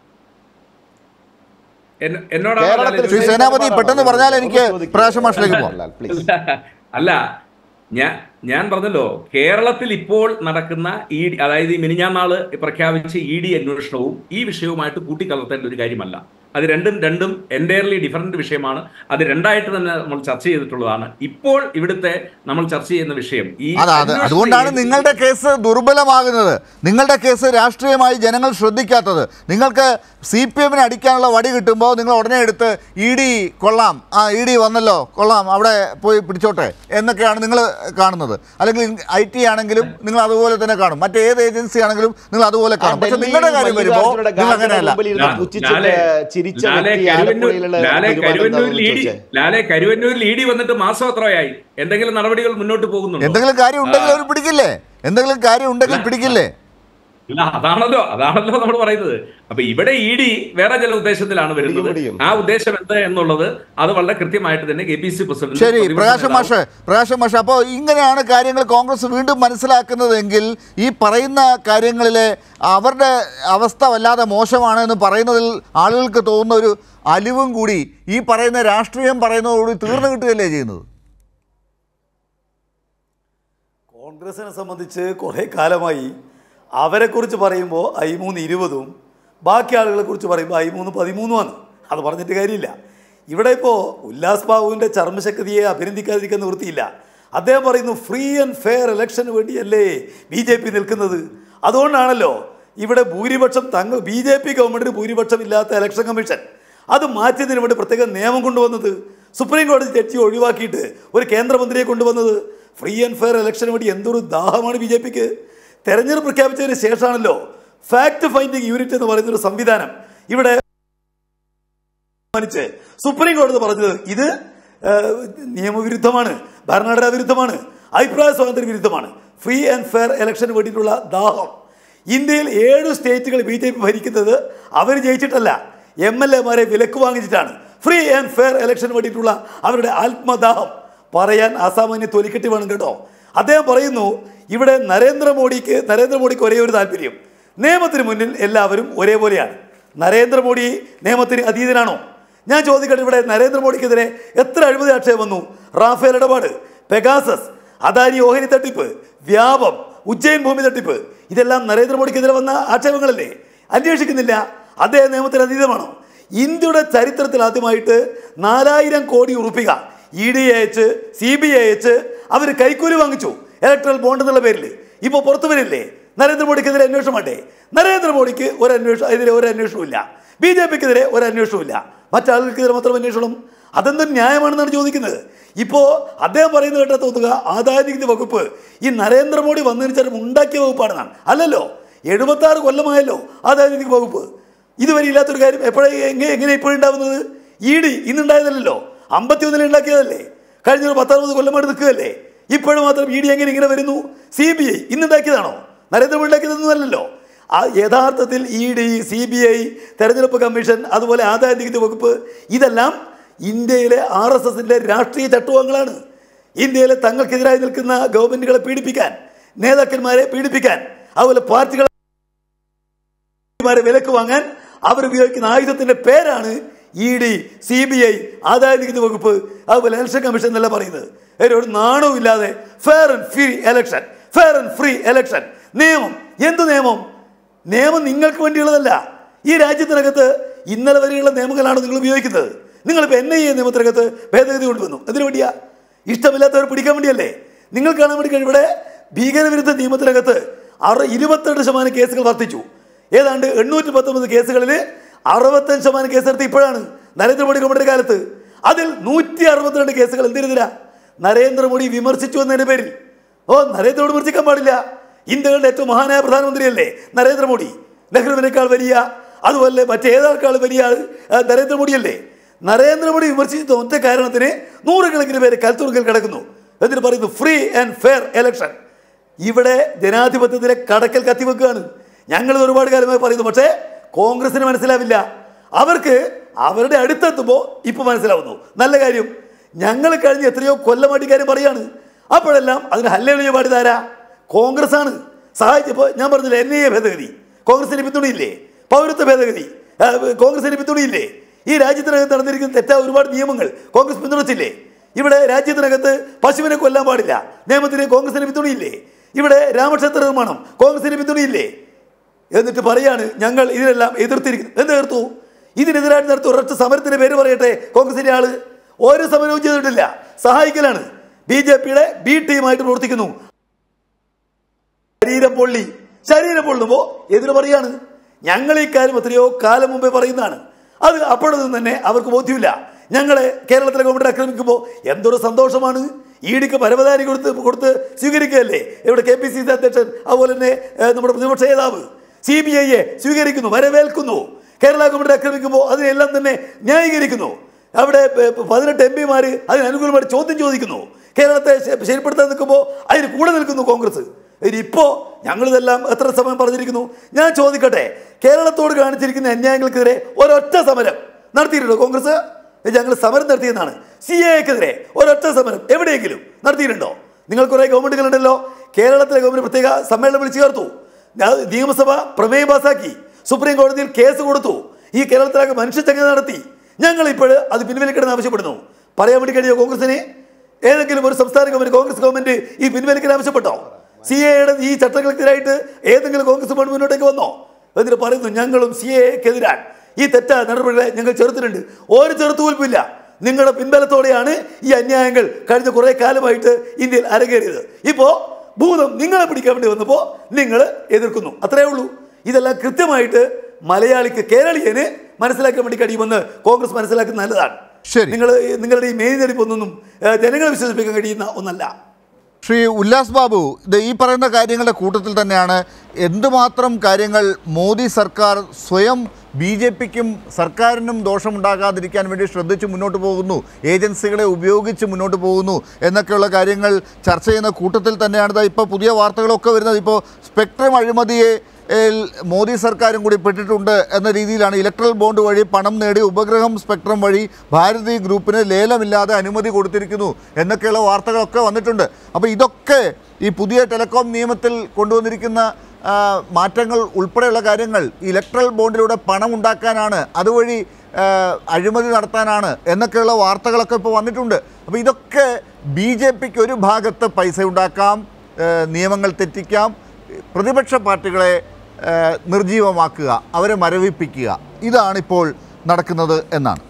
Speaker 2: എന്ന- എന്നോടാണോ
Speaker 4: കേരളത്തിൽ
Speaker 1: ശ്രീ
Speaker 2: ലാലേ
Speaker 4: same
Speaker 1: സേനാപതി
Speaker 4: നിലപാടാണോ?
Speaker 1: പെട്ടെന്ന് പറഞ്ഞാൽ
Speaker 4: ഒന്ന്
Speaker 1: എനിക്ക്
Speaker 4: ചോദിക്കൂ.
Speaker 1: പ്രകാശ് മാഷിലേക്ക് പോകാം.
Speaker 4: അല്ല, please.
Speaker 2: അല്ല ഞാൻ ഞാൻ പറഞ്ഞല്ലോ കേരളത്തിൽ ഇപ്പോൾ നടക്കുന്ന ഇ ഡി അതായത് ഈ മിനിഞ്ഞാന്നാള് പ്രഖ്യാപിച്ച ഇ ഡി അന്വേഷണവും ഈ വിഷയവുമായിട്ട് കൂട്ടിക്കലർത്തേണ്ട ഒരു കാര്യമല്ല അത് രണ്ടും രണ്ടും എൻറ്റയർലി ഡിഫറൻറ്റ് വിഷയമാണ് അത് രണ്ടായിട്ട് തന്നെ നമ്മൾ ചർച്ച ചെയ്തിട്ടുള്ളതാണ് ഇപ്പോൾ ഇവിടുത്തെ നമ്മൾ ചർച്ച ചെയ്യുന്ന വിഷയം ഈ
Speaker 1: അതെ അതെ
Speaker 2: അന്വേഷണ
Speaker 1: അതുകൊണ്ടാണ്
Speaker 2: ഏജൻസി-
Speaker 1: നിങ്ങളുടെ കേസ് ദുർബലമാകുന്നത് നിങ്ങളുടെ കേസ് രാഷ്ട്രീയമായി ജനങ്ങൾ ശ്രദ്ധിക്കാത്തത് നിങ്ങൾക്ക് സി പി എമ്മിന് അടിക്കാനുള്ള വടി കിട്ടുമ്പോൾ നിങ്ങൾ ഉടനെ എടുത്ത് ഇ ഡി കൊള്ളാം ആ ഇ ഡി വന്നല്ലോ കൊള്ളാം അവിടെ പോയി പിടിച്ചോട്ടെ എന്നൊക്കെയാണ് നിങ്ങൾ കാണുന്നത് അല്ലെങ്കിൽ ഐ ടി ആണെങ്കിലും നിങ്ങൾ അതുപോലെ തന്നെ കാണും മറ്റേത് ഏജൻസി ആണെങ്കിലും നിങ്ങൾ അതുപോലെ കാണും പക്ഷെ
Speaker 4: ഡൽഹിയിൽ
Speaker 1: നിങ്ങളുടെ കാര്യം വരുമ്പോൾ
Speaker 4: മല്ലികാർജ്ജുനയുടെ
Speaker 1: നിങ്ങൾ
Speaker 4: ഗാർഡിന്റെ
Speaker 1: അങ്ങനെയല്ല
Speaker 4: മുമ്പിൽ ഇരുന്ന്
Speaker 2: ലാ-
Speaker 4: പുച്ഛിച്ച്
Speaker 2: ലാലെ-
Speaker 4: ചിരിച്ച
Speaker 2: ലാലെ
Speaker 4: വ്യക്തി
Speaker 2: കരുവന്നൂർ-
Speaker 4: ആലപ്പുഴയിലുള്ള
Speaker 2: ലാലെ
Speaker 4: തീരുമാനം
Speaker 2: കരുവന്നൂരിൽ
Speaker 4: എന്താണെന്ന്
Speaker 2: ഇ ഡി
Speaker 4: ചോദിച്ചേ.
Speaker 2: ലാലെ കരുവന്നൂരിൽ ഇ ഡി വന്നിട്ട് മാസം എത്രയായി എന്തെങ്കിലും നടപടികൾ മുന്നോട്ട് പോകുന്നുണ്ടോ
Speaker 1: എന്തെങ്കിലും കാര്യം ഉണ്ടെങ്കിൽ അവർ പിടിക്കില്ലേ എന്തെങ്കിലും കാര്യം ഉണ്ടെങ്കിൽ പിടിക്കില്ലേ
Speaker 2: ഇല്ല അതാണല്ലോ അതാണല്ലോ നമ്മൾ പറയുന്നത് അപ്പൊ ഇവിടെ ഇ ഡി വേറെ ചില ഉദ്ദേശത്തിലാണ് വരുന്നത്
Speaker 4: പിടിയും.
Speaker 2: ആ ഉദ്ദേശം എന്ത് എന്നുള്ളത് അത് വളരെ കൃത്യമായിട്ട് തന്നെ കെ പി സി പ്രസിഡന്റ്
Speaker 1: ശരി
Speaker 2: പ്രതിപക്ഷ
Speaker 1: പ്രകാശ്
Speaker 2: നേതാവ്
Speaker 1: മാഷ് പ്രകാശ് മാഷ് അപ്പോൾ ഇങ്ങനെയാണ് കാര്യങ്ങൾ കോൺഗ്രസ് വീണ്ടും മനസ്സിലാക്കുന്നതെങ്കിൽ ഈ പറയുന്ന കാര്യങ്ങളിലെ അവരുടെ അവസ്ഥ വല്ലാതെ മോശമാണ് എന്ന് പറയുന്നതിൽ ആളുകൾക്ക് തോന്നുന്ന ഒരു അലിവും കൂടി ഈ പറയുന്ന രാഷ്ട്രീയം പറയുന്നതോടുകൂടി തീർന്നു കിട്ടുകയല്ലേ ചെയ്യുന്നത്
Speaker 3: കോൺഗ്രസിനെ സംബന്ധിച്ച് കുറേ കാലമായി അവരെക്കുറിച്ച് പറയുമ്പോൾ അയിമൂന്ന് ഇരുപതും ബാക്കി ആളുകളെ കുറിച്ച് പറയുമ്പോൾ അയിമൂന്ന് പതിമൂന്നുമാണ് അത് പറഞ്ഞിട്ട് കാര്യമില്ല ഇവിടെ ഇപ്പോൾ ഉല്ലാസ് ബാബുവിൻ്റെ ചർമ്മശക്തിയെ അഭിനന്ദിക്കാതിരിക്കാൻ നിവൃത്തിയില്ല അദ്ദേഹം പറയുന്നു ഫ്രീ ആൻഡ് ഫെയർ ഇലക്ഷന് വേണ്ടിയല്ലേ ബി ജെ പി നിൽക്കുന്നത് അതുകൊണ്ടാണല്ലോ ഇവിടെ ഭൂരിപക്ഷം തങ്ങൾ ബി ജെ പി ഗവൺമെൻറ്റിന് ഭൂരിപക്ഷം ഇല്ലാത്ത ഇലക്ഷൻ കമ്മീഷൻ അത് മാറ്റിയതിന് വേണ്ടി പ്രത്യേക നിയമം കൊണ്ടുവന്നത് സുപ്രീം കോടതി ജഡ്ജി ഒഴിവാക്കിയിട്ട് ഒരു കേന്ദ്രമന്ത്രിയെ കൊണ്ടുവന്നത് ഫ്രീ ആൻഡ് ഫെയർ ഇലക്ഷന് വേണ്ടി എന്തൊരു ദാഹമാണ് ബി ജെ പിക്ക് തെരഞ്ഞെടുപ്പ് പ്രഖ്യാപിച്ചതിന് ശേഷമാണല്ലോ ഫാക്ട് ഫൈൻഡിങ് യൂണിറ്റ് എന്ന് പറയുന്ന ഒരു സംവിധാനം ഇവിടെ തീരുമാനിച്ച് സുപ്രീം കോടതി പറഞ്ഞത് ഇത് ഏഹ്, നിയമവിരുദ്ധമാണ് ഭരണഘടനാ വിരുദ്ധമാണ് അഭിപ്രായ സ്വാതന്ത്ര്യ വിരുദ്ധമാണ് ഫ്രീ ആൻഡ് ഫെയർ ഇലക്ഷന് വേണ്ടിയിട്ടുള്ള ദാഹം ഇന്ത്യയിൽ ഏഴ് സ്റ്റേറ്റുകൾ ബി ജെ പി ഭരിക്കുന്നത് അവർ ജയിച്ചിട്ടല്ല എം എൽ എമാരെ വിലക്ക് വാങ്ങിച്ചിട്ടാണ് ഫ്രീ ആൻഡ് ഫെയർ ഇലക്ഷന് വേണ്ടിയിട്ടുള്ള അവരുടെ ആത്മദാഹം പറയാൻ അസാമാന്യ തൊലിക്കെട്ടി വേണം കേട്ടോ അദ്ദേഹം പറയുന്നു ഇവിടെ നരേന്ദ്രമോദിക്ക് നരേന്ദ്രമോദിക്ക് ഒരേ ഒരു താല്പര്യം നിയമത്തിന് മുന്നിൽ എല്ലാവരും ഒരേപോലെയാണ് നരേന്ദ്രമോദി നിയമത്തിന് അതീതനാണോ ഞാൻ ചോദിക്കട്ടെ ഇവിടെ നരേന്ദ്രമോദിക്കെതിരെ എത്ര അഴിമതി ആക്ഷേപം വന്നു റാഫേൽ ഇടപാട് പെഗാസസ് അദാനി ഓഹരി തട്ടിപ്പ് വ്യാപം ഉജ്ജയിൻ ഭൂമി തട്ടിപ്പ് ഇതെല്ലാം നരേന്ദ്രമോദിക്കെതിരെ വന്ന ആക്ഷേപങ്ങളല്ലേ അന്വേഷിക്കുന്നില്ല അദ്ദേഹം നിയമത്തിന് അതീതമാണോ ഇന്ത്യയുടെ ചരിത്രത്തിൽ ആദ്യമായിട്ട് നാലായിരം കോടി ഉറുപ്പിക ഇ ഡി അയച്ച് സി ബി ഐ അയച്ച് അവർ കൈക്കൂലി വാങ്ങിച്ചു ഇലക്ട്രൽ ബോണ്ട് എന്നുള്ള പേരിൽ ഇപ്പോൾ പുറത്തു വരില്ലേ നരേന്ദ്രമോദിക്കെതിരെ അന്വേഷണം വേണ്ടേ നരേന്ദ്രമോദിക്ക് ഒരു അന്വേഷണം എതിരെ ഒരു അന്വേഷണവും ഇല്ല ബി ജെ പിക്കെതിരെ ഒരു അന്വേഷണവും ഇല്ല മറ്റാളുകൾക്കെതിരെ മാത്രം അന്വേഷണം അതെന്തും ന്യായമാണെന്നാണ് ചോദിക്കുന്നത് ഇപ്പോൾ അദ്ദേഹം പറയുന്നത് കേട്ടാ തോന്നുക ആദായനികുതി വകുപ്പ് ഈ നരേന്ദ്രമോദി വന്നതിന് ശേഷം ഉണ്ടാക്കിയ വകുപ്പാണെന്നാണ് അല്ലല്ലോ എഴുപത്തി ആറ് കൊല്ലമായല്ലോ ആദായനികുതി വകുപ്പ് ഇതുവരെ ഇല്ലാത്തൊരു കാര്യം എപ്പോഴേ എങ്ങനെ എങ്ങനെ ഇപ്പോഴുണ്ടാവുന്നത് ഇ ഡി ഇന്നുണ്ടായതല്ലോ അമ്പത്തിയൊന്നിൽ ഉണ്ടാക്കിയതല്ലേ കഴിഞ്ഞ ഒരു പത്തറുപത് കൊല്ലമായിട്ട് നിൽക്കുകയല്ലേ ഇപ്പോഴും മാത്രം ഇ ഡി എങ്ങനെ ഇങ്ങനെ വരുന്നു സി ബി ഐ ഇന്നുണ്ടാക്കിയതാണോ നരേന്ദ്രമോദി ഉണ്ടാക്കിയതൊന്നുമല്ലല്ലോ ആ യഥാർത്ഥത്തിൽ E D C B I തെരഞ്ഞെടുപ്പ് കമ്മീഷൻ അതുപോലെ ആദായ നികുതി വകുപ്പ് ഇതെല്ലാം ഇന്ത്യയിലെ ആർ എസ് എസിൻ്റെ രാഷ്ട്രീയ ചട്ടുവങ്ങളാണ് ഇന്ത്യയിലെ തങ്ങൾക്കെതിരായി നിൽക്കുന്ന ഗവൺമെൻറ്റുകളെ പീഡിപ്പിക്കാൻ നേതാക്കന്മാരെ പീഡിപ്പിക്കാൻ അതുപോലെ പാർട്ടികളെ മാരെ വിലക്ക് വാങ്ങാൻ അവർ ഉപയോഗിക്കുന്ന ആയുധത്തിന്റെ പേരാണ് E D C B I ആദായ നികുതി വകുപ്പ് അതുപോലെ ഇലക്ഷൻ കമ്മീഷൻ എന്നല്ല പറയുന്നത് അതിന് ഒരു നാണവും ഇല്ലാതെ fair and free election fair and free election നിയമം എന്ത് നിയമം നിയമം നിങ്ങൾക്ക് വേണ്ടിയുള്ളതല്ല ഈ രാജ്യത്തിനകത്ത് ഇന്നലെ വരെയുള്ള നിയമങ്ങളാണ് നിങ്ങൾ ഉപയോഗിക്കുന്നത് നിങ്ങളിപ്പോൾ എൻ ഐ എ നിയമത്തിനകത്ത് ഭേദഗതി കൊണ്ടുവന്നു എന്തിനു വേണ്ടിയാ ഇഷ്ടമില്ലാത്തവർ പിടിക്കാൻ വേണ്ടിയല്ലേ നിങ്ങൾ കാണാൻ വേണ്ടി കഴിയും ഇവിടെ ഭീകരവിരുദ്ധ നിയമത്തിനകത്ത് അറ ഇരുപത്തെട്ട് ശതമാനം കേസുകൾ വർദ്ധിച്ചു ഏതാണ്ട് എണ്ണൂറ്റി പത്തൊമ്പത് കേസുകളിൽ അറുപത്തഞ്ച് ശതമാനം കേസ് എടുത്ത് ഇപ്പോഴാണ് നരേന്ദ്രമോദി ഗവൺമെന്റ് കാലത്ത് അതിൽ നൂറ്റി അറുപത്തിരണ്ട് കേസുകൾ എന്തിനെതിരാ നരേന്ദ്രമോദി വിമർശിച്ചു എന്നതിന്റെ പേരിൽ ഓ നരേന്ദ്രമോദി വിമർശിക്കാൻ പാടില്ല ഇന്ത്യയുടെ ഏറ്റവും മഹാനായ പ്രധാനമന്ത്രിയല്ലേ നരേന്ദ്രമോദി നെഹ്റുവിനേക്കാൾ വലിയ അതുപോലെ മറ്റേതാൾക്കാൾ വലിയ ആൾ ആ, നരേന്ദ്രമോദിയല്ലേ നരേന്ദ്രമോദി വിമർശിച്ച ഒറ്റ കാരണത്തിന് നൂറുകണക്കിന് പേര് കൽത്തുറുകിൽ കിടക്കുന്നു എന്നിട്ട് പറയുന്നു ഫ്രീ ആൻഡ് ഫെയർ എലക്ഷൻ ഇവിടെ ജനാധിപത്യത്തിലെ കടക്കൽ കത്തിവെക്കുകയാണ് ഞങ്ങൾ ഒരുപാട് കാലമായി പറയുന്നു പക്ഷേ കോൺഗ്രസിന് മനസ്സിലാവില്ല അവർക്ക് അവരുടെ അടുത്തെത്തുമ്പോൾ ഇപ്പോൾ മനസ്സിലാവുന്നു നല്ല കാര്യം ഞങ്ങൾ കഴിഞ്ഞ് എത്രയോ കൊല്ലമായിട്ട് ഈ കാര്യം പറയാണ് അപ്പോഴെല്ലാം അതിന് ഹല്ലേലൂയ പാടിയതാരാ കോൺഗ്രസ് ആണ് സഹായിച്ചപ്പോൾ ഞാൻ പറഞ്ഞില്ല എൻ ഐ എ ഭേദഗതി കോൺഗ്രസിന് പിന്തുണയില്ലേ പൗരത്വ ഭേദഗതി ആ, കോൺഗ്രസിന് പിന്തുണയില്ലേ ഈ രാജ്യത്തിനകത്ത് നടന്നിരിക്കുന്ന തെറ്റായ ഒരുപാട് നിയമങ്ങൾ കോൺഗ്രസ് പിന്തുണച്ചില്ലേ ഇവിടെ രാജ്യത്തിനകത്ത് പശുവിനെ കൊല്ലാൻ പാടില്ല നിയമത്തിന് കോൺഗ്രസിന് പിന്തുണയില്ലേ ഇവിടെ രാമക്ഷേത്ര നിർമ്മാണം കോൺഗ്രസിന് പിന്തുണയില്ലേ എന്നിട്ട് പറയാണ് ഞങ്ങൾ ഇതിനെല്ലാം എതിർത്തിരിക്കുന്നു എന്ത് എതിർത്തു ഇതിനെതിരായിട്ട് നടത്തിയ ഒരൊറ്റ സമരത്തിന്റെ പേര് പറയട്ടെ കോൺഗ്രസിന്റെ ആള് ഒരു സമരവും ചെയ്തിട്ടില്ല സഹായിക്കലാണ് ബി ജെ പിയുടെ ബി ടീമായിട്ട് പ്രവർത്തിക്കുന്നു ശരീരം പൊള്ളി ശരീരം പൊള്ളുമ്പോ എതിര് പറയാണ് ഞങ്ങൾ ഈ കാര്യം എത്രയോ കാലം മുമ്പേ പറയുന്നതാണ് അത് അപ്പോഴൊന്നും തന്നെ അവർക്ക് ബോധ്യമില്ല ഞങ്ങളെ കേരളത്തിലെ ഗവൺമെന്റ് ആക്രമിക്കുമ്പോൾ എന്തൊരു സന്തോഷമാണ് ഈടിക്ക് പരവതാനി കൊടുത്ത് കൊടുത്ത് സ്വീകരിക്കുകയല്ലേ ഇവിടെ കെ പി സി സി അധ്യക്ഷൻ അതുപോലെ തന്നെ ഏഹ്, നമ്മുടെ പ്രതിപക്ഷ നേതാവ് സി ബി ഐയെ സ്വീകരിക്കുന്നു വരവേൽക്കുന്നു കേരള ഗവൺമെന്റ് ആക്രമിക്കുമ്പോൾ അതിനെല്ലാം തന്നെ ന്യായീകരിക്കുന്നു അവിടെ പ- പ- പതിനെട്ട് എം പിമാർ അതിന് അനുകൂലമായിട്ട് ചോദ്യം ചോദിക്കുന്നു കേരളത്തെ ശ- ശരിപ്പെടുത്താൻ നിൽക്കുമ്പോൾ അതിന് കൂടെ നിൽക്കുന്നു കോൺഗ്രസ് ഇപ്പോൾ ഞങ്ങളിതെല്ലാം എത്ര സമയം പറഞ്ഞിരിക്കുന്നു ഞാൻ ചോദിക്കട്ടെ കേരളത്തോട് കാണിച്ചിരിക്കുന്ന അന്യായങ്ങൾക്കെതിരെ ഒരൊറ്റ സമരം നടത്തിയിട്ടുണ്ടോ കോൺഗ്രസ് ഞങ്ങൾ സമരം നടത്തിയെന്നാണ് സി എക്കെതിരെ ഒരൊറ്റ സമരം എവിടെയെങ്കിലും നടത്തിയിട്ടുണ്ടോ നിങ്ങൾ കുറേ ഗവൺമെന്റുകളുണ്ടല്ലോ കേരളത്തിലെ ഗവൺമെന്റ് പ്രത്യേക സമ്മേളനം വിളിച്ചു ചേർത്തു ഞാൻ നിയമസഭ പ്രമേയം പാസാക്കി സുപ്രീം കോടതിയിൽ കേസ് കൊടുത്തു ഈ കേരളത്തിലാകെ മനുഷ്യച്ചങ്ങ നടത്തി ഞങ്ങൾ ഇപ്പോൾ അത് പിൻവലിക്കണമെന്ന് ആവശ്യപ്പെടുന്നു പറയാൻ വേണ്ടി കഴിയോ കോൺഗ്രസിന് ഏതെങ്കിലും ഒരു സംസ്ഥാന ഗവൺമെന്റ് കോൺഗ്രസ് ഗവൺമെന്റ് ഈ പിൻവലിക്കാൻ ആവശ്യപ്പെട്ടോ സി എയുടെ ഈ ചട്ടങ്ങൾക്കെതിരായിട്ട് ഏതെങ്കിലും കോൺഗ്രസ് ഗവൺമെന്റ് മുന്നോട്ടേക്ക് വന്നോ എന്നിട്ട് പറയുന്നു ഞങ്ങളും സി എക്കെതിരാണ് ഈ തെറ്റായ നടപടികളെ ഞങ്ങൾ ചെറുത്തിട്ടുണ്ട് ഒരു ചെറുത്തുകൊൽപ്പില്ല നിങ്ങളുടെ പിൻബലത്തോടെയാണ് ഈ അന്യായങ്ങൾ കഴിഞ്ഞ കുറേ കാലമായിട്ട് ഇന്ത്യയിൽ അരങ്ങേറിയത് ഇപ്പോൾ ഭൂതം നിങ്ങളെ പിടിക്കാൻ വേണ്ടി വന്നപ്പോൾ നിങ്ങൾ എതിർക്കുന്നു അത്രേ ഉള്ളൂ ഇതെല്ലാം കൃത്യമായിട്ട് മലയാളിക്ക് കേരളീയന് മനസ്സിലാക്കാൻ വേണ്ടി കഴിയുമെന്ന് കോൺഗ്രസ് മനസ്സിലാക്കുന്നത് നല്ലതാണ്
Speaker 1: ശരി.
Speaker 3: നിങ്ങൾ നിങ്ങളുടെ ഈ മേനിതെടുപ്പൊന്നും ഏഹ്, ജനങ്ങളെ വിശ്വസിപ്പിക്കാൻ കഴിയുന്ന ഒന്നല്ല
Speaker 1: ശ്രീ ഉല്ലാസ് ബാബു ഇത് ഈ പറയുന്ന കാര്യങ്ങളുടെ കൂട്ടത്തിൽ തന്നെയാണ് എന്തുമാത്രം കാര്യങ്ങൾ മോദി സർക്കാർ സ്വയം ബി ജെ പിക്കും സർക്കാരിനും ദോഷമുണ്ടാകാതിരിക്കാൻ വേണ്ടി ശ്രദ്ധിച്ച് മുന്നോട്ട് പോകുന്നു ഏജൻസികളെ ഉപയോഗിച്ച് മുന്നോട്ട് പോകുന്നു എന്നൊക്കെയുള്ള കാര്യങ്ങൾ ചർച്ച ചെയ്യുന്ന കൂട്ടത്തിൽ തന്നെയാണ് ദാ ഇപ്പോൾ പുതിയ വാർത്തകളൊക്കെ വരുന്നത് ഇപ്പോൾ സ്പെക്ട്രം അഴിമതിയെ ഏൽ മോദി സർക്കാരും കൂടി പെട്ടിട്ടുണ്ട് എന്ന രീതിയിലാണ് ഇലക്ട്രൽ ബോണ്ട് വഴി പണം നേടി ഉപഗ്രഹം സ്പെക്ട്രം വഴി ഭാരതി ഗ്രൂപ്പിന് ലേലമില്ലാതെ അനുമതി കൊടുത്തിരിക്കുന്നു എന്നൊക്കെയുള്ള വാർത്തകളൊക്കെ വന്നിട്ടുണ്ട് അപ്പോൾ ഇതൊക്കെ ഈ പുതിയ ടെലികോം നിയമത്തിൽ കൊണ്ടുവന്നിരിക്കുന്ന ആ, മാറ്റങ്ങൾ ഉൾപ്പെടെയുള്ള കാര്യങ്ങൾ ഇലക്ട്രൽ ബോണ്ടിലൂടെ പണം ഉണ്ടാക്കാനാണ് അതുവഴി ആ, അഴിമതി നടത്താനാണ് എന്നൊക്കെയുള്ള വാർത്തകളൊക്കെ ഇപ്പോൾ വന്നിട്ടുണ്ട് അപ്പോൾ ഇതൊക്കെ ബി ജെ പിക്ക് ഒരു ഭാഗത്ത് പൈസ ഉണ്ടാക്കാം ആ, നിയമങ്ങൾ തെറ്റിക്കാം പ്രതിപക്ഷ പാർട്ടികളെ ആ, നിർജീവമാക്കുക അവരെ മരവിപ്പിക്കുക ഇതാണിപ്പോൾ നടക്കുന്നത് എന്നാണ്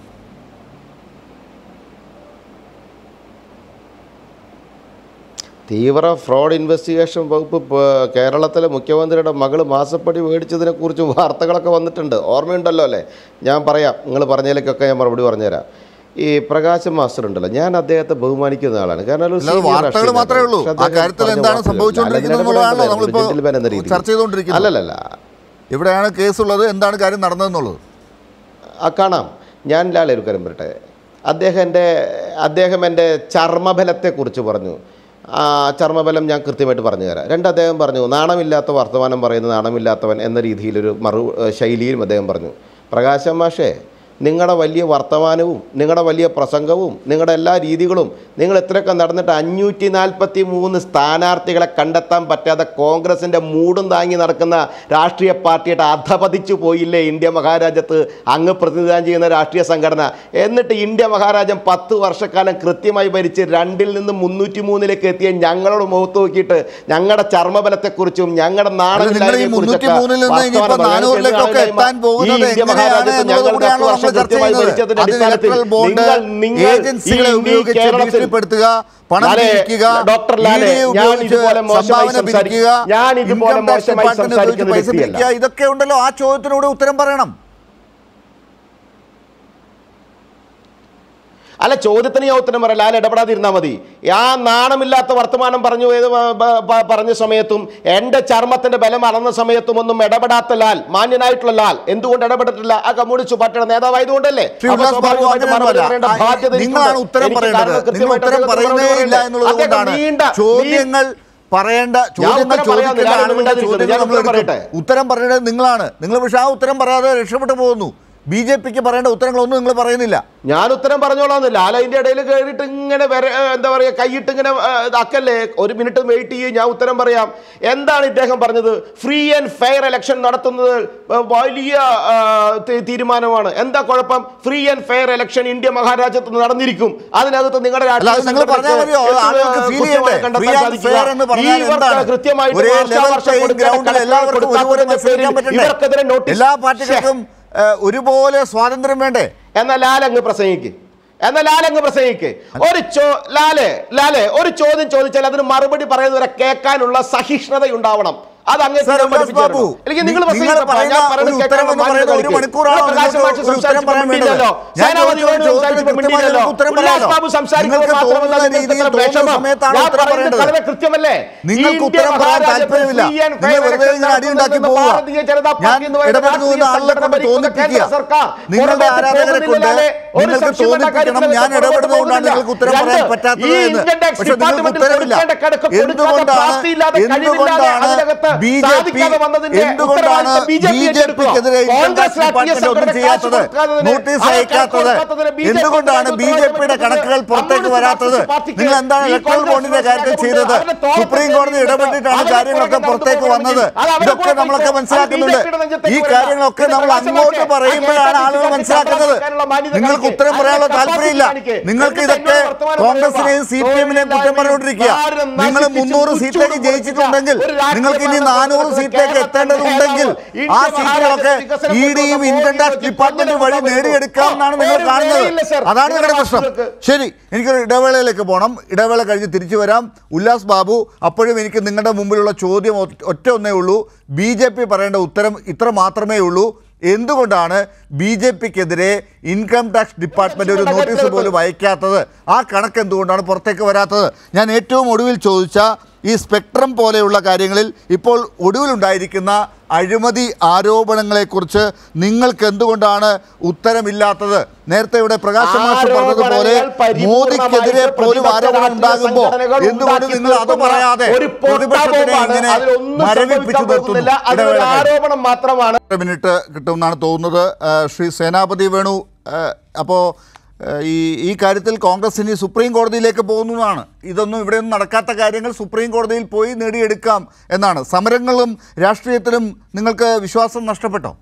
Speaker 4: തീവ്ര ഫ്രോഡ് ഇൻവെസ്റ്റിഗേഷൻ വകുപ്പ് പ- കേരളത്തിലെ മുഖ്യമന്ത്രിയുടെ മകൾ മാസപ്പടി മേടിച്ചതിനെക്കുറിച്ച് വാർത്തകളൊക്കെ വന്നിട്ടുണ്ട് ഓർമ്മയുണ്ടല്ലോ അല്ലേ ഞാൻ പറയാം നിങ്ങൾ പറഞ്ഞതിലേക്കൊക്കെ ഞാൻ മറുപടി പറഞ്ഞുതരാം ഈ പ്രകാശ് മാസ്റ്റർ ഉണ്ടല്ലോ ഞാൻ അദ്ദേഹത്തെ ബഹുമാനിക്കുന്ന ആളാണ് കാരണം ഒരു
Speaker 1: അല്ലാതെ
Speaker 4: senior
Speaker 1: വാർത്തകൾ
Speaker 4: രാഷ്ട്രീയ
Speaker 1: മാത്രമേ ഉള്ളൂ
Speaker 4: നേതാവാണ്.
Speaker 1: ആ
Speaker 4: പക്ഷേ
Speaker 1: കാര്യത്തിൽ
Speaker 4: അദ്ദേഹം
Speaker 1: എന്താണ്
Speaker 4: പറഞ്ഞ
Speaker 1: സംഭവിച്ചുകൊണ്ടിരിക്കുന്നത്
Speaker 4: വാക്കുകൾ-
Speaker 1: എന്നുള്ളതാണല്ലോ
Speaker 4: അല്ല,
Speaker 1: നമ്മളിപ്പോൾ
Speaker 4: gentleman എന്ന രീതിയിൽ.
Speaker 1: ചർച്ച ചെയ്തുകൊണ്ടിരിക്കുന്നത്
Speaker 4: അല്ലല്ലല്ല
Speaker 1: എവിടെയാണ് കേസുള്ളത് എന്താണ് കാര്യം നടന്നതെന്നുള്ളത്
Speaker 4: ആ കാണാം ഞാൻ ലാലെ ഒരു കാര്യം പറയട്ടെ അദ്ദേഹം എൻ്റെ അദ്ദേഹം എൻ്റെ ചർമ്മബലത്തെക്കുറിച്ച് പറഞ്ഞു ആ ചർമ്മബലം ഞാൻ കൃത്യമായിട്ട് പറഞ്ഞു തരാം രണ്ട് അദ്ദേഹം പറഞ്ഞു നാണമില്ലാത്ത വർത്തമാനം പറയുന്ന നാണമില്ലാത്തവൻ എന്ന രീതിയിലൊരു മറു ശൈലിയിലും അദ്ദേഹം പറഞ്ഞു പ്രകാശം മാഷേ നിങ്ങളുടെ വലിയ വർത്തമാനവും നിങ്ങളുടെ വലിയ പ്രസംഗവും നിങ്ങളുടെ എല്ലാ രീതികളും നിങ്ങൾ ഇത്രയൊക്കെ നടന്നിട്ട് അഞ്ഞൂറ്റി നാൽപ്പത്തി മൂന്ന് സ്ഥാനാർത്ഥികളെ കണ്ടെത്താൻ പറ്റാതെ കോൺഗ്രസിൻ്റെ മൂടും താങ്ങി നടക്കുന്ന രാഷ്ട്രീയ പാർട്ടിയായിട്ട് അധപതിച്ചു പോയില്ലേ ഇന്ത്യ മഹാരാജ്യത്ത് അങ്ങ് പ്രതിനിധാനം ചെയ്യുന്ന രാഷ്ട്രീയ സംഘടന എന്നിട്ട് ഇന്ത്യ മഹാരാജ്യം പത്ത് വർഷക്കാലം കൃത്യമായി ഭരിച്ച് രണ്ടിൽ നിന്ന് മുന്നൂറ്റി മൂന്നിലേക്ക് എത്തിയ ഞങ്ങളോട് മുഖത്ത് നോക്കിയിട്ട് ഞങ്ങളുടെ ചർമ്മബലത്തെക്കുറിച്ചും ഞങ്ങളുടെ
Speaker 1: അല്ല, നിങ്ങൾ ഈ മുന്നൂറ്റി മൂന്നിൽ നിന്ന് ഇനിയിപ്പോ നാനൂറിലേക്കൊക്കെ എത്താൻ പോകുന്നത് എങ്ങനെയാണ് എന്നുള്ളത് കൂടിയാണല്ലോ നമ്മൾ ചർച്ച ചെയ്യുന്നത് അതിന് ഇലക്ട്രൽ ബോണ്ട് ഏജൻസികളെ ഉപയോഗിച്ച് ഭീഷണിപ്പെടുത്തുക പണം പിരിക്കുക
Speaker 4: ഡോക്ടർ ലാലെ
Speaker 1: ED
Speaker 4: ഞാൻ
Speaker 1: ഉപയോഗിച്ച്
Speaker 4: ഇതുപോലെ മോശമായി
Speaker 1: സംഭാവന പിരിക്കുക
Speaker 4: സംസാരിക്കുക ഞാൻ ഇതുപോലെ
Speaker 1: ഇൻകം ടാക്സ്
Speaker 4: മോശമായി
Speaker 1: ഡിപ്പാർട്ട്മെന്റ് ഉപയോഗിച്ച്
Speaker 4: സംസാരിക്കുന്ന
Speaker 1: പൈസ
Speaker 4: വ്യക്തിയല്ല
Speaker 1: പിരിക്കുക ഇതൊക്കെ ഉണ്ടല്ലോ ആ ചോദ്യത്തിനൂടെ ഉത്തരം പറയണം
Speaker 4: അല്ല ചോദ്യത്തിന് ഞാൻ ഉത്തരം പറയാം ലാൽ ഇടപെടാതിരുന്നാൽ മതി ആ നാണമില്ലാത്ത വർത്തമാനം പറഞ്ഞു ഏത് പ- പ- പ- പറഞ്ഞ സമയത്തും എൻ്റെ ചർമ്മത്തിന്റെ ബലം അളന്ന സമയത്തും ഒന്നും ഇടപെടാത്ത ലാൽ മാന്യനായിട്ടുള്ള ലാൽ എന്തുകൊണ്ട് ഇടപെട്ടിട്ടില്ല ആ കമ്മ്യൂണിസ്റ്റ് പാർട്ടിയുടെ നേതാവായതുകൊണ്ടല്ലേ
Speaker 1: ശ്രീ
Speaker 4: അപ്പോൾ
Speaker 1: ഉല്ലാസ് ബാബു
Speaker 4: സ്വാഭാവികമായിട്ടും മറുപടി
Speaker 1: അങ്ങനെയൊന്നുമല്ല.
Speaker 4: പറയേണ്ട
Speaker 1: ആ,
Speaker 4: ബാധ്യത
Speaker 1: നിങ്ങളാണ്
Speaker 4: എനിക്കുണ്ട്.
Speaker 1: ഉത്തരം
Speaker 4: എനിക്ക്
Speaker 1: പറയേണ്ടത്
Speaker 4: കാരണം
Speaker 1: നിങ്ങൾ
Speaker 4: കൃത്യമായിട്ട്
Speaker 1: ഉത്തരം
Speaker 4: അദ്ദേഹത്തിന്
Speaker 1: പറയുന്നേ
Speaker 4: മറുപടി
Speaker 1: ഇല്ല
Speaker 4: പറയണ്ടേ?
Speaker 1: എന്നുള്ളത്
Speaker 4: അദ്ദേഹം
Speaker 1: കൊണ്ടാണ്
Speaker 4: നീണ്ട-
Speaker 1: ചോദ്യങ്ങൾ പറയേണ്ട ചോദ്യങ്ങൾ
Speaker 4: ഉത്തരം പറയാം,
Speaker 1: ചോദിക്കേണ്ട
Speaker 4: ഞാൻ
Speaker 1: ആളുകളുടെ
Speaker 4: മിണ്ടാതിരിക്കുന്നു.
Speaker 1: ചോദ്യങ്ങൾ
Speaker 4: ഞാൻ
Speaker 1: നമ്മൾ
Speaker 4: ഉത്തരം
Speaker 1: എടുക്കും
Speaker 4: പറയട്ടെ.
Speaker 1: ഉത്തരം പറയേണ്ടത് നിങ്ങളാണ് നിങ്ങൾ പക്ഷേ ആ ഉത്തരം പറയാതെ രക്ഷപ്പെട്ടു പോകുന്നു ബി ജെ പിക്ക് പറയേണ്ട ഉത്തരങ്ങളൊന്നും നിങ്ങൾ പറയുന്നില്ല
Speaker 4: ഞാൻ ഉത്തരം പറഞ്ഞോളാന്നില്ല ലാൽ അതിന്റെ ഇടയിൽ കയറിയിട്ട് ഇങ്ങനെ വര ഏ, എന്താ പറയുക കൈയിട്ട് ഇങ്ങനെ ഏ, ഇതാക്കല്ലേ ഒരു മിനിറ്റ് വെയിറ്റ് ചെയ്യും ഞാൻ ഉത്തരം പറയാം എന്താണ് ഇദ്ദേഹം പറഞ്ഞത് ഫ്രീ ആൻഡ് ഫെയർ ഇലക്ഷൻ നടത്തുന്നത് ഏ, വലിയ ആ, തി- തീരുമാനമാണ് എന്താ കുഴപ്പം free and fair election India മഹാരാജ്യത്ത് നടന്നിരിക്കും അതിനകത്ത് നിങ്ങളുടെ
Speaker 1: അല്ല, അത് നിങ്ങൾ പറഞ്ഞാൽ മതിയോ? അത് ആളുകൾക്ക് feel ചെയ്യണ്ടേ? Free and fair എന്ന് പറഞ്ഞാൽ എന്താണ്? ഒരേ level playing ground ൽ എല്ലാവർക്കും ഒരുപോലെ മത്സരിക്കാൻ പറ്റണ്ടേ? എല്ലാ പാർട്ടികൾക്കും ഏഹ്, ഒരുപോലെ സ്വാതന്ത്ര്യം വേണ്ടേ
Speaker 4: എന്നാൽ ലാലങ്ങ് പ്രസംഗിക്ക് എന്നാൽ ലാലങ്ങ് പ്രസംഗിക്ക് ഒരു ചോ ലാലെ ലാലെ ഒരു ചോദ്യം ചോദിച്ചാൽ അതിന് മറുപടി പറയുന്നവരെ കേൾക്കാനുള്ള സഹിഷ്ണുത ഉണ്ടാവണം അത് അങ്ങ്
Speaker 1: സർ, ഉല്ലാസ് ബാബു,
Speaker 4: അല്ലെങ്കിൽ നിങ്ങൾ
Speaker 1: നിങ്ങൾ പറയുന്ന ഒരു ഉത്തരം എന്ന് പറയുന്നത് ഒരു മണിക്കൂറാണോ നിങ്ങൾക്ക് ഒരു ഉത്തരം പറയാൻ വേണ്ടത്? ഞാൻ ചോദിച്ച ഒരു ചോദ്യത്തിന് കൃത്യമായി നിങ്ങൾക്ക് ഉത്തരം പറയാമല്ലോ. നിങ്ങൾക്ക് തോന്നുന്ന രീതിയിൽ തോന്നുന്ന സമയത്താണ് ഉത്തരം പറയേണ്ടത്.
Speaker 4: കൃത്യമല്ലേ
Speaker 1: നിങ്ങൾക്ക് ഉത്തരം പറയാൻ താല്പര്യമില്ല നിങ്ങൾ വെറുതെ ഇങ്ങനെ അടിയുണ്ടാക്കി പോവുക ഞാൻ ഇടപെടുന്നു എന്ന് ആളുകളെ കൊണ്ട് തോന്നിപ്പിക്കുക നിങ്ങളുടെ ആരാധകരെ കൊണ്ട് നിങ്ങൾക്ക് തോന്നിപ്പിക്കണം ഞാൻ ഇടപെടുന്നതുകൊണ്ടാണ് നിങ്ങൾക്ക് ഉത്തരം പറയാൻ പറ്റാത്തത് എന്ന് പക്ഷെ നിങ്ങൾക്ക് ഉത്തരവില്ല എന്തുകൊണ്ടാണ് എന്തുകൊണ്ടാണ് ബി ജെ പി എന്തുകൊണ്ടാണ് ബി ജെ പിക്കെതിരെ ഇൻകം ടാക്സ് ഡിപ്പാർട്ട്മെന്റ് ഒന്നും ചെയ്യാത്തത് നോട്ടീസ് അയക്കാത്തത് എന്തുകൊണ്ടാണ് ബി ജെ പിയുടെ കണക്കുകൾ പുറത്തേക്ക് വരാത്തത് നിങ്ങൾ എന്താണ് ഇലക്ട്രൽ ബോണ്ടിന്റെ കാര്യത്തിൽ ചെയ്തത് സുപ്രീം കോടതി ഇടപെട്ടിട്ടാണ് കാര്യങ്ങളൊക്കെ പുറത്തേക്ക് വന്നത് ഇതൊക്കെ നമ്മളൊക്കെ മനസ്സിലാക്കുന്നുണ്ട് ഈ കാര്യങ്ങളൊക്കെ നമ്മൾ അങ്ങോട്ട് പറയുമ്പോഴാണ് ആളുകൾ മനസ്സിലാക്കുന്നത് നിങ്ങൾക്ക് ഉത്തരം പറയാനുള്ള താല്പര്യമില്ല നിങ്ങൾക്ക് ഇതൊക്കെ കോൺഗ്രസിനെയും സി പി എമ്മിനെയും കുറ്റം പറഞ്ഞുകൊണ്ടിരിക്കുക നിങ്ങൾ മുന്നൂറ് സീറ്റിലേക്ക് ജയിച്ചിട്ടുണ്ടെങ്കിൽ നിങ്ങൾക്ക് ഇനി നാനൂറ് സീറ്റിലേക്ക് എത്തേണ്ടതുണ്ടെങ്കിൽ ആ സീറ്റുകളൊക്കെ ഇ ഡിയും ഇൻകം ടാക്സ് ഡിപ്പാർട്ട്മെന്റ് വഴി നേടിയെടുക്കാമെന്നാണ് നിങ്ങൾ കാണുന്നത് അതാണ് നിങ്ങളുടെ പ്രശ്നം ശരി എനിക്കൊരു ഇടവേളയിലേക്ക് പോകണം ഇടവേള കഴിഞ്ഞ് തിരിച്ചു വരാം ഉല്ലാസ് ബാബു അപ്പോഴും എനിക്ക് നിങ്ങളുടെ മുമ്പിലുള്ള ചോദ്യം ഒറ്റ- ഒറ്റ ഒന്നേ ഉള്ളൂ ബി ജെ പി പറയേണ്ട ഉത്തരം ഇത്ര മാത്രമേ ഉള്ളൂ എന്തുകൊണ്ടാണ് ബി ജെ പിക്കെതിരെ ഇൻകം ടാക്സ് ഡിപ്പാർട്ട്മെന്റ് ഒരു നോട്ടീസ് പോലും അയക്കാത്തത് ആ കണക്ക് എന്തുകൊണ്ടാണ് പുറത്തേക്ക് വരാത്തത് ഞാൻ ഏറ്റവും ഒടുവിൽ ചോദിച്ച ഈ സ്പെക്ട്രം പോലെയുള്ള കാര്യങ്ങളിൽ ഇപ്പോൾ ഒടുവിലുണ്ടായിരിക്കുന്ന അഴിമതി ആരോപണങ്ങളെക്കുറിച്ച് നിങ്ങൾക്ക് എന്തുകൊണ്ടാണ് ഉത്തരമില്ലാത്തത് നേരത്തെ ഇവിടെ പ്രകാശ് മാഷ് പറഞ്ഞതുപോലെ മോദിക്കെതിരെ പോലും ആരോപണം ഉണ്ടാകുമ്പോൾ എന്തുകൊണ്ട് നിങ്ങൾ അത് പറയാതെ പ്രതിപക്ഷത്തിനെ ഇങ്ങനെ മരവിപ്പിച്ചു നിർത്തുന്നു ഇടവേള കഴിഞ്ഞ്.
Speaker 4: ആരോപണം മാത്രമാണ്
Speaker 1: ഒരു മിനിറ്റ് കിട്ടുമെന്നാണ് തോന്നുന്നത് ആ, ശ്രീ സേനാപതി വേണു അപ്പോൾ ഈ ഈ കാര്യത്തിൽ കോൺഗ്രസ് ഇനി സുപ്രീം കോടതിയിലേക്ക് പോകുന്നതാണ് ഇതൊന്നും ഇവിടെയൊന്നും നടക്കാത്ത കാര്യങ്ങൾ സുപ്രീം കോടതിയിൽ പോയി നേടിയെടുക്കാം എന്നാണ് സമരങ്ങളും രാഷ്ട്രീയത്തിലും നിങ്ങൾക്ക് വിശ്വാസം നഷ്ടപ്പെട്ടോ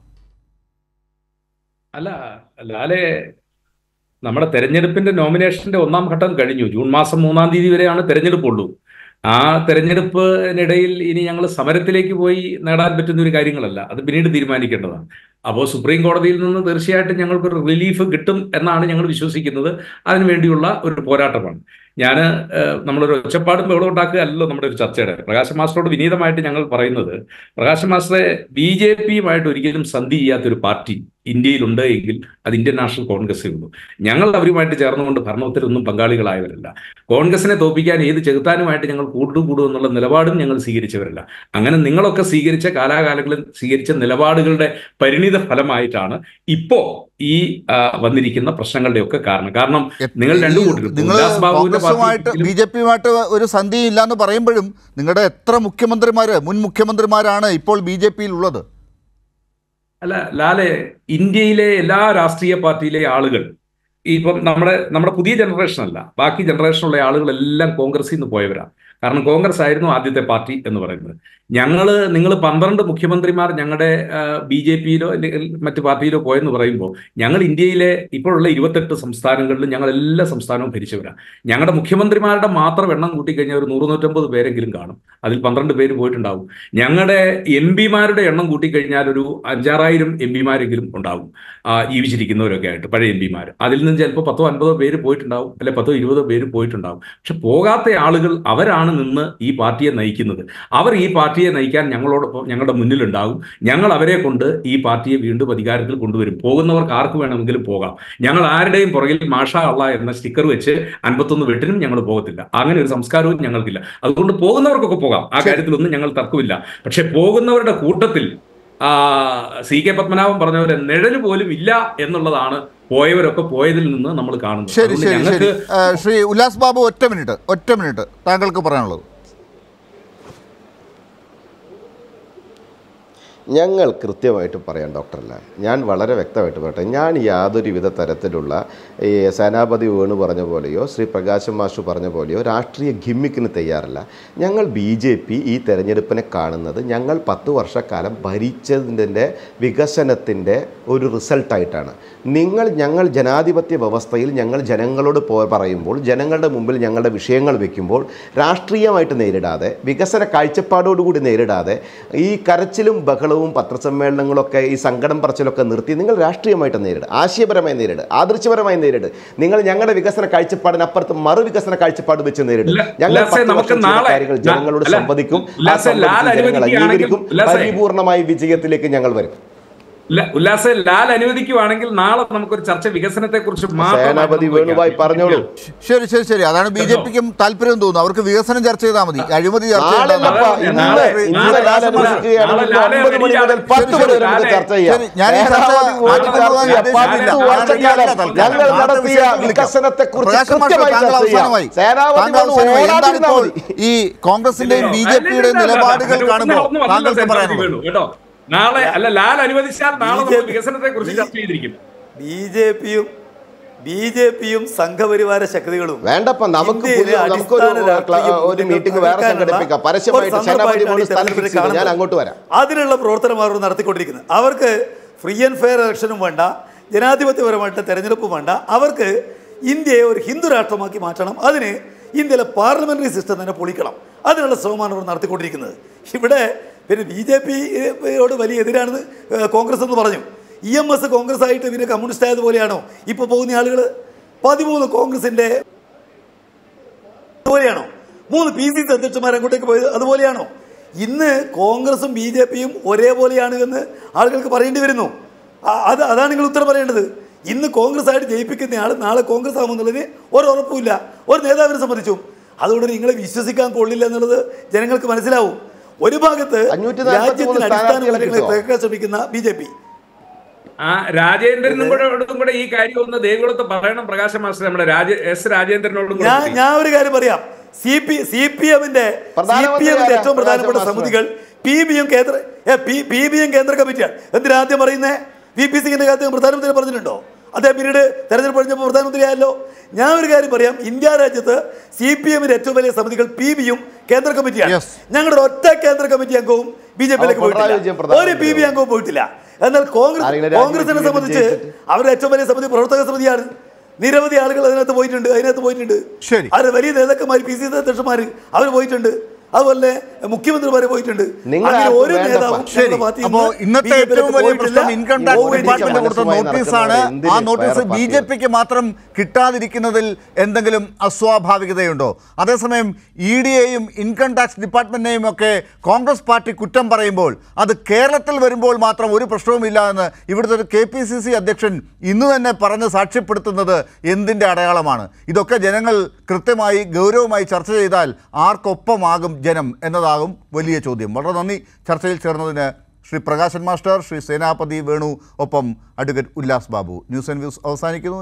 Speaker 2: അല്ല ലാലെ നമ്മുടെ തെരഞ്ഞെടുപ്പിന്റെ നോമിനേഷന്റെ ഒന്നാം ഘട്ടം കഴിഞ്ഞു ജൂൺ മാസം മൂന്നാം തീയതി വരെയാണ് തെരഞ്ഞെടുപ്പുള്ളൂ ആ തെരഞ്ഞെടുപ്പിനിടയിൽ ഇനി ഞങ്ങൾ സമരത്തിലേക്ക് പോയി നേടാൻ പറ്റുന്ന ഒരു കാര്യങ്ങളല്ല അത് പിന്നീട് തീരുമാനിക്കേണ്ടതാണ് അപ്പോൾ സുപ്രീം കോടതിയിൽ നിന്ന് തീർച്ചയായിട്ടും ഞങ്ങൾക്കൊരു റിലീഫ് കിട്ടും എന്നാണ് ഞങ്ങൾ വിശ്വസിക്കുന്നത് അതിനുവേണ്ടിയുള്ള ഒരു പോരാട്ടമാണ് ഞാൻ നമ്മളൊരു ഒച്ചപ്പാടും ബഹളം ഉണ്ടാക്കുക അല്ലല്ലോ നമ്മുടെ ഒരു ചർച്ചയുടെ പ്രകാശ് മാസ്റ്ററോട് വിനീതമായിട്ട് ഞങ്ങൾ പറയുന്നത് പ്രകാശ് മാസ്റ്ററെ ബി ജെ പിയുമായിട്ട് ഒരിക്കലും സന്ധി ചെയ്യാത്തൊരു പാർട്ടി ഇന്ത്യയിലുണ്ട് എങ്കിൽ അത് ഇന്ത്യൻ നാഷണൽ കോൺഗ്രസേ ഉള്ളൂ ഞങ്ങൾ അവരുമായിട്ട് ചേർന്നുകൊണ്ട് ഭരണത്തിലൊന്നും പങ്കാളികളായവരല്ല കോൺഗ്രസിനെ തോപ്പിക്കാൻ ഏത് ചെകുത്താനുമായിട്ട് ഞങ്ങൾ കൂടും കൂടും എന്നുള്ള നിലപാടും ഞങ്ങൾ സ്വീകരിച്ചവരല്ല അങ്ങനെ നിങ്ങളൊക്കെ സ്വീകരിച്ച കാലാകാലങ്ങളിൽ സ്വീകരിച്ച നിലപാടുകളുടെ പരിണിത ഫലമായിട്ടാണ് ഇപ്പോ ഈ ആ, വന്നിരിക്കുന്ന പ്രശ്നങ്ങളുടെയൊക്കെ കാരണം കാരണം നിങ്ങൾ രണ്ടു കൂട്ടരും
Speaker 1: നിങ്ങൾ
Speaker 2: ഉല്ലാസ് ബാബുവിന്റെ
Speaker 1: കോൺഗ്രസുമായിട്ട്
Speaker 2: പാർട്ടിയിലും
Speaker 1: ബി ജെ പിയുമായിട്ട് ഒരു സന്ധിയും ഇല്ലാന്ന് പറയുമ്പോഴും നിങ്ങളുടെ എത്ര മുഖ്യമന്ത്രിമാര് മുൻ മുഖ്യമന്ത്രിമാരാണ് ഇപ്പോൾ ബി ജെ പിയിൽ ഉള്ളത്
Speaker 2: അല്ല ലാലെ ഇന്ത്യയിലെ എല്ലാ രാഷ്ട്രീയ പാർട്ടിയിലെ ആളുകൾ ഇപ്പം നമ്മുടെ നമ്മുടെ പുതിയ ജനറേഷൻ അല്ല ബാക്കി ജനറേഷനുള്ള ആളുകളെല്ലാം കോൺഗ്രസിൽ നിന്ന് പോയവരാണ് കാരണം കോൺഗ്രസ് ആയിരുന്നു ആദ്യത്തെ പാർട്ടി എന്ന് പറയുന്നത് ഞങ്ങള് നിങ്ങൾ പന്ത്രണ്ട് മുഖ്യമന്ത്രിമാർ ഞങ്ങളുടെ ബി ജെ പിയിലോ അല്ലെങ്കിൽ മറ്റു പാർട്ടിയിലോ പോയെന്ന് പറയുമ്പോൾ ഞങ്ങൾ ഇന്ത്യയിലെ ഇപ്പോഴുള്ള ഇരുപത്തെട്ട് സംസ്ഥാനങ്ങളിലും ഞങ്ങൾ എല്ലാ സംസ്ഥാനവും ഭരിച്ചവരാണ് ഞങ്ങളുടെ മുഖ്യമന്ത്രിമാരുടെ മാത്രം എണ്ണം കൂട്ടിക്കഴിഞ്ഞാൽ ഒരു നൂറ് നൂറ്റമ്പത് പേരെങ്കിലും കാണും അതിൽ പന്ത്രണ്ട് പേര് പോയിട്ടുണ്ടാവും ഞങ്ങളുടെ എം പിമാരുടെ എണ്ണം കൂട്ടിക്കഴിഞ്ഞാൽ ഒരു അഞ്ചാറായിരം എം പിമാരെങ്കിലും ഉണ്ടാവും ആ, ജീവിച്ചിരിക്കുന്നവരൊക്കെ ആയിട്ട് പഴയ എം പിമാർ അതിൽ നിന്ന് ചിലപ്പോൾ പത്തോ അൻപതോ പേര് പോയിട്ടുണ്ടാവും അല്ലെ പത്തോ ഇരുപതോ പേര് പോയിട്ടുണ്ടാവും പക്ഷെ പോകാത്ത ആളുകൾ അവരാണ് നിന്ന് ഈ പാർട്ടിയെ നയിക്കുന്നത് അവർ ഈ പാർട്ടിയെ നയിക്കാൻ ഞങ്ങളോടൊപ്പം ഞങ്ങളുടെ മുന്നിലുണ്ടാകും ഞങ്ങൾ അവരെ കൊണ്ട് ഈ പാർട്ടിയെ വീണ്ടും അധികാരത്തിൽ കൊണ്ടുവരും പോകുന്നവർക്ക് ആർക്ക് വേണമെങ്കിലും പോകാം ഞങ്ങൾ ആരുടെയും പുറകിൽ മാഷാ അള്ള എന്ന സ്റ്റിക്കർ വെച്ച് അൻപത്തൊന്ന് വെട്ടിനും ഞങ്ങൾ പോകത്തില്ല അങ്ങനെ ഒരു സംസ്കാരവും ഞങ്ങൾക്കില്ല അതുകൊണ്ട് പോകുന്നവർക്കൊക്കെ പോകാം ആ കാര്യത്തിലൊന്നും ഞങ്ങൾ തർക്കമില്ല പക്ഷെ പോകുന്നവരുടെ കൂട്ടത്തിൽ ആ, സി കെ പത്മനാഭൻ പറഞ്ഞ പോലെ നിഴല് പോലും ഇല്ല എന്നുള്ളതാണ് പോയവരൊക്കെ പോയതിൽ നിന്ന് നമ്മൾ കാണുന്നത്
Speaker 1: ശരി
Speaker 2: അതുകൊണ്ട്
Speaker 1: ശരി ശരി
Speaker 2: ഞങ്ങൾക്ക്
Speaker 1: ആ, ശ്രീ ഉല്ലാസ് ബാബു ഒറ്റ മിനിറ്റ് ഒറ്റ മിനിറ്റ് താങ്കൾക്ക് പറയാനുള്ളത്
Speaker 4: ഞങ്ങൾ കൃത്യമായിട്ട് പറയാം ഡോക്ടറല്ല ഞാൻ വളരെ വ്യക്തമായിട്ട് പറയട്ടെ ഞാൻ യാതൊരുവിധ തരത്തിലുള്ള ഈ സേനാപതി വേണു പറഞ്ഞ പോലെയോ ശ്രീ പ്രകാശം മാഷു പറഞ്ഞ പോലെയോ രാഷ്ട്രീയ ഗിമ്മിക്കിന് തയ്യാറല്ല ഞങ്ങൾ ബി ജെ പി ഈ തെരഞ്ഞെടുപ്പിനെ കാണുന്നത് ഞങ്ങൾ പത്ത് വർഷക്കാലം ഭരിച്ചതിൻ്റെ വികസനത്തിൻ്റെ ഒരു റിസൾട്ടായിട്ടാണ് നിങ്ങൾ ഞങ്ങൾ ജനാധിപത്യ വ്യവസ്ഥയിൽ ഞങ്ങൾ ജനങ്ങളോട് പോ പറയുമ്പോൾ ജനങ്ങളുടെ മുമ്പിൽ ഞങ്ങളുടെ വിഷയങ്ങൾ വെക്കുമ്പോൾ രാഷ്ട്രീയമായിട്ട് നേരിടാതെ വികസന കാഴ്ചപ്പാടോടുകൂടി നേരിടാതെ ഈ കരച്ചിലും ബഹളവും പത്രസമ്മേളനങ്ങളൊക്കെ ഈ സങ്കടം പറച്ചിലൊക്കെ നിർത്തി നിങ്ങൾ രാഷ്ട്രീയമായിട്ട് നേരിടുക ആശയപരമായി നേരിടുക ആദർശപരമായി നേരിടുക നിങ്ങൾ ഞങ്ങളുടെ വികസന കാഴ്ചപ്പാടിനപ്പുറത്ത് മറുവികസന കാഴ്ചപ്പാട് വെച്ച് നേരിടുക
Speaker 2: ഇല്ല,
Speaker 4: ഞങ്ങൾ
Speaker 2: ഉല്ലാസേ,
Speaker 4: പത്ത്
Speaker 2: നമുക്ക്
Speaker 4: വർഷം ചെയ്ത
Speaker 2: നാളെ-
Speaker 4: കാര്യങ്ങൾ ജനങ്ങളോട്
Speaker 2: അല്ല,
Speaker 4: സംവദിക്കും ആ
Speaker 2: ഉല്ലാസേ, ലാൽ
Speaker 4: സംവദിച്ച് ജനങ്ങൾ
Speaker 2: അനുവദിക്കുകയാണെങ്കിൽ-
Speaker 4: അംഗീകരിക്കും
Speaker 2: ഉല്ലാസേ.
Speaker 4: പരിപൂർണമായ വിജയത്തിലേക്ക് ഞങ്ങൾ വരും
Speaker 2: ല- ഉല്ലാസെ ലാൽ അനുവദിക്കുവാണെങ്കിൽ നാളെ നമുക്കൊരു ചർച്ച വികസനത്തെ കുറിച്ച്
Speaker 4: സേനാപതി വേണുവായി പറഞ്ഞോളൂ
Speaker 1: ശരി ശരി ശരി അതാണ് ബി ജെ പിക്കും താല്പര്യം തോന്നുന്നു അവർക്ക് വികസനം ചർച്ച ചെയ്താൽ മതി അഴിമതി ചർച്ച ചെയ്യണ്ട.
Speaker 4: നാളെയല്ലപ്പാ,
Speaker 2: നാളെ-
Speaker 4: ഇന്ന്
Speaker 2: നാളെ-
Speaker 4: ഇന്ന്
Speaker 2: നാളെ-
Speaker 4: ലാൽ അനുവദിക്കുകയാണെങ്കിൽ
Speaker 2: നാളെ
Speaker 4: ഒമ്പത് മണി മുതൽ പത്ത്
Speaker 1: ശരി,
Speaker 4: മണി വരെ നമുക്ക്
Speaker 2: ശരി,
Speaker 4: ചർച്ച ചെയ്യാം
Speaker 1: ശരി, ഞാൻ ഈ ചർച്ച
Speaker 4: സേനാപതി വേണു
Speaker 1: മാറ്റിക്കൊണ്ടുപോകാൻ
Speaker 4: ചർച്ച ചെയ്യാം.
Speaker 1: ഉദ്ദേശിച്ചില്ല.
Speaker 4: പത്ത് വർഷക്കാലം ഞങ്ങൾ
Speaker 1: അടുത്ത
Speaker 4: നടത്തിയ
Speaker 1: വിഷയത്തിൽ വിളിക്കാം.
Speaker 4: വികസനത്തെ കുറിച്ച്
Speaker 1: പ്രകാശ് മാഷ്
Speaker 4: കൃത്യമായി
Speaker 1: താങ്കൾ
Speaker 4: ചർച്ച ചെയ്യാം
Speaker 1: അവസാനമായി
Speaker 4: സേനാപതി
Speaker 1: താങ്കൾ
Speaker 4: വേണു
Speaker 1: അവസാനമായി എന്താണ്
Speaker 4: ഓടാതിരുന്നാൽ
Speaker 1: ഇപ്പോൾ
Speaker 4: മതി
Speaker 1: ഈ കോൺഗ്രസിന്റെയും ബി ജെ പിയുടെയും നിലപാടുകൾ കാണുമ്പോൾ താങ്കൾക്ക് പറയാനുള്ളത്
Speaker 2: കേട്ടോ നാളെ അല്ല ലാൽ അനുവദിച്ചാൽ നാളെ നമ്മൾ
Speaker 3: BJP
Speaker 2: വികസനത്തെ കുറിച്ച് ചർച്ച ചെയ്തിരിക്കും
Speaker 3: ബി ജെ പിയും ബി ജെ പിയും സംഘപരിവാര ശക്തികളും
Speaker 4: വേണ്ടപ്പ നമുക്ക്
Speaker 3: ഇന്ത്യയിലെ
Speaker 4: പുതിയ- നമുക്കൊരു
Speaker 3: അടിസ്ഥാന
Speaker 4: ക്ല-
Speaker 3: രാഷ്ട്രീയ
Speaker 4: ഒരു
Speaker 3: മൂല്യങ്ങൾ
Speaker 4: മീറ്റിംഗ് വേറെ
Speaker 3: തകർക്കാനുള്ള
Speaker 4: സംഘടിപ്പിക്കാം
Speaker 3: ഒരു
Speaker 4: പരസ്യമായിട്ട് സേനാപതി
Speaker 3: സന്ദർഭമായിട്ടാണ്
Speaker 4: വേണു
Speaker 3: ഈ
Speaker 4: സ്ഥലം
Speaker 3: തെരഞ്ഞെടുപ്പിനെ
Speaker 4: ഫിക്സ് ചെയ്തു ഞാൻ
Speaker 3: കാണുന്നത്.
Speaker 4: അങ്ങോട്ട് വരാം
Speaker 3: അതിനുള്ള പ്രവർത്തനം അവർ നടത്തിക്കൊണ്ടിരിക്കുന്നത് അവർക്ക് ഫ്രീ ആൻഡ് ഫെയർ ഇലക്ഷനും വേണ്ട ജനാധിപത്യപരമായിട്ട് തെരഞ്ഞെടുപ്പും വേണ്ട അവർക്ക് ഇന്ത്യയെ ഒരു ഹിന്ദു രാഷ്ട്രമാക്കി മാറ്റണം അതിന് ഇന്ത്യയിലെ പാർലമെന്ററി സിസ്റ്റം തന്നെ പൊളിക്കണം അതിനുള്ള ശ്രമമാണ് അവർ നടത്തിക്കൊണ്ടിരിക്കുന്നത് ഇവിടെ പിന്നെ ബി ജെ പിയോട് വലിയ എതിരാണെന്ന് ഏഹ്, കോൺഗ്രസ് എന്ന് പറഞ്ഞു ഇ എം എസ് കോൺഗ്രസ് ആയിട്ട് പിന്നെ കമ്മ്യൂണിസ്റ്റ് ആയതുപോലെയാണോ ഇപ്പോൾ പോകുന്ന ആളുകൾ പതിമൂന്ന് കോൺഗ്രസിൻ്റെ അതുപോലെയാണോ മൂന്ന് പി സി സി അധ്യക്ഷന്മാർ അങ്ങോട്ടേക്ക് പോയത് അതുപോലെയാണോ ഇന്ന് കോൺഗ്രസും ബി ജെ പിയും ഒരേപോലെയാണ് എന്ന് ആളുകൾക്ക് പറയേണ്ടി വരുന്നു ആ- അത് അതാണ് നിങ്ങൾ ഉത്തരം പറയേണ്ടത് ഇന്ന് കോൺഗ്രസ് ആയിട്ട് ജയിപ്പിക്കുന്ന ആൾ നാളെ കോൺഗ്രസ് ആകുമെന്നുള്ളതിന് ഒരു ഉറപ്പുമില്ല ഒരു നേതാവിനെ സംബന്ധിച്ചു അതുകൊണ്ട് നിങ്ങളെ വിശ്വസിക്കാൻ കൊള്ളില്ല എന്നുള്ളത് ജനങ്ങൾക്ക് മനസ്സിലാവും ഒരു ഭാഗത്ത്
Speaker 4: 543
Speaker 3: രാജ്യത്തിന് അടിസ്ഥാന
Speaker 4: സ്ഥാനാർത്ഥികളെ
Speaker 3: മൂല്യങ്ങളെ
Speaker 4: കിട്ടുമോ?
Speaker 3: തകർക്കാൻ ശ്രമിക്കുന്ന ബി ജെ പി
Speaker 2: ആ രാജേന്ദ്രനും കൂടെ ഓടും കൂടെ ഈ കാര്യം ഒന്ന് ദേവികുളത്ത് പറയണം പ്രകാശ മാസ്റ്റർ നമ്മുടെ രാജ എസ് രാജേന്ദ്രനോടും കൂടെ
Speaker 3: ഞാൻ
Speaker 2: പറയും.
Speaker 3: ഞാൻ ഒരു കാര്യം പറയാം സി പി സി പി എമ്മിന്റെ സി
Speaker 4: പ്രധാനമന്ത്രി
Speaker 3: പി എമ്മിന്റെ
Speaker 4: ആരാ?
Speaker 3: ഏറ്റവും പ്രധാനപ്പെട്ട
Speaker 4: പ്രകാശ്
Speaker 3: സമിതികൾ പി ബിയും കേന്ദ്ര ഏ, പി പി ബിയും കേന്ദ്ര കമ്മിറ്റിയാണ് എന്തിനാ ആദ്യം പറയുന്നേ വി പി സിംഗിന്റെ കാര്യം പ്രധാനമന്ത്രി പറഞ്ഞിട്ടുണ്ടോ അദ്ദേഹം പിന്നീട് തെരഞ്ഞെടുപ്പ് കഴിഞ്ഞപ്പോൾ പ്രധാനമന്ത്രി ആയല്ലോ ഞാൻ ഒരു കാര്യം പറയാം ഇന്ത്യ രാജ്യത്ത് സി പി എമ്മിന്റെ ഏറ്റവും വലിയ സമിതികൾ പി ബിയും കേന്ദ്ര കമ്മിറ്റിയാണ്
Speaker 1: Yes.
Speaker 3: ഞങ്ങളുടെ ഒറ്റ കേന്ദ്ര കമ്മിറ്റി അംഗവും ബി ജെ പിയിലേക്ക്
Speaker 4: അപ്പോൾ പിണറായി വിജയൻ
Speaker 3: പോയിട്ടില്ല ഒരു
Speaker 4: പ്രധാനമന്ത്രി
Speaker 3: പി ബി അംഗവും പോയിട്ടില്ല എന്നാൽ കോൺഗ്രസ്
Speaker 4: ആരെങ്കിലും രാജിവെച്ച്
Speaker 3: കോൺഗ്രസിനെ
Speaker 4: വീണ്ടും
Speaker 3: സംബന്ധിച്ച്
Speaker 4: ജയിച്ചിട്ട്?
Speaker 3: അവരുടെ ഏറ്റവും വലിയ സമിതി പ്രവർത്തക സമിതിയാണ് നിരവധി ആളുകൾ അതിനകത്ത് പോയിട്ടുണ്ട് അതിനകത്ത് പോയിട്ടുണ്ട്
Speaker 1: ശരി.
Speaker 3: അത് വലിയ നേതാക്കന്മാർ പി സി സി അധ്യക്ഷന്മാർ അവർ പോയിട്ടുണ്ട് അതുപോലെ മുഖ്യമന്ത്രി വരെ പോയിട്ടുണ്ട്
Speaker 4: നിങ്ങൾ
Speaker 3: അങ്ങനെ
Speaker 4: ആർക്കും
Speaker 3: ഒരു
Speaker 4: വേണ്ടപ്പാ.
Speaker 3: നേതാവും
Speaker 1: ശരി
Speaker 3: ഞങ്ങളുടെ പാർട്ടിയിൽ
Speaker 1: അപ്പോ
Speaker 3: നിന്ന്
Speaker 1: ഇന്നത്തെ
Speaker 3: BJP യിലേക്ക്
Speaker 1: ഏറ്റവും വലിയ
Speaker 3: പോയിട്ടില്ല.
Speaker 1: പ്രശ്നം ഇൻകം ടാക്സ്
Speaker 3: പോവുകയും
Speaker 1: ഡിപ്പാർട്ട്മെന്റ്
Speaker 3: ചെയ്യില്ല.
Speaker 1: കൊടുത്ത
Speaker 4: മനസ്സുമായി
Speaker 1: നോട്ടീസാണ്
Speaker 4: നടക്കുന്നവർ
Speaker 1: ആ
Speaker 4: എന്തിന്
Speaker 1: നോട്ടീസ്
Speaker 4: വേറെ
Speaker 1: ബി ജെ പിക്ക് മാത്രം കിട്ടാതിരിക്കുന്നതിൽ എന്തെങ്കിലും അസ്വാഭാവികതയുണ്ടോ അതേസമയം ഇ ഡിയെയും ഇൻകം ടാക്സ് ഡിപ്പാർട്ട്മെന്റിനെയും ഒക്കെ കോൺഗ്രസ് പാർട്ടി കുറ്റം പറയുമ്പോൾ അത് കേരളത്തിൽ വരുമ്പോൾ മാത്രം ഒരു പ്രശ്നവുമില്ല എന്ന് ഇവിടുത്തെ ഒരു കെ പി സി സി അധ്യക്ഷൻ ഇന്ന് തന്നെ പറഞ്ഞ് സാക്ഷ്യപ്പെടുത്തുന്നത് എന്തിൻ്റെ അടയാളമാണ് ഇതൊക്കെ ജനങ്ങൾ കൃത്യമായി ഗൗരവമായി ചർച്ച ചെയ്താൽ ആർക്കൊപ്പമാകും ജനം എന്നതാകും വലിയ ചോദ്യം വളരെ നന്ദി ചർച്ചയിൽ ചേർന്നതിന് ശ്രീ പ്രകാശൻ മാസ്റ്റർ ശ്രീ സേനാപതി വേണു ഒപ്പം advocate Ullas Babu news and views അവസാനിക്കുന്നു